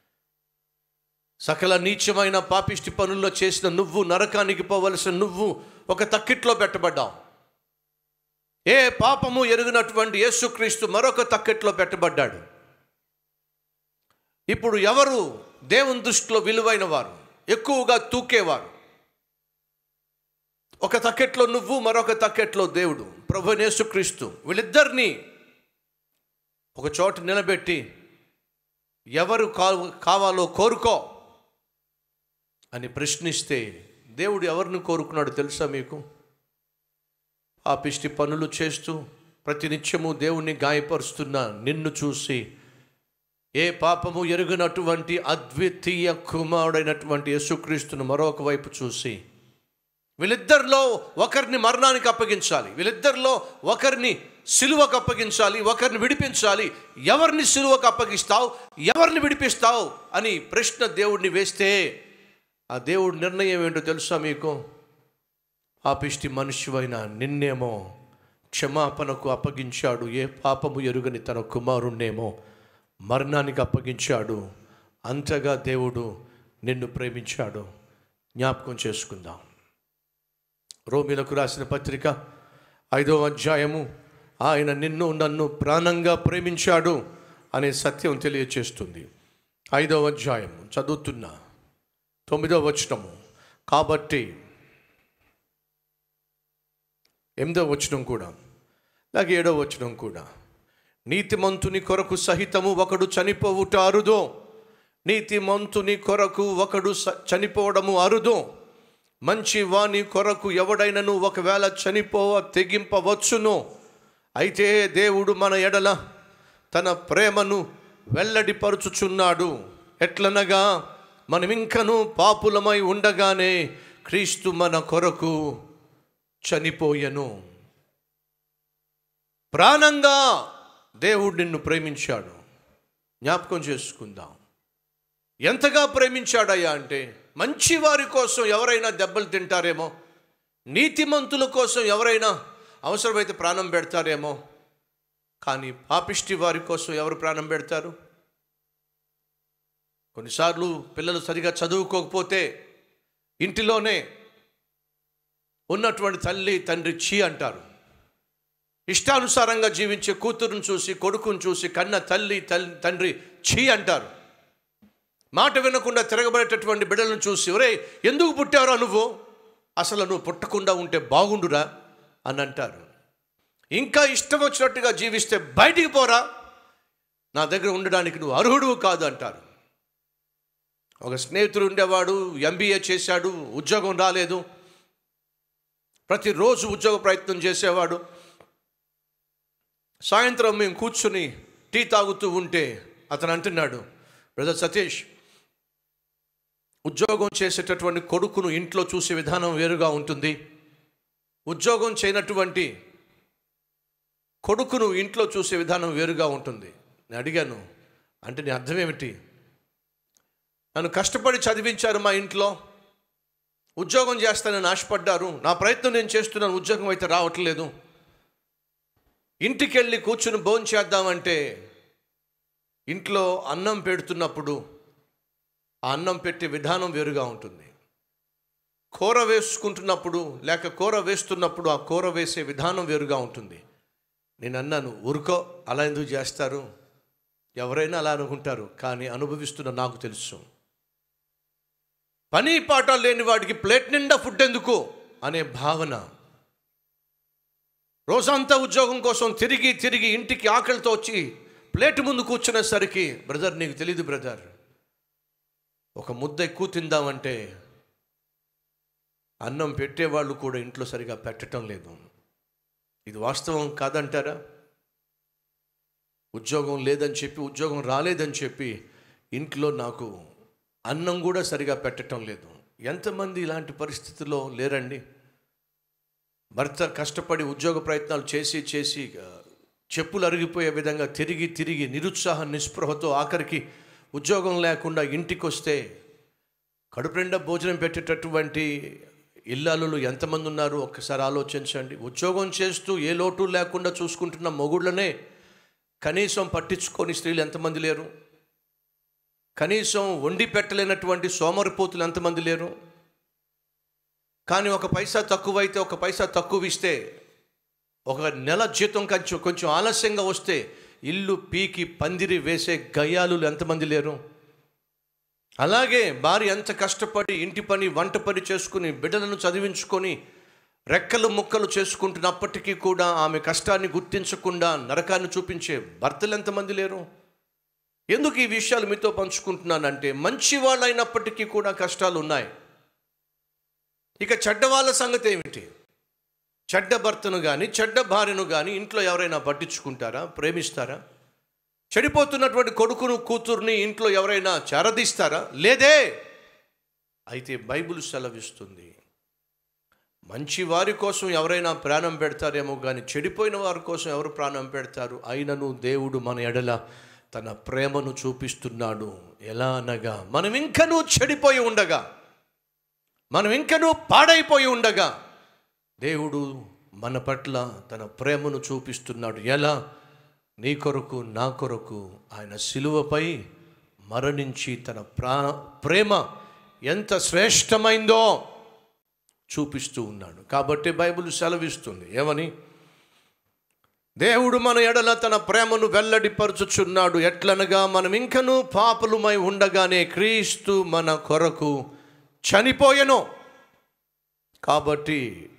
సకల నీచమైన పాపిష్టి పనుల్లో చేసిన నువ్వు నరకానికి పోవలసిన నువ్వు ఒక తక్కిట్లో పెట్టబడ్డావు ఏ పాపము ఎరుగినటువంటి యేసుక్రీస్తు మరొక తక్కెట్లో పెట్టబడ్డాడు ఇప్పుడు ఎవరు దేవుని దృష్టిలో విలువైన వారు ఎక్కువగా తూకేవారు ఒక తక్కెట్లో నువ్వు మరొక తక్కెట్లో దేవుడు ప్రభు యేసుక్రీస్తు వీళ్ళిద్దరినీ ఒక చోట నిలబెట్టి ఎవరు కా- కావాలో కోరుకో అని ప్రశ్నిస్తే దేవుడు ఎవరిని కోరుకున్నాడు తెలుసా మీకు ఆ పిష్టి పనులు చేస్తూ ప్రతినిత్యము దేవుణ్ణి గాయపరుస్తున్న నిన్ను చూసి ఏ పాపము ఎరుగినటువంటి అద్వితీయ కుమారుడైనటువంటి యేసుక్రీస్తును మరొక వైపు చూసి వీళ్ళిద్దరిలో ఒకరిని మరణానికి అప్పగించాలి వీళ్ళిద్దరిలో ఒకరిని సిలువకు అప్పగించాలి ఒకరిని విడిపించాలి ఎవరిని సిలువకు అప్పగిస్తావు ఎవరిని విడిపిస్తావు అని ప్రశ్న దేవుడిని వేస్తే ఆ దేవుడి నిర్ణయం ఏంటో తెలుసా మీకు పాపిష్టి మనుష్యువైన నిన్నేమో క్షమాపణకు అప్పగించాడు ఏ పాపము ఎరుగని తన కుమారుణ్ణేమో మరణానికి అప్పగించాడు అంతగా దేవుడు నిన్ను ప్రేమించాడు జ్ఞాపకం చేసుకుందాం రోమిలకు రాసిన పత్రిక ఐదో అధ్యాయము ఆయన నిన్ను నన్ను ప్రాణంగా ప్రేమించాడు అనే సత్యం తెలియచేస్తుంది ఐదో అధ్యాయము చదువుతున్నా తొమ్మిదో వచనము కాబట్టి ఎనిమిదో వచనం కూడా అలాగే ఏడో వచనం కూడా నీతిమంతుని కొరకు సహితము ఒకడు చనిపోవుట అరుదో నీతిమంతుని కొరకు ఒకడు స- చనిపోవడము అరుదో మంచి వాని కొరకు ఎవడైనను ఒకవేళ చనిపోవ తెగింపవచ్చును అయితే దేవుడు మన ఎడల తన ప్రేమను వెల్లడిపరుచుచున్నాడు ఎట్లనగా మనమింకను పాపులమై ఉండగానే క్రీస్తు మన కొరకు చనిపోయెను ప్రాణంగా దేవుడు నిన్ను ప్రేమించాడు జ్ఞాపకం చేసుకుందాం ఎంతగా ప్రేమించాడయ్యా అంటే మంచి వారి కోసం ఎవరైనా దెబ్బలు తింటారేమో నీతిమంతుల కోసం ఎవరైనా అవసరమైతే ప్రాణం పెడతారేమో కానీ పాపిష్టి వారి కోసం ఎవరు ప్రాణం పెడతారు కొన్నిసార్లు పిల్లలు సరిగా చదువుకోకపోతే ఇంటిలోనే ఉన్నటువంటి తల్లి తండ్రి చీ అంటారు ఇష్టానుసారంగా జీవించే కూతురును చూసి కొడుకును చూసి కన్న తల్లి తల్లి తండ్రి చీ అంటారు మాట వినకుండా తిరగబడేటటువంటి బిడ్డలను చూసి ఒరే ఎందుకు పుట్టారో నువ్వు అసలు నువ్వు పుట్టకుండా ఉంటే బాగుండురా అని అంటారు ఇంకా ఇష్టం వచ్చినట్టుగా జీవిస్తే బయటికి పోరా నా దగ్గర ఉండడానికి నువ్వు అర్హుడు కాదు అంటారు ఒక స్నేహితుడు ఉండేవాడు ఎంబీఏ చేశాడు ఉద్యోగం రాలేదు ప్రతిరోజు ఉద్యోగ ప్రయత్నం చేసేవాడు సాయంత్రం మేము కూర్చుని టీ తాగుతూ ఉంటే అతను అంటున్నాడు బ్రదర్ సతీష్ ఉద్యోగం చేసేటటువంటి కొడుకును ఇంట్లో చూసే విధానం వేరుగా ఉంటుంది ఉద్యోగం చేయనటువంటి కొడుకును ఇంట్లో చూసే విధానం వేరుగా ఉంటుంది నేను అడిగాను అంటే నీ అర్థం ఏమిటి నన్ను కష్టపడి చదివించారు మా ఇంట్లో ఉద్యోగం చేస్తానని ఆశపడ్డారు నా ప్రయత్నం నేను చేస్తున్నాను ఉద్యోగం అయితే రావట్లేదు ఇంటికి వెళ్ళి కూర్చుని భోజనం చేద్దామంటే ఇంట్లో అన్నం పెడుతున్నప్పుడు ఆ అన్నం పెట్టే విధానం వేరుగా ఉంటుంది కూర వేసుకుంటున్నప్పుడు లేక కూర వేస్తున్నప్పుడు ఆ కూర వేసే విధానం వేరుగా ఉంటుంది నేను అన్నాను ఊరుకో అలా ఎందుకు చేస్తారు ఎవరైనా అలా అనుకుంటారు కానీ అనుభవిస్తున్న నాకు తెలుసు పని పాట లేని వాడికి ప్లేట్ నిండా ఫుడ్ ఎందుకు అనే భావన రోజంతా ఉద్యోగం కోసం తిరిగి తిరిగి ఇంటికి ఆకలితో వచ్చి ప్లేట్ ముందు కూర్చునేసరికి బ్రదర్ నీకు తెలియదు బ్రదర్ ఒక ముద్ద ఎక్కువ తిందామంటే అన్నం పెట్టేవాళ్ళు కూడా ఇంట్లో సరిగా పెట్టడం లేదు ఇది వాస్తవం కాదంటారా ఉద్యోగం లేదని చెప్పి ఉద్యోగం రాలేదని చెప్పి ఇంట్లో నాకు అన్నం కూడా సరిగా పెట్టడం లేదు ఎంతమంది ఇలాంటి పరిస్థితుల్లో లేరండి భర్త కష్టపడి ఉద్యోగ ప్రయత్నాలు చేసి చేసి ఆ, చెప్పులు అరిగిపోయే విధంగా తిరిగి తిరిగి నిరుత్సాహ నిస్పృహతో ఆఖరికి ఉద్యోగం లేకుండా ఇంటికి వస్తే కడుపు నిండా భోజనం పెట్టేటటువంటి ఇల్లాలు ఎంతమంది ఉన్నారు ఒక్కసారి ఆలోచించండి ఉద్యోగం చేస్తూ ఏ లోటు లేకుండా చూసుకుంటున్న మొగుళ్ళనే కనీసం పట్టించుకొని స్త్రీలు ఎంతమంది లేరు కనీసం వండి పెట్టలేనటువంటి సోమరిపోతులు ఎంతమంది లేరు కానీ ఒక పైసా తక్కువైతే ఒక పైసా తక్కువ ఇస్తే ఒక నెల జీతం కొంచెం కొంచెం ఆలస్యంగా వస్తే ఇల్లు పీకి పందిరి వేసే గయ్యాలు ఎంతమంది లేరు అలాగే భార్య ఎంత కష్టపడి ఇంటి పని వంట పని చేసుకుని బిడ్డలను చదివించుకొని రెక్కలు ముక్కలు చేసుకుంటున్నప్పటికీ కూడా ఆమె కష్టాన్ని గుర్తించకుండా నరకాన్ని చూపించే భర్తలు ఎంతమంది లేరు ఎందుకు ఈ విషయాలు మీతో పంచుకుంటున్నానంటే మంచి వాళ్ళైనప్పటికీ కూడా కష్టాలు ఉన్నాయి ఇక చెడ్డ వాళ్ళ సంగతి ఏమిటి చెడ్డ భర్తను కానీ చెడ్డ భార్యను కానీ ఇంట్లో ఎవరైనా పట్టించుకుంటారా ప్రేమిస్తారా చెడిపోతున్నటువంటి కొడుకును కూతుర్ని ఇంట్లో ఎవరైనా చేరదీస్తారా లేదే అయితే బైబిల్ సెలవిస్తుంది మంచి వారి కోసం ఎవరైనా ప్రాణం పెడతారేమో కానీ చెడిపోయిన వారి కోసం ఎవరు ప్రాణం పెడతారు అయినను దేవుడు మన ఎడల తన ప్రేమను చూపిస్తున్నాడు ఎలా అనగా మనం ఇంకనూ చెడిపోయి ఉండగా మనం ఇంకనూ పాడైపోయి ఉండగా దేవుడు మన పట్ల తన ప్రేమను చూపిస్తున్నాడు ఎలా నీ కొరకు నా కొరకు ఆయన శిలువపై మరణించి తన ప్రా ప్రేమ ఎంత శ్రేష్టమైందో చూపిస్తూ ఉన్నాడు కాబట్టి బైబిల్ సెలవిస్తుంది ఏమని దేవుడు మన ఎడల తన ప్రేమను వెల్లడిపరుచుచున్నాడు ఎట్లనగా మనం ఇంకనూ పాపలుమై ఉండగానే క్రీస్తు మన కొరకు చనిపోయెను కాబట్టి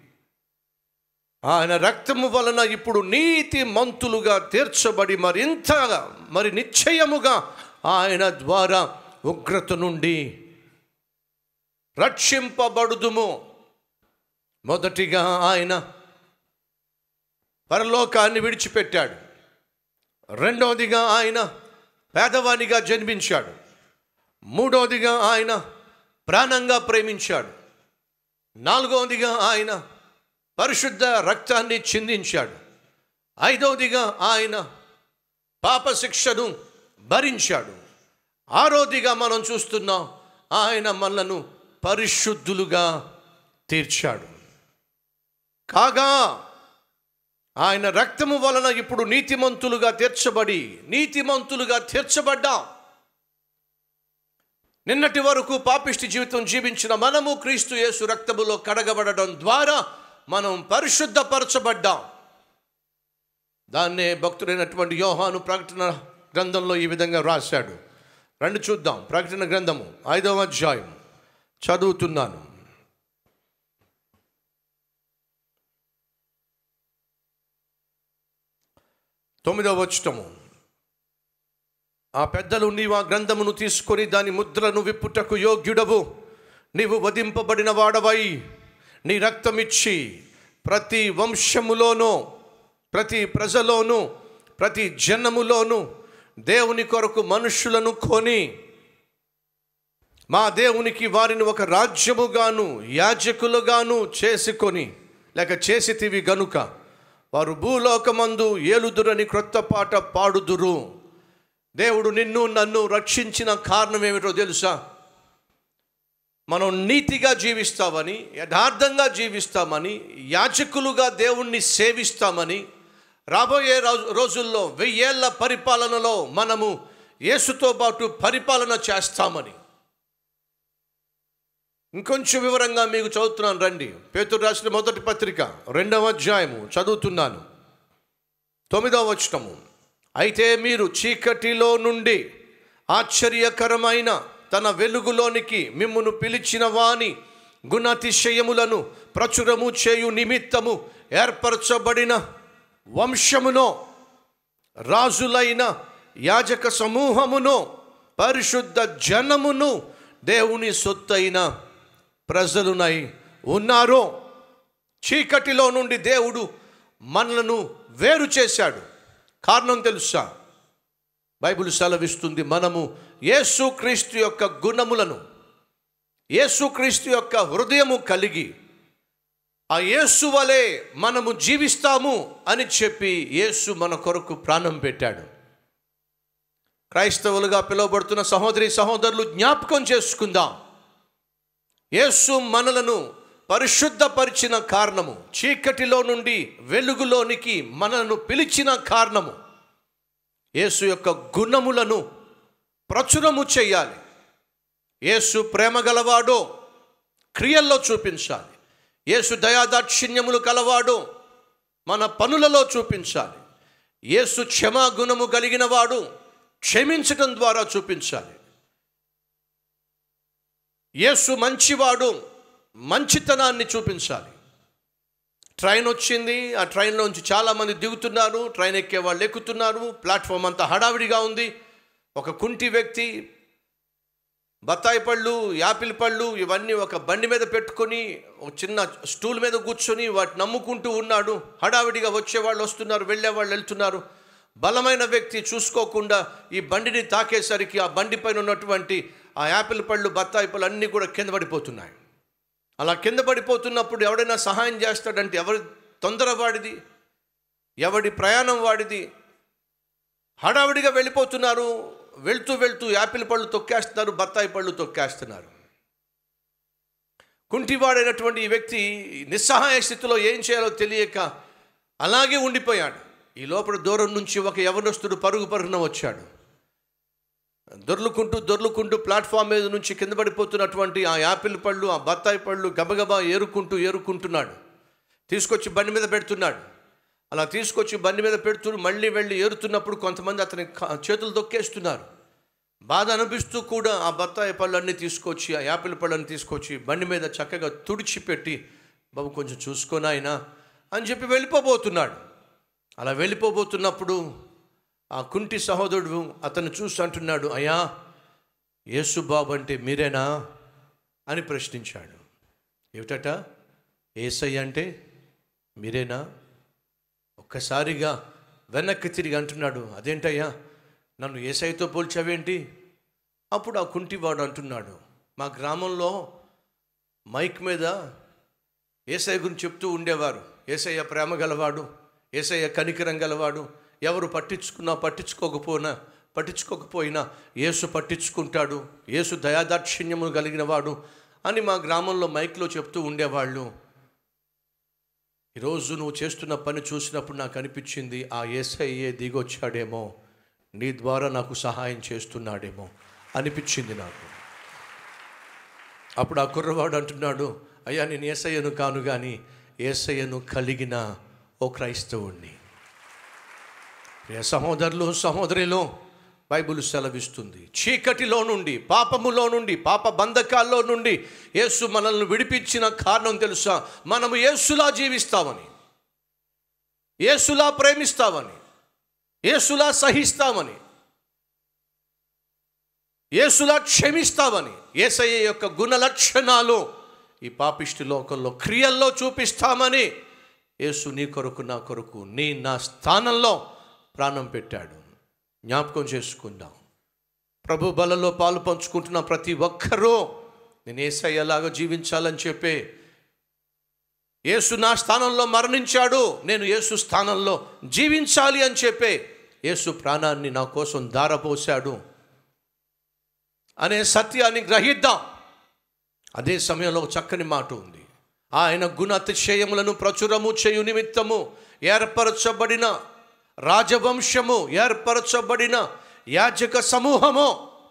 ఆయన రక్తము వలన ఇప్పుడు నీతి మంతులుగా తీర్చబడి మరింత మరి నిశ్చయముగా ఆయన ద్వారా ఉగ్రత నుండి రక్షింపబడుదుము మొదటిగా ఆయన పరలోకాన్ని విడిచిపెట్టాడు రెండవదిగా ఆయన పేదవానిగా జన్మించాడు మూడవదిగా ఆయన ప్రాణంగా ప్రేమించాడు నాలుగవదిగా ఆయన పరిశుద్ధ రక్తాన్ని చిందించాడు ఐదవదిగా ఆయన పాప శిక్షను భరించాడు ఆరోదిగా మనం చూస్తున్నాం ఆయన మనలను పరిశుద్ధులుగా తీర్చాడు కాగా ఆయన రక్తము వలన ఇప్పుడు నీతిమంతులుగా తీర్చబడి నీతిమంతులుగా తీర్చబడ్డాం నిన్నటి వరకు పాపిష్టి జీవితం జీవించిన మనము క్రీస్తు యేసు రక్తములో కడగబడడం ద్వారా మనం పరిశుద్ధపరచబడ్డాం దాన్నే భక్తుడైనటువంటి యోహాను ప్రకటన గ్రంథంలో ఈ విధంగా రాశాడు రండి చూద్దాం ప్రకటన గ్రంథము ఐదవ అధ్యాయం చదువుతున్నాను తొమ్మిదవ వచ్చటము ఆ పెద్దలు నీవు ఆ గ్రంథమును తీసుకొని దాని ముద్రను విప్పుటకు యోగ్యుడవు నీవు వధింపబడిన వాడవై నీ రక్తమిచ్చి ప్రతి వంశములోనూ ప్రతి ప్రజలోనూ ప్రతి జనములోనూ దేవుని కొరకు మనుషులను కొని మా దేవునికి వారిని ఒక రాజ్యముగాను యాజకులుగాను చేసుకొని లేక చేసితివి గనుక వారు భూలోకమందు ఏలుదురని క్రొత్త పాట పాడుదురు దేవుడు నిన్ను నన్ను రక్షించిన కారణం ఏమిటో తెలుసా మనం నీతిగా జీవిస్తామని యథార్థంగా జీవిస్తామని యాజకులుగా దేవుణ్ణి సేవిస్తామని రాబోయే రోజు రోజుల్లో వెయ్యేళ్ల పరిపాలనలో మనము యేసుతో పాటు పరిపాలన చేస్తామని ఇంకొంచెం వివరంగా మీకు చదువుతున్నాను రండి పేతురు రాసిన మొదటి పత్రిక రెండవ అధ్యాయము చదువుతున్నాను తొమ్మిదవ వచనము అయితే మీరు చీకటిలో నుండి ఆశ్చర్యకరమైన తన వెలుగులోనికి మిమ్మును పిలిచిన వాని గుణాతిశయములను ప్రచురము చేయు నిమిత్తము ఏర్పరచబడిన వంశమునో రాజులైన యాజక సమూహమును పరిశుద్ధ జనమును దేవుని సొత్తైన ప్రజలునై ఉన్నారు చీకటిలో నుండి దేవుడు మనలను వేరు చేశాడు కారణం తెలుసా బైబిల్ సెలవిస్తుంది మనము యేసుక్రీస్తు యొక్క గుణములను యేసుక్రీస్తు యొక్క హృదయము కలిగి ఆ యేసు వలె మనము జీవిస్తాము అని చెప్పి యేసు మన కొరకు ప్రాణం పెట్టాడు క్రైస్తవులుగా పిలువబడుతున్న సహోదరి సహోదరులు జ్ఞాపకం చేసుకుందాం యేసు మనలను పరిశుద్ధపరిచిన కారణము చీకటిలో నుండి వెలుగులోనికి మనలను పిలిచిన కారణము యేసు యొక్క గుణములను ప్రచురము చేయాలి యేసు ప్రేమ గలవాడో క్రియల్లో చూపించాలి యేసు దయాదాక్షిణ్యములు కలవాడో మన పనులలో చూపించాలి యేసు క్షమాగుణము కలిగిన వాడు క్షమించటం ద్వారా చూపించాలి యేసు మంచివాడు మంచితనాన్ని చూపించాలి ట్రైన్ వచ్చింది ఆ ట్రైన్లోంచి చాలామంది దిగుతున్నారు ట్రైన్ ఎక్కే వాళ్ళు ఎక్కుతున్నారు ప్లాట్ఫామ్ అంతా హడావిడిగా ఉంది ఒక కుంటి వ్యక్తి బత్తాయి పళ్ళు యాపిల్ పళ్ళు ఇవన్నీ ఒక బండి మీద పెట్టుకొని ఒక చిన్న స్టూల్ మీద కూర్చొని వాటిని నమ్ముకుంటూ ఉన్నాడు హడావిడిగా వచ్చేవాళ్ళు వస్తున్నారు వెళ్ళేవాళ్ళు వెళ్తున్నారు బలమైన వ్యక్తి చూసుకోకుండా ఈ బండిని తాకేసరికి ఆ బండి పైన ఉన్నటువంటి ఆ యాపిల్ పళ్ళు బత్తాయి పళ్ళు అన్నీ కూడా కింద పడిపోతున్నాయి అలా కింద పడిపోతున్నప్పుడు ఎవడైనా సహాయం చేస్తాడంటే ఎవరి తొందర వాడిది ఎవడి ప్రయాణం వాడిది హడావిడిగా వెళ్ళిపోతున్నారు వెళ్తూ వెళ్తూ యాపిల్ పళ్ళు తొక్కేస్తున్నారు బత్తాయి పళ్ళు తొక్కేస్తున్నారు కుంటివాడైనటువంటి ఈ వ్యక్తి నిస్సహాయ స్థితిలో ఏం చేయాలో తెలియక అలాగే ఉండిపోయాడు ఈ లోపల దూరం నుంచి ఒక యవనస్తుడు పరుగు పరుగున వచ్చాడు దొర్లుకుంటూ దొర్లుకుంటూ ప్లాట్ఫామ్ మీద నుంచి కింద పడిపోతున్నటువంటి ఆ యాపిల్ పళ్ళు ఆ బత్తాయి పళ్ళు గబగబా ఏరుకుంటూ ఏరుకుంటున్నాడు తీసుకొచ్చి బండి మీద పెడుతున్నాడు అలా తీసుకొచ్చి బండి మీద పెడుతూ మళ్ళీ వెళ్ళి ఏరుతున్నప్పుడు కొంతమంది అతని కా- చేతులు తొక్కేస్తున్నారు బాధ అనిపిస్తూ కూడా ఆ బత్తాయి పళ్ళన్నీ తీసుకొచ్చి ఆ యాపిల్ పళ్ళని తీసుకొచ్చి బండి మీద చక్కగా తుడిచిపెట్టి బాబు కొంచెం చూసుకొని ఆయన అని చెప్పి వెళ్ళిపోబోతున్నాడు అలా వెళ్ళిపోబోతున్నప్పుడు ఆ కుంటి సహోదరుడు అతను చూసి అంటున్నాడు అయ్యా యేసు బాబు అంటే మీరేనా అని ప్రశ్నించాడు ఏమిటట ఏసయ్య అంటే మీరేనా ఒక్కసారిగా వెనక్కి తిరిగి అంటున్నాడు అదేంటయ్యా నన్ను ఏసైతో పోల్చావేంటి అప్పుడు ఆ కుంటివాడు అంటున్నాడు మా గ్రామంలో మైక్ మీద ఏసఐ గురించి చెప్తూ ఉండేవారు ఏసయ్య ప్రేమ గలవాడు ఏసయ్య కనికరం గలవాడు ఎవరు పట్టించుకున్నా పట్టించుకోకపోయినా పట్టించుకోకపోయినా యేసు పట్టించుకుంటాడు యేసు దయాదాక్షిణ్యము కలిగిన వాడు అని మా గ్రామంలో మైక్లో చెప్తూ ఉండేవాళ్ళు ఈరోజు నువ్వు చేస్తున్న పని చూసినప్పుడు నాకు అనిపించింది ఆ ఏసయ్యే దిగొచ్చాడేమో నీ ద్వారా నాకు సహాయం చేస్తున్నాడేమో అనిపించింది నాకు అప్పుడు ఆ కుర్రవాడు అంటున్నాడు అయ్యా నేను ఏసయ్యను కాను కానీ ఏసయ్యను కలిగిన ఓ క్రైస్తవుణ్ణి ప్రియ సహోదరులు సహోదరిలో బైబిల్ సెలవిస్తుంది చీకటిలో నుండి పాపములో నుండి పాప బంధకాల్లో నుండి యేసు మనల్ని విడిపించిన కారణం తెలుసా మనము యేసులా జీవిస్తామని యేసులా ప్రేమిస్తామని యేసులా సహిస్తామని యేసులా క్షమిస్తామని ఏసయ్య యొక్క గుణ లక్షణాలు ఈ పాపిష్టి లోకంలో క్రియల్లో చూపిస్తామని యేసు నీ కొరకు నా కొరకు నీ నా స్థానంలో ప్రాణం పెట్టాడు జ్ఞాపకం చేసుకుందాం ప్రభు బలలో పాలు పంచుకుంటున్న ప్రతి ఒక్కరూ నేను ఏసయ్యలాగా జీవించాలని చెప్పే యేసు నా స్థానంలో మరణించాడు నేను యేసు స్థానంలో జీవించాలి అని చెప్పే యేసు ప్రాణాన్ని నా కోసం దారపోశాడు అనే సత్యాన్ని గ్రహిద్దాం అదే సమయంలో ఒక చక్కని మాట ఉంది ఆయన గుణ అతిశయములను ప్రచురము చేయు నిమిత్తము ఏర్పరచబడిన రాజవంశము ఏర్పరచబడిన యాజక సమూహము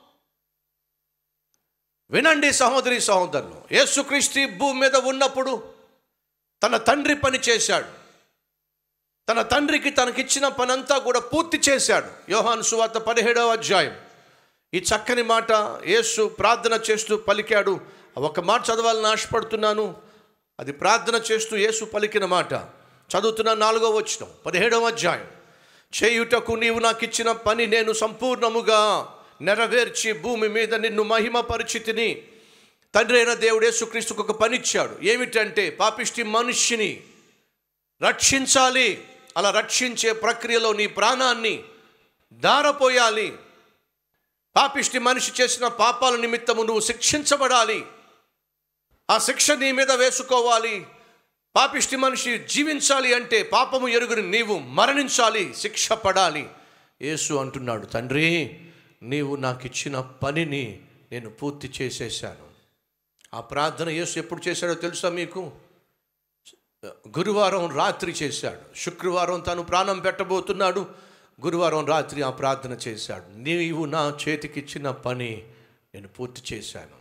వినండి సహోదరి సహోదరులు యేసుక్రీస్తు ఈ భూమి మీద ఉన్నప్పుడు తన తండ్రి పని చేశాడు తన తండ్రికి తనకిచ్చిన పనంతా కూడా పూర్తి చేశాడు యోహాను సువార్త పదిహేడవ అధ్యాయం ఈ చక్కని మాట యేసు ప్రార్థన చేస్తూ పలికాడు ఒక మాట చదవాలని ఆశపడుతున్నాను అది ప్రార్థన చేస్తూ యేసు పలికిన మాట చదువుతున్న నాలుగో వచ్చిన పదిహేడవ అధ్యాయం చేయుటకు నీవు నాకు ఇచ్చిన పని నేను సంపూర్ణముగా నెరవేర్చి భూమి మీద నిన్ను మహిమ పరిచితిని తండ్రి అయిన దేవుడు యేసుక్రీస్తుకు ఒక పని ఇచ్చాడు ఏమిటంటే పాపిష్టి మనిషిని రక్షించాలి అలా రక్షించే ప్రక్రియలో నీ ప్రాణాన్ని దారపోయాలి పాపిష్టి మనిషి చేసిన పాపాల నిమిత్తము నువ్వు శిక్షించబడాలి ఆ శిక్ష నీ మీద వేసుకోవాలి పాపిష్టి మనిషి జీవించాలి అంటే పాపము ఎరుగుని నీవు మరణించాలి శిక్ష పడాలి యేసు అంటున్నాడు తండ్రి నీవు నాకు ఇచ్చిన పనిని నేను పూర్తి చేసేసాను ఆ ప్రార్థన యేసు ఎప్పుడు చేశాడో తెలుసా మీకు గురువారం రాత్రి చేశాడు శుక్రవారం తను ప్రాణం పెట్టబోతున్నాడు గురువారం రాత్రి ఆ ప్రార్థన చేశాడు నీవు నా చేతికిచ్చిన పని నేను పూర్తి చేశాను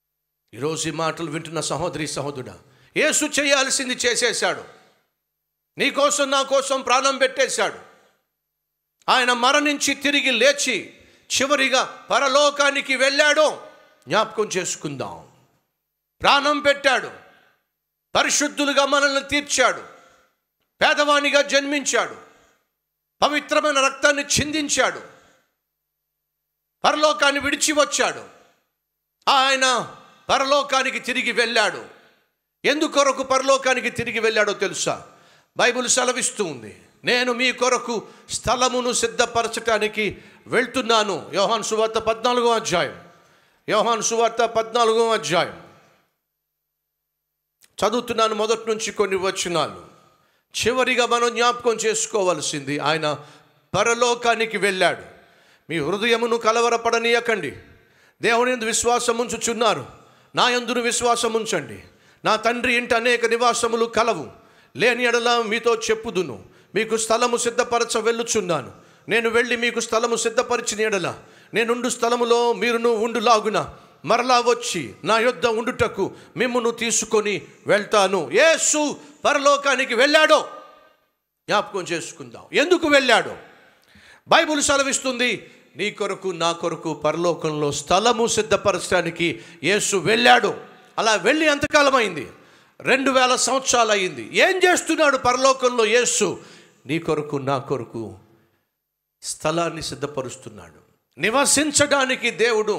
ఈరోజు ఈ మాటలు వింటున్న సహోదరి సహోదరుడా యేసు చేయాల్సింది చేసేశాడు నీ కోసం నా కోసం ప్రాణం పెట్టేశాడు ఆయన మరణించి తిరిగి లేచి చివరిగా పరలోకానికి వెళ్ళాడు జ్ఞాపకం చేసుకుందాం ప్రాణం పెట్టాడు పరిశుద్ధులుగా మనల్ని తీర్చాడు పేదవానిగా జన్మించాడు పవిత్రమైన రక్తాన్ని చిందించాడు పరలోకాన్ని విడిచి వచ్చాడు ఆయన పరలోకానికి తిరిగి వెళ్ళాడు ఎందుకొరకు పరలోకానికి తిరిగి వెళ్ళాడో తెలుసా బైబిల్ సెలవిస్తూ ఉంది నేను మీ కొరకు స్థలమును సిద్ధపరచటానికి వెళ్తున్నాను యోహాన్ సువార్త పద్నాలుగో అధ్యాయం యోహాన్ సువార్త పద్నాలుగో అధ్యాయం చదువుతున్నాను మొదటి నుంచి కొన్ని వచనాలు చివరిగా మనం జ్ఞాపకం చేసుకోవాల్సింది ఆయన పరలోకానికి వెళ్ళాడు మీ హృదయమును కలవరపడనీయకండి దేవుని యందు విశ్వాసం ఉంచుచున్నారు నా యందును విశ్వాసం ఉంచండి నా తండ్రి ఇంట అనేక నివాసములు కలవు లేని ఎడల మీతో చెప్పుదును మీకు స్థలము సిద్ధపరచ వెళ్ళుచున్నాను నేను వెళ్ళి మీకు స్థలము సిద్ధపరిచిన ఎడల నేనుండు స్థలములో మీరును ఉండులాగున మరలా వచ్చి నా యొద్ద ఉండుటకు మిమ్మును తీసుకొని వెళ్తాను యేసు పరలోకానికి వెళ్ళాడో జ్ఞాపకం చేసుకుందాం ఎందుకు వెళ్ళాడు బైబుల్ సెలవిస్తుంది నీ కొరకు నా కొరకు పరలోకంలో స్థలము సిద్ధపరచడానికి యేసు వెళ్ళాడు అలా వెళ్ళి ఎంతకాలం అయింది రెండు వేల సంవత్సరాలు అయింది ఏం చేస్తున్నాడు పరలోకంలో యేసు నీ కొరకు నా కొరకు స్థలాన్ని సిద్ధపరుస్తున్నాడు నివసించడానికి దేవుడు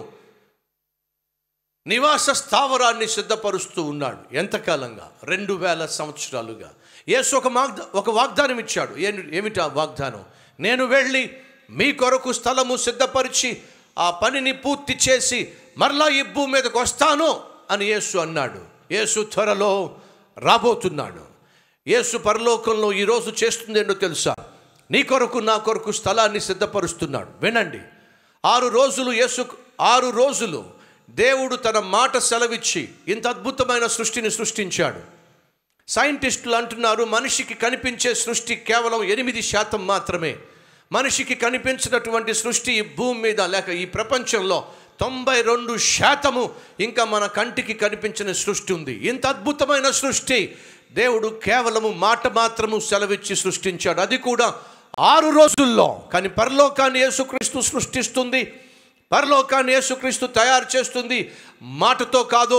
నివాస స్థావరాన్ని సిద్ధపరుస్తూ ఉన్నాడు ఎంతకాలంగా రెండు వేల సంవత్సరాలుగా యేసు ఒక వాగ్ద ఒక వాగ్దానం ఇచ్చాడు ఏమి ఏమిటా వాగ్దానం నేను వెళ్ళి మీ కొరకు స్థలము సిద్ధపరిచి ఆ పనిని పూర్తి చేసి మరలా ఈ భూమి మీదకి వస్తాను అని యేసు అన్నాడు యేసు త్వరలో రాబోతున్నాడు యేసు పరలోకంలో ఈరోజు చేస్తుందేంటో తెలుసా నీ కొరకు నా కొరకు స్థలాన్ని సిద్ధపరుస్తున్నాడు వినండి ఆరు రోజులు యేసు ఆరు రోజులు దేవుడు తన మాట సెలవిచ్చి ఇంత అద్భుతమైన సృష్టిని సృష్టించాడు సైంటిస్టులు అంటున్నారు మనిషికి కనిపించే సృష్టి కేవలం ఎనిమిది శాతం మాత్రమే మనిషికి కనిపించినటువంటి సృష్టి ఈ భూమి మీద లేక ఈ ప్రపంచంలో తొంభై రెండు శాతము ఇంకా మన కంటికి కనిపించిన సృష్టి ఉంది ఇంత అద్భుతమైన సృష్టి దేవుడు కేవలము మాట మాత్రము సెలవిచ్చి సృష్టించాడు అది కూడా ఆరు రోజుల్లో కానీ పరలోకాన్ని యేసుక్రీస్తు సృష్టిస్తుంది పరలోకాన్ని యేసుక్రీస్తు తయారు చేస్తుంది మాటతో కాదు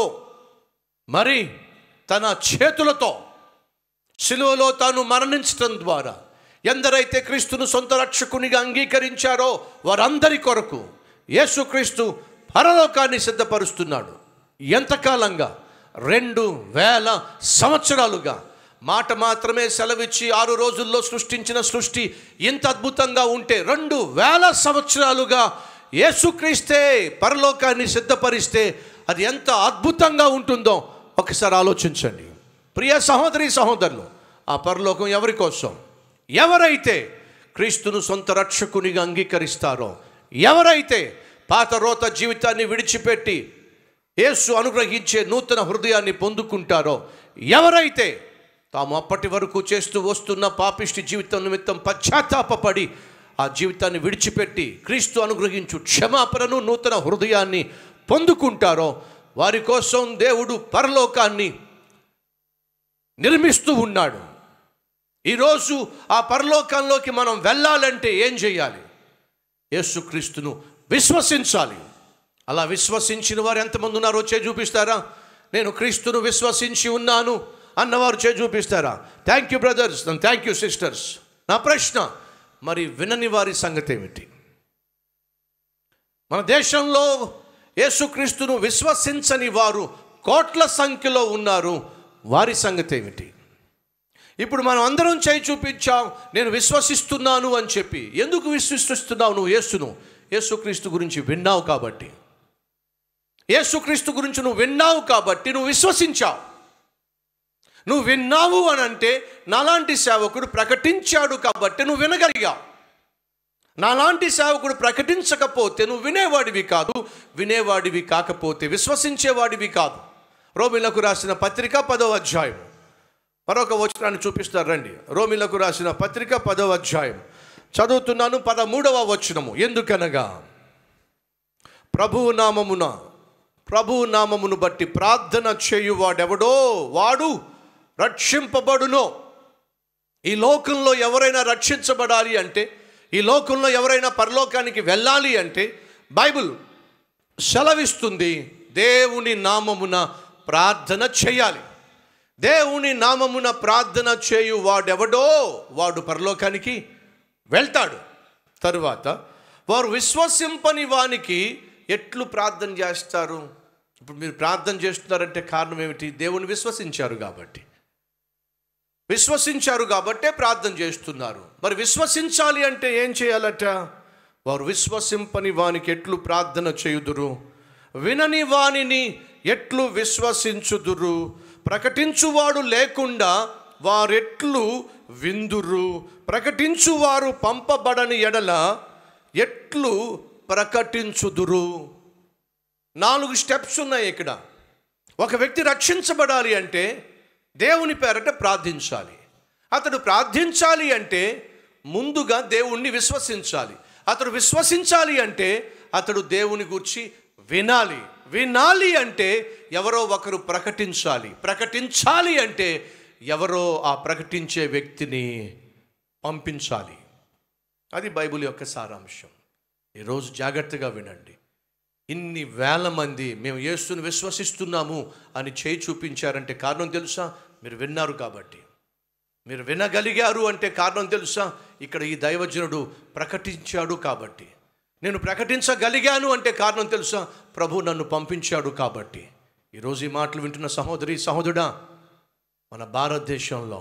మరి తన చేతులతో శిలువలో తాను మరణించటం ద్వారా ఎందరైతే క్రీస్తును సొంత రక్షకునిగా అంగీకరించారో వారందరి కొరకు యేసుక్రీస్తు పరలోకాన్ని సిద్ధపరుస్తున్నాడు ఎంతకాలంగా రెండు వేల సంవత్సరాలుగా మాట మాత్రమే సెలవిచ్చి ఆరు రోజుల్లో సృష్టించిన సృష్టి ఇంత అద్భుతంగా ఉంటే రెండు వేల సంవత్సరాలుగా యేసుక్రీస్తే పరలోకాన్ని సిద్ధపరిస్తే అది ఎంత అద్భుతంగా ఉంటుందో ఒకసారి ఆలోచించండి ప్రియ సహోదరి సహోదరులు ఆ పరలోకం ఎవరి కోసం ఎవరైతే క్రీస్తును సొంత రక్షకునిగా అంగీకరిస్తారో ఎవరైతే పాత రోత జీవితాన్ని విడిచిపెట్టి యేసు అనుగ్రహించే నూతన హృదయాన్ని పొందుకుంటారో ఎవరైతే తాము అప్పటి వరకు చేస్తూ వస్తున్న పాపిష్టి జీవితం నిమిత్తం పశ్చాత్తాపపడి ఆ జీవితాన్ని విడిచిపెట్టి క్రీస్తు అనుగ్రహించు క్షమాపణను నూతన హృదయాన్ని పొందుకుంటారో వారి కోసం దేవుడు పరలోకాన్ని నిర్మిస్తూ ఉన్నాడు ఈరోజు ఆ పరలోకంలోకి మనం వెళ్ళాలంటే ఏం చేయాలి యేసుక్రీస్తును విశ్వసించాలి అలా విశ్వసించిన వారు ఎంతమంది ఉన్నారో చే చూపిస్తారా నేను క్రీస్తును విశ్వసించి ఉన్నాను అన్నవారు చే చూపిస్తారా thank you brothers thank you sisters నా ప్రశ్న మరి వినని వారి సంగతి ఏమిటి మన దేశంలో యేసుక్రీస్తును విశ్వసించని వారు కోట్ల సంఖ్యలో ఉన్నారు వారి సంగతి ఏమిటి ఇప్పుడు మనం అందరం చేయి చూపించాం నేను విశ్వసిస్తున్నాను అని చెప్పి ఎందుకు విశ్వసిస్తున్నావు నువ్వు యేసును యేసుక్రీస్తు గురించి విన్నావు కాబట్టి యేసుక్రీస్తు గురించి నువ్వు విన్నావు కాబట్టి నువ్వు విశ్వసించావు నువ్వు విన్నావు అని అంటే నాలాంటి సేవకుడు ప్రకటించాడు కాబట్టి నువ్వు వినగలిగావు నాలాంటి సేవకుడు ప్రకటించకపోతే నువ్వు వినేవాడివి కాదు వినేవాడివి కాకపోతే విశ్వసించేవాడివి కాదు రోమిలకు రాసిన పత్రిక పదవ అధ్యాయం మరొక వచనాన్ని చూపిస్తారు రండి రోమిలకు రాసిన పత్రిక పదవ అధ్యాయం చదువుతున్నాను పదమూడవ వచనము ఎందుకనగా ప్రభువు నామమున ప్రభువు నామమును బట్టి ప్రార్థన చేయువాడెవడో వాడు రక్షింపబడును ఈ లోకంలో ఎవరైనా రక్షించబడాలి అంటే ఈ లోకంలో ఎవరైనా పరలోకానికి వెళ్ళాలి అంటే బైబిల్ సెలవిస్తుంది దేవుని నామమున ప్రార్థన చేయాలి దేవుని నామమున ప్రార్థన చేయు వాడెవడో వాడు పరలోకానికి వెళ్తాడు తరువాత వారు విశ్వసింపని వానికి ఎట్లు ప్రార్థన చేస్తారు ఇప్పుడు మీరు ప్రార్థన చేస్తున్నారంటే కారణం ఏమిటి దేవుని విశ్వసించారు కాబట్టి విశ్వసించారు కాబట్టే ప్రార్థన చేస్తున్నారు మరి విశ్వసించాలి అంటే ఏం చేయాలట వారు విశ్వసింపని వానికి ఎట్లు ప్రార్థన చేయుదురు వినని వానిని ఎట్లు విశ్వసించుదురు ప్రకటించువాడు లేకుండా వారెట్లు విందురు ప్రకటించువారు పంపబడని ఎడల ఎట్లు ప్రకటించుదురు నాలుగు స్టెప్స్ ఉన్నాయి ఇక్కడ ఒక వ్యక్తి రక్షించబడాలి అంటే దేవుని పేరట ప్రార్థించాలి అతడు ప్రార్థించాలి అంటే ముందుగా దేవుణ్ణి విశ్వసించాలి అతడు విశ్వసించాలి అంటే అతడు దేవుని గురించి వినాలి వినాలి అంటే ఎవరో ఒకరు ప్రకటించాలి ప్రకటించాలి అంటే ఎవరో ఆ ప్రకటించే వ్యక్తిని పంపించాలి అది బైబిల్ యొక్క సారాంశం ఈరోజు జాగ్రత్తగా వినండి ఇన్ని వేల మంది మేము యేసుని విశ్వసిస్తున్నాము అని చేయి చూపించారంటే కారణం తెలుసా మీరు విన్నారు కాబట్టి మీరు వినగలిగారు అంటే కారణం తెలుసా ఇక్కడ ఈ దైవజనుడు ప్రకటించాడు కాబట్టి నేను ప్రకటించగలిగాను అంటే కారణం తెలుసా ప్రభు నన్ను పంపించాడు కాబట్టి ఈరోజు ఈ మాటలు వింటున్న సహోదరి సహోదరుడా మన భారతదేశంలో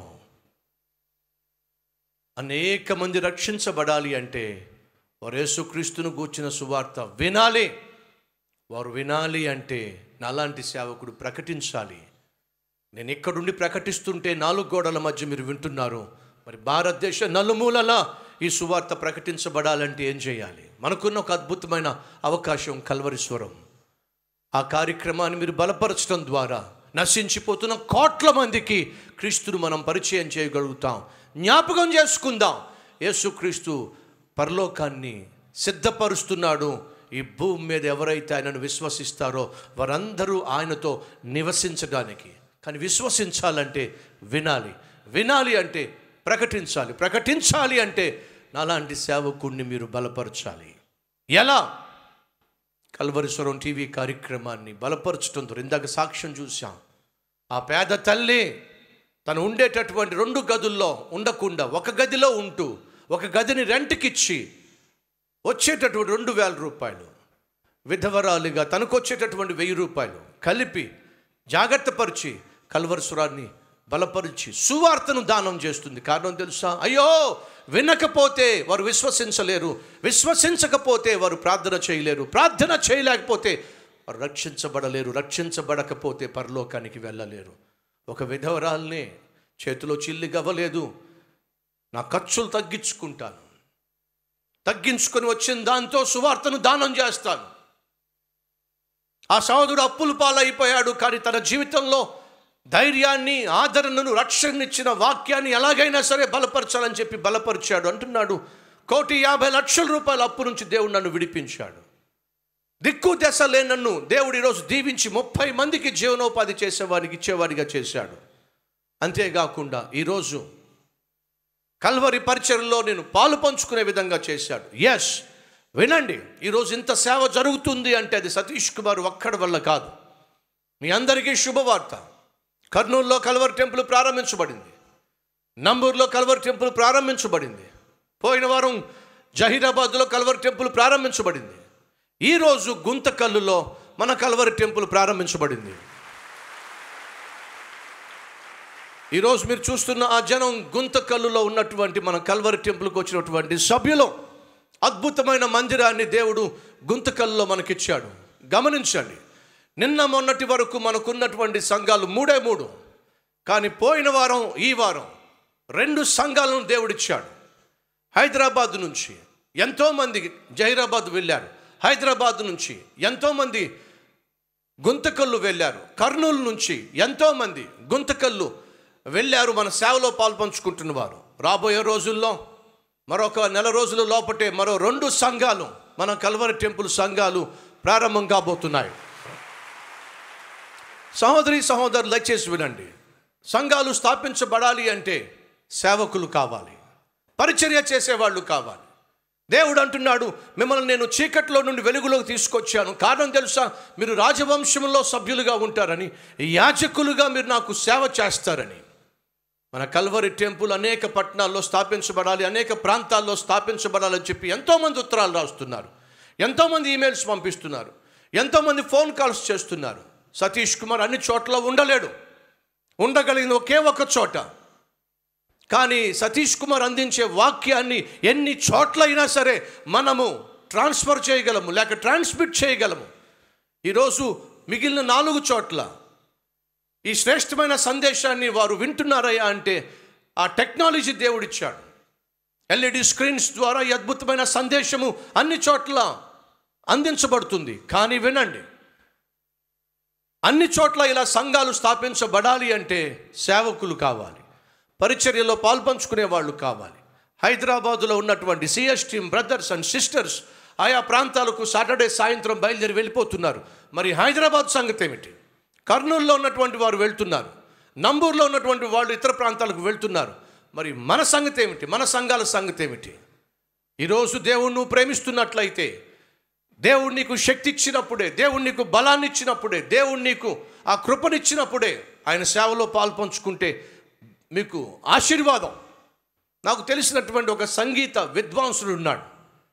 అనేక మంది రక్షించబడాలి అంటే వారు యేసుక్రీస్తును గూర్చిన సువార్త వినాలి వారు వినాలి అంటే నాలాంటి సేవకుడు ప్రకటించాలి నేను ఇక్కడుండి ప్రకటిస్తుంటే నాలుగు గోడల మధ్య మీరు వింటున్నారు మరి భారతదేశ నలుమూలలా ఈ సువార్త ప్రకటించబడాలంటే ఏం చేయాలి మనకున్న ఒక అద్భుతమైన అవకాశం కల్వరిస్వరం ఆ కార్యక్రమాన్ని మీరు బలపరచడం ద్వారా నశించిపోతున్న కోట్ల మందికి క్రీస్తును మనం పరిచయం చేయగలుగుతాం జ్ఞాపకం చేసుకుందాం యేసుక్రీస్తు పరలోకాన్ని సిద్ధపరుస్తున్నాడు ఈ భూమి మీద ఎవరైతే ఆయనను విశ్వసిస్తారో వారందరూ ఆయనతో నివసించడానికి కానీ విశ్వసించాలంటే వినాలి వినాలి అంటే ప్రకటించాలి ప్రకటించాలి అంటే నాలాంటి సేవకుణ్ణి మీరు బలపరచాలి ఎలా కల్వరిస్వరం టీవీ కార్యక్రమాన్ని బలపరచడం ద్వారా ఇందాక సాక్ష్యం చూసాం ఆ పేద తల్లి తను ఉండేటటువంటి రెండు గదుల్లో ఉండకుండా ఒక గదిలో ఉంటూ ఒక గదిని రెంట్కిచ్చి వచ్చేటటువంటి రెండు వేల రూపాయలు విధవరాలిగా తనకు వచ్చేటటువంటి వెయ్యి రూపాయలు కలిపి జాగ్రత్తపరిచి కల్వరసురాన్ని బలపరిచి సువార్తను దానం చేస్తుంది కారణం తెలుసా అయ్యో వినకపోతే వారు విశ్వసించలేరు విశ్వసించకపోతే వారు ప్రార్థన చేయలేరు ప్రార్థన చేయలేకపోతే వారు రక్షించబడలేరు రక్షించబడకపోతే పరలోకానికి వెళ్ళలేరు ఒక విధవరాల్ని చేతిలో చిల్లి గవ్వలేదు నా ఖర్చులు తగ్గించుకుంటాను తగ్గించుకొని వచ్చిన దాంతో సువార్తను దానం చేస్తాను ఆ సహోదరుడు అప్పులు పాలైపోయాడు కానీ తన జీవితంలో ధైర్యాన్ని ఆదరణను రక్షణనిచ్చిన వాక్యాన్ని ఎలాగైనా సరే బలపరచాలని చెప్పి బలపరిచాడు అంటున్నాడు కోటి యాభై లక్షల రూపాయల అప్పు నుంచి దేవుడు నన్ను విడిపించాడు దిక్కు దశ లేని నన్ను దేవుడు ఈరోజు దీవించి ముప్పై మందికి జీవనోపాధి చేసేవాడికి ఇచ్చేవాడిగా చేశాడు అంతేకాకుండా ఈరోజు కల్వరి పరిచయంలో నేను పాలు పంచుకునే విధంగా చేశాడు ఎస్ వినండి ఈరోజు ఇంత సేవ జరుగుతుంది అంటే అది సతీష్ కుమార్ ఒక్కడి వల్ల కాదు మీ అందరికీ శుభవార్త కర్నూలులో కల్వర్ టెంపుల్ ప్రారంభించబడింది నంబూరులో కల్వర్ టెంపుల్ ప్రారంభించబడింది పోయిన వారం జహీరాబాద్లో కల్వర్ టెంపుల్ ప్రారంభించబడింది ఈరోజు గుంతకల్లులో మన కల్వరి టెంపుల్ ప్రారంభించబడింది ఈరోజు మీరు చూస్తున్న ఆ జనం గుంతకల్లులో ఉన్నటువంటి మన కల్వరి టెంపుల్కి వచ్చినటువంటి సభ్యులు అద్భుతమైన మందిరాన్ని దేవుడు గుంతకల్లులో మనకిచ్చాడు గమనించండి నిన్న మొన్నటి వరకు మనకున్నటువంటి సంఘాలు మూడే మూడు కానీ పోయిన వారం ఈ వారం రెండు సంఘాలను దేవుడిచ్చాడు హైదరాబాద్ నుంచి ఎంతోమంది జహీరాబాద్ వెళ్ళారు హైదరాబాద్ నుంచి ఎంతోమంది గుంతకల్లు వెళ్ళారు కర్నూలు నుంచి ఎంతోమంది గుంతకల్లు వెళ్ళారు మన సేవలో పాల్పంచుకుంటున్న వారు రాబోయే రోజుల్లో మరొక నెల రోజుల లోపటే మరో రెండు సంఘాలు మన కల్వరి టెంపుల్ సంఘాలు ప్రారంభం కాబోతున్నాయి సహోదరి సహోదరులు దయచేసి వినండి సంఘాలు స్థాపించబడాలి అంటే సేవకులు కావాలి పరిచర్య చేసేవాళ్ళు కావాలి దేవుడు అంటున్నాడు మిమ్మల్ని నేను చీకట్లో నుండి వెలుగులోకి తీసుకొచ్చాను కారణం తెలుసా మీరు రాజవంశంలో సభ్యులుగా ఉంటారని యాజకులుగా మీరు నాకు సేవ చేస్తారని మన కల్వరి టెంపుల్ అనేక పట్టణాల్లో స్థాపించబడాలి అనేక ప్రాంతాల్లో స్థాపించబడాలని చెప్పి ఎంతోమంది ఉత్తరాలు రాస్తున్నారు ఎంతోమంది ఈమెయిల్స్ పంపిస్తున్నారు ఎంతోమంది ఫోన్ కాల్స్ చేస్తున్నారు సతీష్ కుమార్ అన్ని చోట్ల ఉండలేడు ఉండగలిగిన ఒకే ఒక చోట కానీ సతీష్ కుమార్ అందించే వాక్యాన్ని ఎన్ని చోట్లైనా సరే మనము ట్రాన్స్ఫర్ చేయగలము లేక ట్రాన్స్మిట్ చేయగలము ఈరోజు మిగిలిన నాలుగు చోట్ల ఈ శ్రేష్టమైన సందేశాన్ని వారు వింటున్నారయ్యా అంటే ఆ టెక్నాలజీ దేవుడిచ్చాడు ఎల్ఈడి స్క్రీన్స్ ద్వారా ఈ అద్భుతమైన సందేశము అన్ని చోట్ల అందించబడుతుంది కానీ వినండి అన్ని చోట్ల ఇలా సంఘాలు స్థాపించబడాలి అంటే సేవకులు కావాలి పరిచర్యలో పాల్పంచుకునే వాళ్ళు కావాలి హైదరాబాదులో ఉన్నటువంటి CS team brothers and sisters ఆయా ప్రాంతాలకు సాటర్డే సాయంత్రం బయలుదేరి వెళ్ళిపోతున్నారు మరి హైదరాబాద్ సంగతి ఏమిటి కర్నూలులో ఉన్నటువంటి వారు వెళ్తున్నారు నంబూరులో ఉన్నటువంటి వాళ్ళు ఇతర ప్రాంతాలకు వెళ్తున్నారు మరి మన సంగతి ఏమిటి మన సంఘాల సంగతి ఏమిటి ఈరోజు దేవుణ్ణి నువ్వు ప్రేమిస్తున్నట్లయితే దేవుడు నీకు శక్తి ఇచ్చినప్పుడే దేవుడు నీకు బలాన్ని ఇచ్చినప్పుడే దేవుడు నీకు ఆ కృపనిచ్చినప్పుడే ఆయన సేవలో పాల్పంచుకుంటే మీకు ఆశీర్వాదం నాకు తెలిసినటువంటి ఒక సంగీత విద్వాంసుడు ఉన్నాడు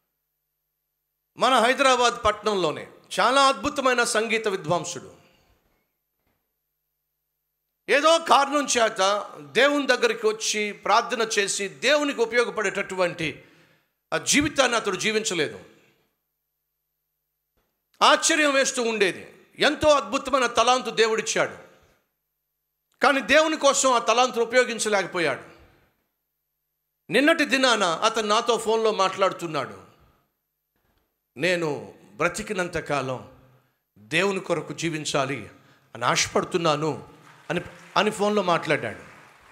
మన హైదరాబాద్ పట్టణంలోనే చాలా అద్భుతమైన సంగీత విద్వాంసుడు ఏదో కారణం చేత దేవుని దగ్గరికి వచ్చి ప్రార్థన చేసి దేవునికి ఉపయోగపడేటటువంటి ఆ జీవితాన్ని అతడు జీవించలేదు ఆశ్చర్యం వేస్తూ ఉండేది ఎంతో అద్భుతమైన తలాంతు దేవుడిచ్చాడు కానీ దేవుని కోసం ఆ తలాంతును ఉపయోగించలేకపోయాడు నిన్నటి దినాన అతను నాతో ఫోన్లో మాట్లాడుతున్నాడు నేను బ్రతికినంత కాలం దేవుని కొరకు జీవించాలి అని ఆశపడుతున్నాను అని అని ఫోన్లో మాట్లాడాడు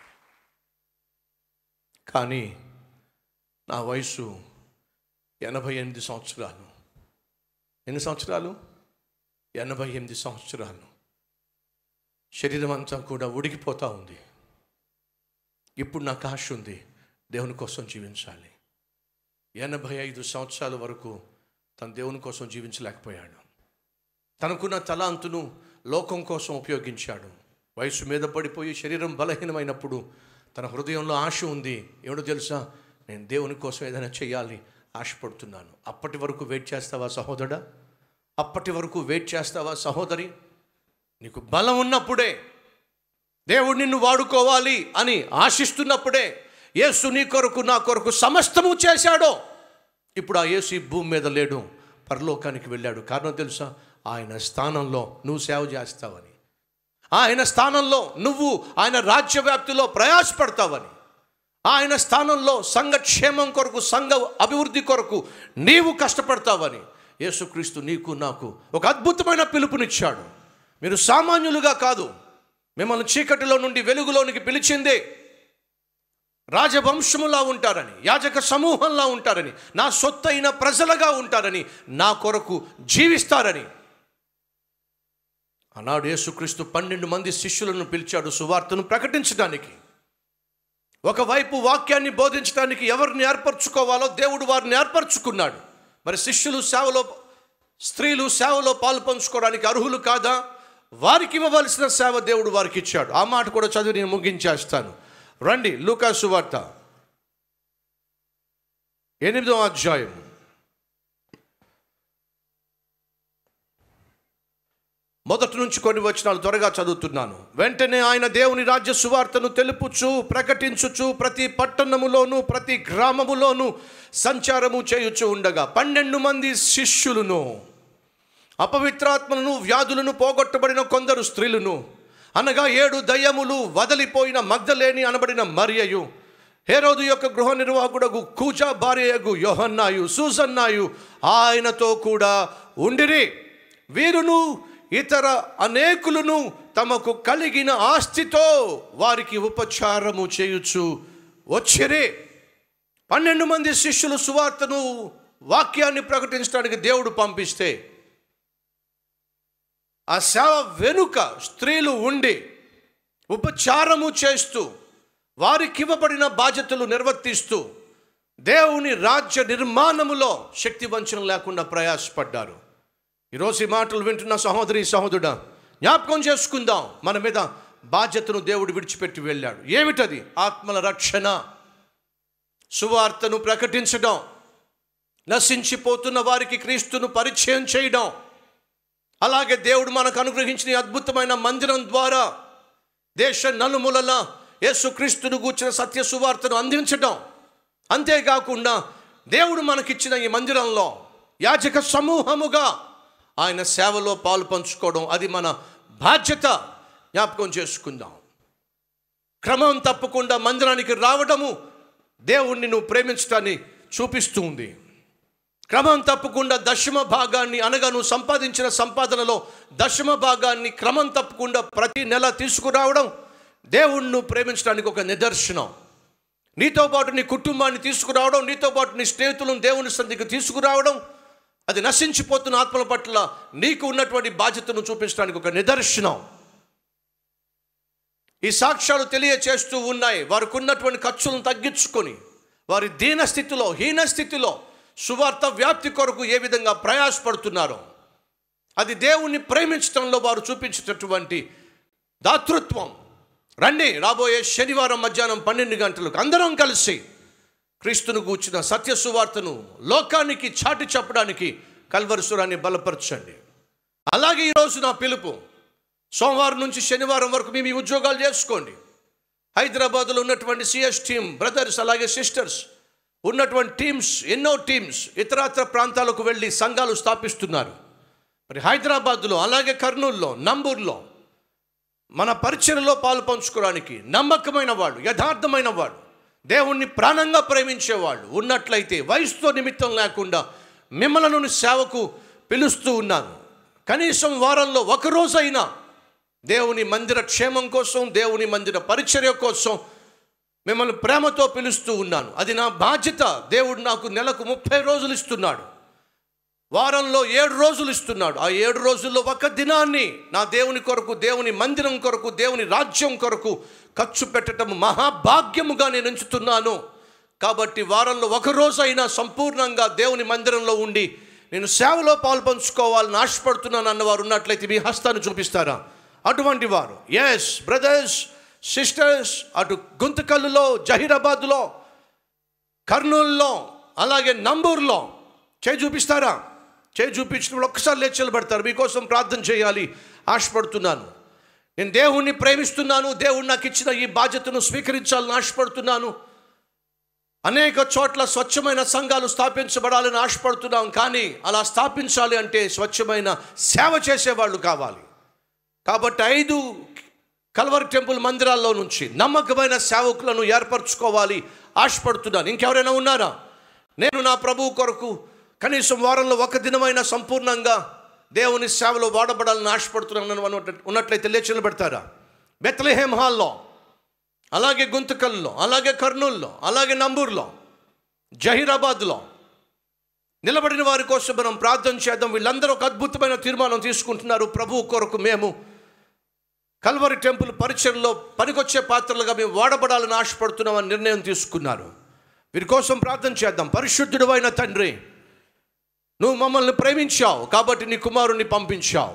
కానీ నా వయసు ఎనభై ఎనిమిది సంవత్సరాలు ఎన్ని సంవత్సరాలు ఎనభై ఎనిమిది సంవత్సరాలు శరీరం అంతా కూడా ఉడికిపోతూ ఉంది ఇప్పుడు నాకు ఆశ ఉంది దేవుని కోసం జీవించాలి ఎనభై ఐదు సంవత్సరాల వరకు తన దేవుని కోసం జీవించలేకపోయాడు తనకున్న తలాంతును లోకం కోసం ఉపయోగించాడు వయసు మీద పడిపోయి శరీరం బలహీనమైనప్పుడు తన హృదయంలో ఆశ ఉంది ఏమిటో తెలుసా నేను దేవుని కోసం ఏదైనా చేయాలి ఆశపడుతున్నాను అప్పటి వరకు వెయిట్ చేస్తావా సహోదరా అప్పటి వరకు వెయిట్ చేస్తావా సహోదరి నీకు బలం ఉన్నప్పుడే దేవుడు నిన్ను వాడుకోవాలి అని ఆశిస్తున్నప్పుడే యేసు నీ కొరకు నా కొరకు సమస్తము చేశాడో ఇప్పుడు ఆ యేసు ఈ భూమి మీద లేడు పరలోకానికి వెళ్ళాడు కారణం తెలుసా ఆయన స్థానంలో నువ్వు సేవ చేస్తావని ఆయన స్థానంలో నువ్వు ఆయన రాజ్యవ్యాప్తిలో ప్రయాసపడతావని ఆయన స్థానంలో సంఘ క్షేమం కొరకు సంఘ అభివృద్ధి కొరకు నీవు కష్టపడతావని యేసుక్రీస్తు నీకు నాకు ఒక అద్భుతమైన పిలుపునిచ్చాడు మీరు సామాన్యులుగా కాదు మిమ్మల్ని చీకటిలో నుండి వెలుగులోనికి పిలిచిందే రాజవంశములా ఉంటారని యాజక సమూహంలా ఉంటారని నా సొత్తైన ప్రజలుగా ఉంటారని నా కొరకు జీవిస్తారని ఆనాడు యేసుక్రీస్తు పన్నెండు మంది శిష్యులను పిలిచాడు సువార్తను ప్రకటించడానికి ఒకవైపు వాక్యాన్ని బోధించడానికి ఎవరిని ఏర్పరచుకోవాలో దేవుడు వారిని ఏర్పరచుకున్నాడు మరి శిష్యులు సేవలో స్త్రీలు సేవలో పాలు పంచుకోవడానికి అర్హులు కాదా వారికి ఇవ్వవలసిన సేవ దేవుడు వారికి ఇచ్చాడు ఆ మాట కూడా చదివి నేను ముగించేస్తాను రండి లూకా సువార్త ఎనిమిదో అధ్యాయం మొదటి నుంచి కొన్ని వచనాలు త్వరగా చదువుతున్నాను వెంటనే ఆయన దేవుని రాజ్య సువార్తను తెలుపుచు ప్రకటించుచు ప్రతి పట్టణములోను ప్రతి గ్రామములోను సంచారము చేయుచు ఉండగా పన్నెండు మంది శిష్యులను అపవిత్రాత్మలను వ్యాధులను పోగొట్టబడిన కొందరు స్త్రీలను అనగా ఏడు దయ్యములు వదలిపోయిన మగ్ధలేని అనబడిన మరియయు హేరోదు యొక్క గృహ నిర్వాహకుడగు కూజా భార్యయగు యోహన్నాయు సూసన్నాయు ఆయనతో కూడా ఉండిరి వీరును ఇతర అనేకులను తమకు కలిగిన ఆస్తితో వారికి ఉపచారము చేయుచు వచ్చిరే పన్నెండు మంది శిష్యులు సువార్తను వాక్యాన్ని ప్రకటించడానికి దేవుడు పంపిస్తే ఆ సేవ వెనుక స్త్రీలు ఉండి ఉపచారము చేస్తూ వారికి ఇవ్వబడిన బాధ్యతలు నిర్వర్తిస్తూ దేవుని రాజ్య నిర్మాణములో శక్తి వంచన లేకుండా ప్రయాసపడ్డారు ఈరోజు ఈ మాటలు వింటున్న సహోదరి సహోదరుడా జ్ఞాపకం చేసుకుందాం మన మీద బాధ్యతను దేవుడు విడిచిపెట్టి వెళ్ళాడు ఏమిటది ఆత్మల రక్షణ సువార్తను ప్రకటించడం నశించిపోతున్న వారికి క్రీస్తును పరిచయం చేయడం అలాగే దేవుడు మనకు అనుగ్రహించిన ఈ అద్భుతమైన మందిరం ద్వారా దేశ నలుమూలల యేసుక్రీస్తును గూర్చిన సత్య సువార్తను అందించడం అంతేకాకుండా దేవుడు మనకిచ్చిన ఈ మందిరంలో యాజక సమూహముగా ఆయన సేవలో పాలు పంచుకోవడం అది మన బాధ్యత జ్ఞాపకం చేసుకుందాం క్రమం తప్పకుండా మందిరానికి రావడము దేవుణ్ణి నువ్వు ప్రేమించడాన్ని చూపిస్తూ ఉంది క్రమం తప్పకుండా దశమ భాగాన్ని అనగా నువ్వు సంపాదించిన సంపాదనలో దశమ భాగాన్ని క్రమం తప్పకుండా ప్రతి నెల తీసుకురావడం దేవుణ్ణి నువ్వు ప్రేమించడానికి ఒక నిదర్శనం నీతో పాటు నీ కుటుంబాన్ని తీసుకురావడం నీతో పాటు నీ స్నేహితులను దేవుని సంధికి తీసుకురావడం అది నశించిపోతున్న ఆత్మల పట్ల నీకు ఉన్నటువంటి బాధ్యతను చూపించడానికి ఒక నిదర్శనం ఈ సాక్ష్యాలు తెలియచేస్తూ ఉన్నాయి వారికి ఉన్నటువంటి ఖర్చులను తగ్గించుకొని వారి దీన స్థితిలో హీన స్థితిలో సువార్త వ్యాప్తి కొరకు ఏ విధంగా ప్రయాసపడుతున్నారో అది దేవుణ్ణి ప్రేమించడంలో వారు చూపించేటటువంటి దాతృత్వం రండి రాబోయే శనివారం మధ్యాహ్నం పన్నెండు గంటలకు అందరం కలిసి క్రీస్తును కూర్చున్న సత్య సువార్తను లోకానికి చాటి చెప్పడానికి కల్వరసురాన్ని బలపరచండి అలాగే ఈరోజు నా పిలుపు సోమవారం నుంచి శనివారం వరకు మీ మీ ఉద్యోగాలు చేసుకోండి హైదరాబాద్లో ఉన్నటువంటి సిఎస్ టీమ్ బ్రదర్స్ అలాగే సిస్టర్స్ ఉన్నటువంటి టీమ్స్ ఎన్నో టీమ్స్ ఇతరత్ర ప్రాంతాలకు వెళ్ళి సంఘాలు స్థాపిస్తున్నారు మరి హైదరాబాద్లో అలాగే కర్నూలులో నంబూర్లో మన పరిచయలో పాలు పంచుకోవడానికి నమ్మకమైన వాడు యథార్థమైన వాడు దేవుణ్ణి ప్రాణంగా ప్రేమించేవాళ్ళు ఉన్నట్లయితే వయసుతో నిమిత్తం లేకుండా మిమ్మలను సేవకు పిలుస్తూ ఉన్నాను కనీసం వారంలో ఒక రోజైనా దేవుని మందిర క్షేమం కోసం దేవుని మందిర పరిచర్య కోసం మిమ్మల్ని ప్రేమతో పిలుస్తూ ఉన్నాను అది నా బాధ్యత దేవుడు నాకు నెలకు ముప్పై రోజులు ఇస్తున్నాడు వారంలో ఏడు రోజులు ఇస్తున్నాడు ఆ ఏడు రోజుల్లో ఒక దినాన్ని నా దేవుని కొరకు దేవుని మందిరం కొరకు దేవుని రాజ్యం కొరకు ఖర్చు పెట్టడం మహాభాగ్యముగా నేను ఎంచుతున్నాను కాబట్టి వారంలో ఒక రోజైనా సంపూర్ణంగా దేవుని మందిరంలో ఉండి నేను సేవలో పాల్పంచుకోవాలని ఆశపడుతున్నాను అన్నవారు ఉన్నట్లయితే మీ హస్తాన్ని చూపిస్తారా అటువంటి వారు ఎస్ బ్రదర్స్ సిస్టర్స్ అటు గుంతకల్లులో జహీరాబాద్లో కర్నూలులో అలాగే నంబూరులో చేయి చూపిస్తారా చేయి చూపించినప్పుడు ఒక్కసారి లేచి నిలబడతారు మీకోసం ప్రార్థన చేయాలి ఆశపడుతున్నాను నేను దేవుణ్ణి ప్రేమిస్తున్నాను దేవుడు నాకు ఇచ్చిన ఈ బాధ్యతను స్వీకరించాలని ఆశపడుతున్నాను అనేక చోట్ల స్వచ్ఛమైన సంఘాలు స్థాపించబడాలని ఆశపడుతున్నాం కానీ అలా స్థాపించాలి అంటే స్వచ్ఛమైన సేవ చేసేవాళ్ళు కావాలి కాబట్టి ఐదు కల్వరి టెంపుల్ మందిరాల్లో నుంచి నమ్మకమైన సేవకులను ఏర్పరచుకోవాలి ఆశపడుతున్నాను ఇంకెవరైనా ఉన్నారా నేను నా ప్రభువు కొరకు కనీసం వారంలో ఒక దినమైన సంపూర్ణంగా దేవుని సేవలో వాడబడాలని ఆశపడుతున్నాను అన్నట్టు- ఉన్నట్లయితే లేచి నిలబెడతారా బెత్లహేమ్ హాల్లో అలాగే గుంతకల్లో అలాగే కర్నూల్లో అలాగే నంబూర్లో జహీరాబాద్లో నిలబడిన వారి కోసం మనం ప్రార్థన చేద్దాం వీళ్ళందరూ ఒక అద్భుతమైన తీర్మానం తీసుకుంటున్నారు ప్రభు కొరకు మేము కల్వరి టెంపుల్ పరిచయంలో పనికొచ్చే పాత్రలుగా మేము వాడబడాలని ఆశపడుతున్నామని నిర్ణయం తీసుకున్నారు వీరి కోసం ప్రార్థన చేద్దాం పరిశుద్ధుడు అయిన తండ్రి నువ్వు మమ్మల్ని ప్రేమించావు కాబట్టి నీ కుమారుణ్ణి పంపించావు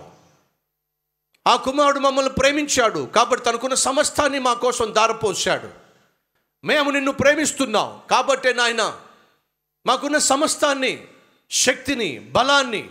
ఆ కుమారుడు మమ్మల్ని ప్రేమించాడు కాబట్టి తనకున్న సమస్తాన్ని మా కోసం దారపోసాడు మేము నిన్ను ప్రేమిస్తున్నాం కాబట్టే నాయన మాకున్న సమస్తాన్ని శక్తిని బలాన్ని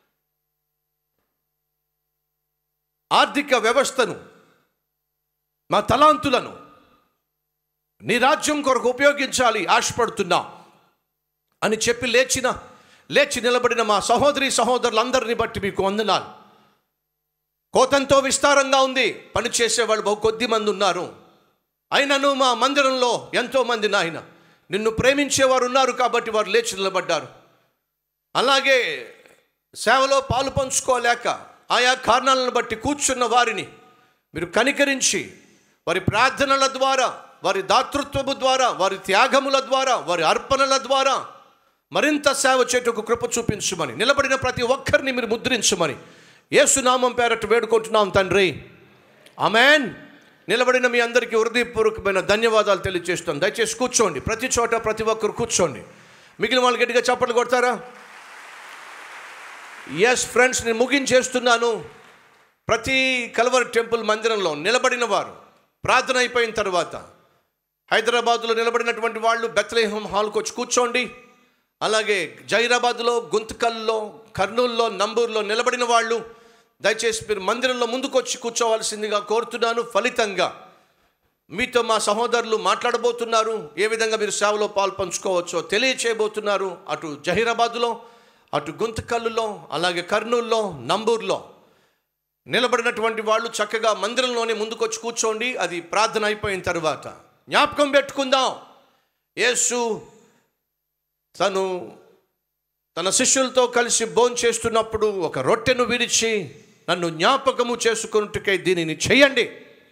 ఆర్థిక వ్యవస్థను మా తలాంతులను నీ రాజ్యం కొరకు ఉపయోగించాలి ఆశపడుతున్నా అని చెప్పి లేచిన లేచి నిలబడిన మా సహోదరి సహోదరులందరినీ బట్టి మీకు వందనాలు కోతంతో విస్తారంగా ఉంది పని చేసేవాళ్ళు బహు కొద్ది మంది ఉన్నారు అయినను మా మందిరంలో ఎంతో మంది నాయన నిన్ను ప్రేమించేవారు ఉన్నారు కాబట్టి వారు లేచి నిలబడ్డారు అలాగే సేవలో పాలు పంచుకోలేక ఆయా కారణాలను బట్టి కూర్చున్న వారిని మీరు కనికరించి వారి ప్రార్థనల ద్వారా వారి దాతృత్వము ద్వారా వారి త్యాగముల ద్వారా వారి అర్పణల ద్వారా మరింత సేవ చేటుకు కృప చూపించమని నిలబడిన ప్రతి ఒక్కరిని మీరు ముద్రించమని యేసునామం పేరట వేడుకుంటున్నాం తండ్రి ఆమెన్ నిలబడిన మీ అందరికీ హృదయపూర్వకమైన ధన్యవాదాలు తెలియజేస్తాను దయచేసి కూర్చోండి ప్రతి చోట ప్రతి ఒక్కరు కూర్చోండి మిగిలిన వాళ్ళు గట్టిగా చప్పట్లు కొడతారా ఎస్ ఫ్రెండ్స్ నేను ముగించేస్తున్నాను ప్రతి కల్వర్ టెంపుల్ మందిరంలో నిలబడిన వారు ప్రార్థన అయిపోయిన తర్వాత హైదరాబాద్లో నిలబడినటువంటి వాళ్ళు బెత్లేహం హాల్కి వచ్చి కూర్చోండి అలాగే జైరాబాద్లో గుంతకల్లో కర్నూల్లో నంబూర్లో నిలబడిన వాళ్ళు దయచేసి మీరు మందిరంలో ముందుకు వచ్చి కూర్చోవలసిందిగా కోరుతున్నాను ఫలితంగా మీతో మా సహోదరులు మాట్లాడబోతున్నారు ఏ విధంగా మీరు సేవలో పాలు పంచుకోవచ్చో తెలియచేయబోతున్నారు అటు జహీరాబాద్లో అటు గుంతకల్లులో అలాగే కర్నూల్లో నంబూర్లో నిలబడినటువంటి వాళ్ళు చక్కగా మందిరంలోనే ముందుకొచ్చి కూర్చోండి అది ప్రార్థన అయిపోయిన తర్వాత జ్ఞాపకం పెట్టుకుందాం యేసు తను తన శిష్యులతో కలిసి భోజనం చేస్తున్నప్పుడు ఒక రొట్టెను విరిచి నన్ను జ్ఞాపకము చేసుకున్నట్టుకై దీనిని చేయండి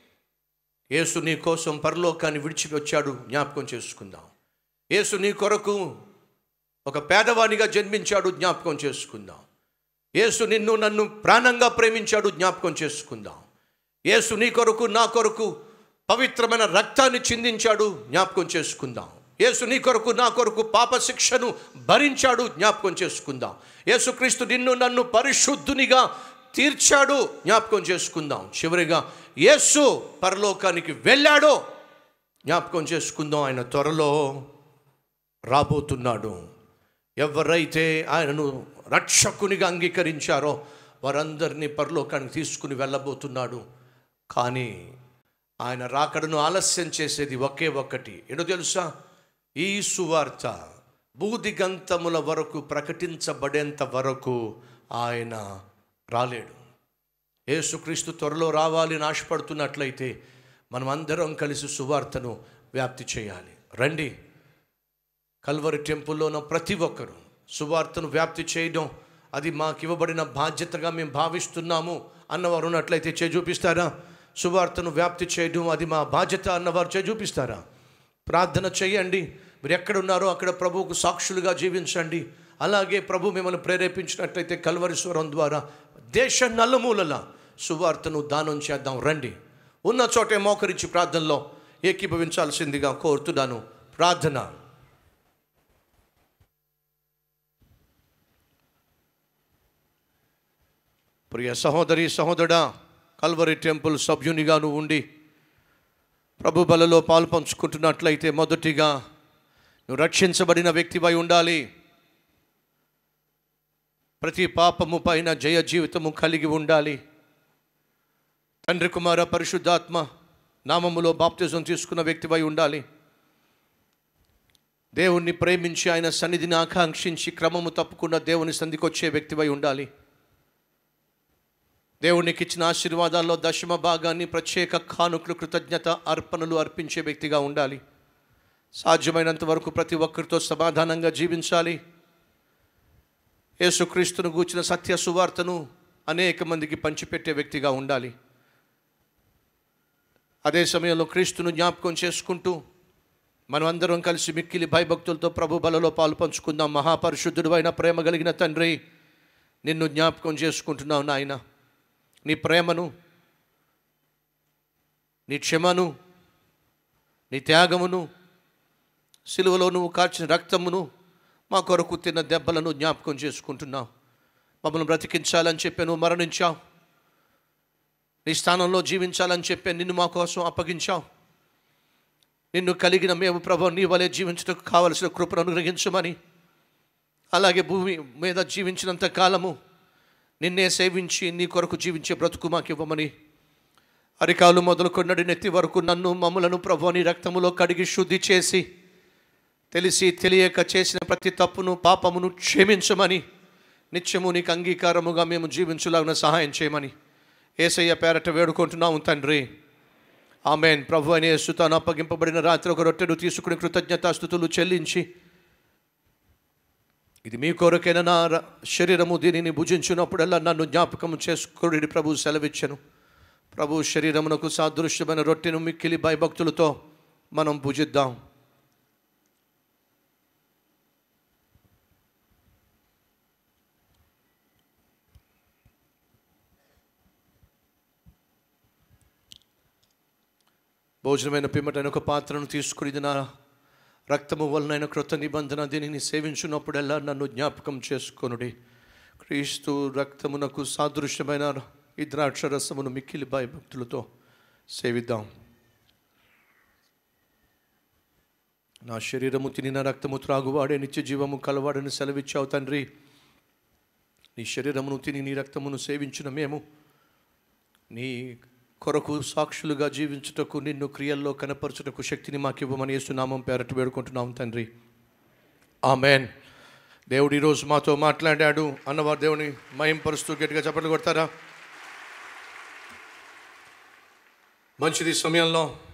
యేసు నీ కోసం పరలోకాన్ని విడిచి వచ్చాడు జ్ఞాపకం చేసుకుందాం యేసు నీ కొరకు ఒక పేదవానిగా జన్మించాడు జ్ఞాపకం చేసుకుందాం యేసు నిన్ను నన్ను ప్రాణంగా ప్రేమించాడు జ్ఞాపకం చేసుకుందాం యేసు నీ కొరకు నా కొరకు పవిత్రమైన రక్తాన్ని చిందించాడు జ్ఞాపకం చేసుకుందాం యేసు నీ కొరకు నా కొరకు పాప శిక్షను భరించాడు జ్ఞాపకం చేసుకుందాం యేసుక్రీస్తు నిన్ను నన్ను పరిశుద్ధునిగా తీర్చాడు జ్ఞాపకం చేసుకుందాం చివరిగా యేసు పరలోకానికి వెళ్ళాడో జ్ఞాపకం చేసుకుందాం ఆయన త్వరలో రాబోతున్నాడు ఎవరైతే ఆయనను రక్షకునిగా అంగీకరించారో వారందరినీ పరలోకానికి తీసుకుని వెళ్ళబోతున్నాడు కానీ ఆయన రాకడను ఆలస్యం చేసేది ఒకే ఒక్కటి ఏంటో తెలుసా ఈ సువార్త బూదిగంతముల వరకు ప్రకటించబడేంత వరకు ఆయన రాలేడు యేసుక్రీస్తు త్వరలో రావాలని ఆశపడుతున్నట్లయితే మనం అందరం కలిసి సువార్తను వ్యాప్తి చేయాలి రండి కల్వరి టెంపుల్లోన ప్రతి ఒక్కరు సువార్తను వ్యాప్తి చేయడం అది మాకు ఇవ్వబడిన బాధ్యతగా మేము భావిస్తున్నాము అన్నవారు ఉన్నట్లయితే చే చూపిస్తారా సువార్తను వ్యాప్తి చేయడం అది మా బాధ్యత అన్నవారు చే చూపిస్తారా ప్రార్థన చేయండి మీరు ఎక్కడున్నారో అక్కడ ప్రభువుకు సాక్షులుగా జీవించండి అలాగే ప్రభు మిమ్మల్ని ప్రేరేపించినట్లయితే కల్వరి స్వరం ద్వారా దేశ నలుమూలల సువార్తను దానం చేద్దాం రండి ఉన్న చోటే మోకరించి ప్రార్థనలో ఏకీభవించాల్సిందిగా కోరుతున్నాను ప్రార్థన ప్రియ సహోదరి సహోదరా కల్వరి టెంపుల్ సభ్యునిగా నువ్వు ఉండి ప్రభు బలలో పాలు పంచుకుంటున్నట్లయితే మొదటిగా నువ్వు రక్షించబడిన వ్యక్తివై ఉండాలి ప్రతి పాపము పైన జయ జీవితము కలిగి ఉండాలి తండ్రి కుమార పరిశుద్ధాత్మ నామములో బాప్తిజం తీసుకున్న వ్యక్తివై ఉండాలి దేవుణ్ణి ప్రేమించి ఆయన సన్నిధిని ఆకాంక్షించి క్రమము తప్పకుండా దేవుని సంధికి వచ్చే వ్యక్తివై ఉండాలి దేవునికి ఇచ్చిన ఆశీర్వాదాల్లో దశమ భాగాన్ని ప్రత్యేక కానుకలు కృతజ్ఞత అర్పణలు అర్పించే వ్యక్తిగా ఉండాలి సాధ్యమైనంత వరకు ప్రతి ఒక్కరితో సమాధానంగా జీవించాలి యేసుక్రీస్తును గూర్చిన సత్య సువార్తను అనేక మందికి పంచిపెట్టే వ్యక్తిగా ఉండాలి అదే సమయంలో క్రీస్తును జ్ఞాపకం చేసుకుంటూ మనం అందరం కలిసి మిక్కిలి భయభక్తులతో ప్రభు బలలో పాలు పంచుకుందాం మహాపరిశుద్ధుడు అయిన ప్రేమ కలిగిన తండ్రి నిన్ను జ్ఞాపకం చేసుకుంటున్నావు నాయన నీ ప్రేమను నీ క్షమను నీ త్యాగమును సిలువలో నువ్వు కాచిన రక్తమును మా కొరకు తిన్న దెబ్బలను జ్ఞాపకం చేసుకుంటున్నావు మమ్మల్ని బ్రతికించాలని చెప్పి నువ్వు మరణించావు నీ స్థానంలో జీవించాలని చెప్పి నిన్ను మా కోసం అప్పగించావు నిన్ను కలిగిన మేము ప్రభు నీ వలె జీవించడానికి కావలసిన కృపను అనుగ్రహించమని అలాగే భూమి మీద జీవించినంత కాలము నిన్నే సేవించి నీ కొరకు జీవించే బ్రతుకు మాకు ఇవ్వమని అరికాలు మొదలుకొన్నడి నెత్తి వరకు నన్ను మమ్ములను ప్రభు నీ రక్తములో కడిగి శుద్ధి చేసి తెలిసి తెలియక చేసిన ప్రతి తప్పును పాపమును క్షమించమని నిత్యము నీకు అంగీకారముగా మేము జీవించులాగిన సహాయం చేయమని ఏసయ్య పేరట వేడుకుంటున్నాము తండ్రి ఆమెన్ ప్రభు అనే తాను అప్పగింపబడిన రాత్రి ఒక రొట్టెను తీసుకుని కృతజ్ఞతాస్థుతులు చెల్లించి ఇది మీ కొరకైన నా ర- శరీరము దీనిని భుజించినప్పుడల్లా నన్ను జ్ఞాపకం చేసుకోడి ప్రభు సెలవిచ్చను ప్రభు శరీరమునకు సాదృశ్యమైన రొట్టెను మిక్కిలి భయభక్తులతో మనం భుజిద్దాం భోజనమైన పిమ్మటైన ఒక పాత్రను తీసుకుని ఇది నా రక్తము వలనైన కృత నిబంధన దీనిని సేవించున్నప్పుడల్లా నన్ను జ్ఞాపకం చేసుకొనుడి క్రీస్తు రక్తమునకు సాదృశ్యమైన ఈ ద్రాక్ష రసమును మిక్కిలి భయభక్తులతో సేవిద్దాం నా శరీరము తిని నా రక్తము త్రాగువాడే నిత్య జీవము కలవాడని సెలవిచ్చావు తండ్రి నీ శరీరమును తిని నీ రక్తమును సేవించిన మేము నీ కొరకు సాక్షులుగా జీవించుటకు నిన్ను క్రియల్లో కనపరచుటకు శక్తిని మాకు ఇవ్వమని యేసునామం పేరట వేడుకుంటున్నాం తండ్రి ఆమెన్ దేవుడు ఈరోజు మాతో మాట్లాడాడు అన్నవారు దేవుని మయంపరుస్తూ గట్టిగా చప్పట్లు కొడతారా మంచిది సమయంలో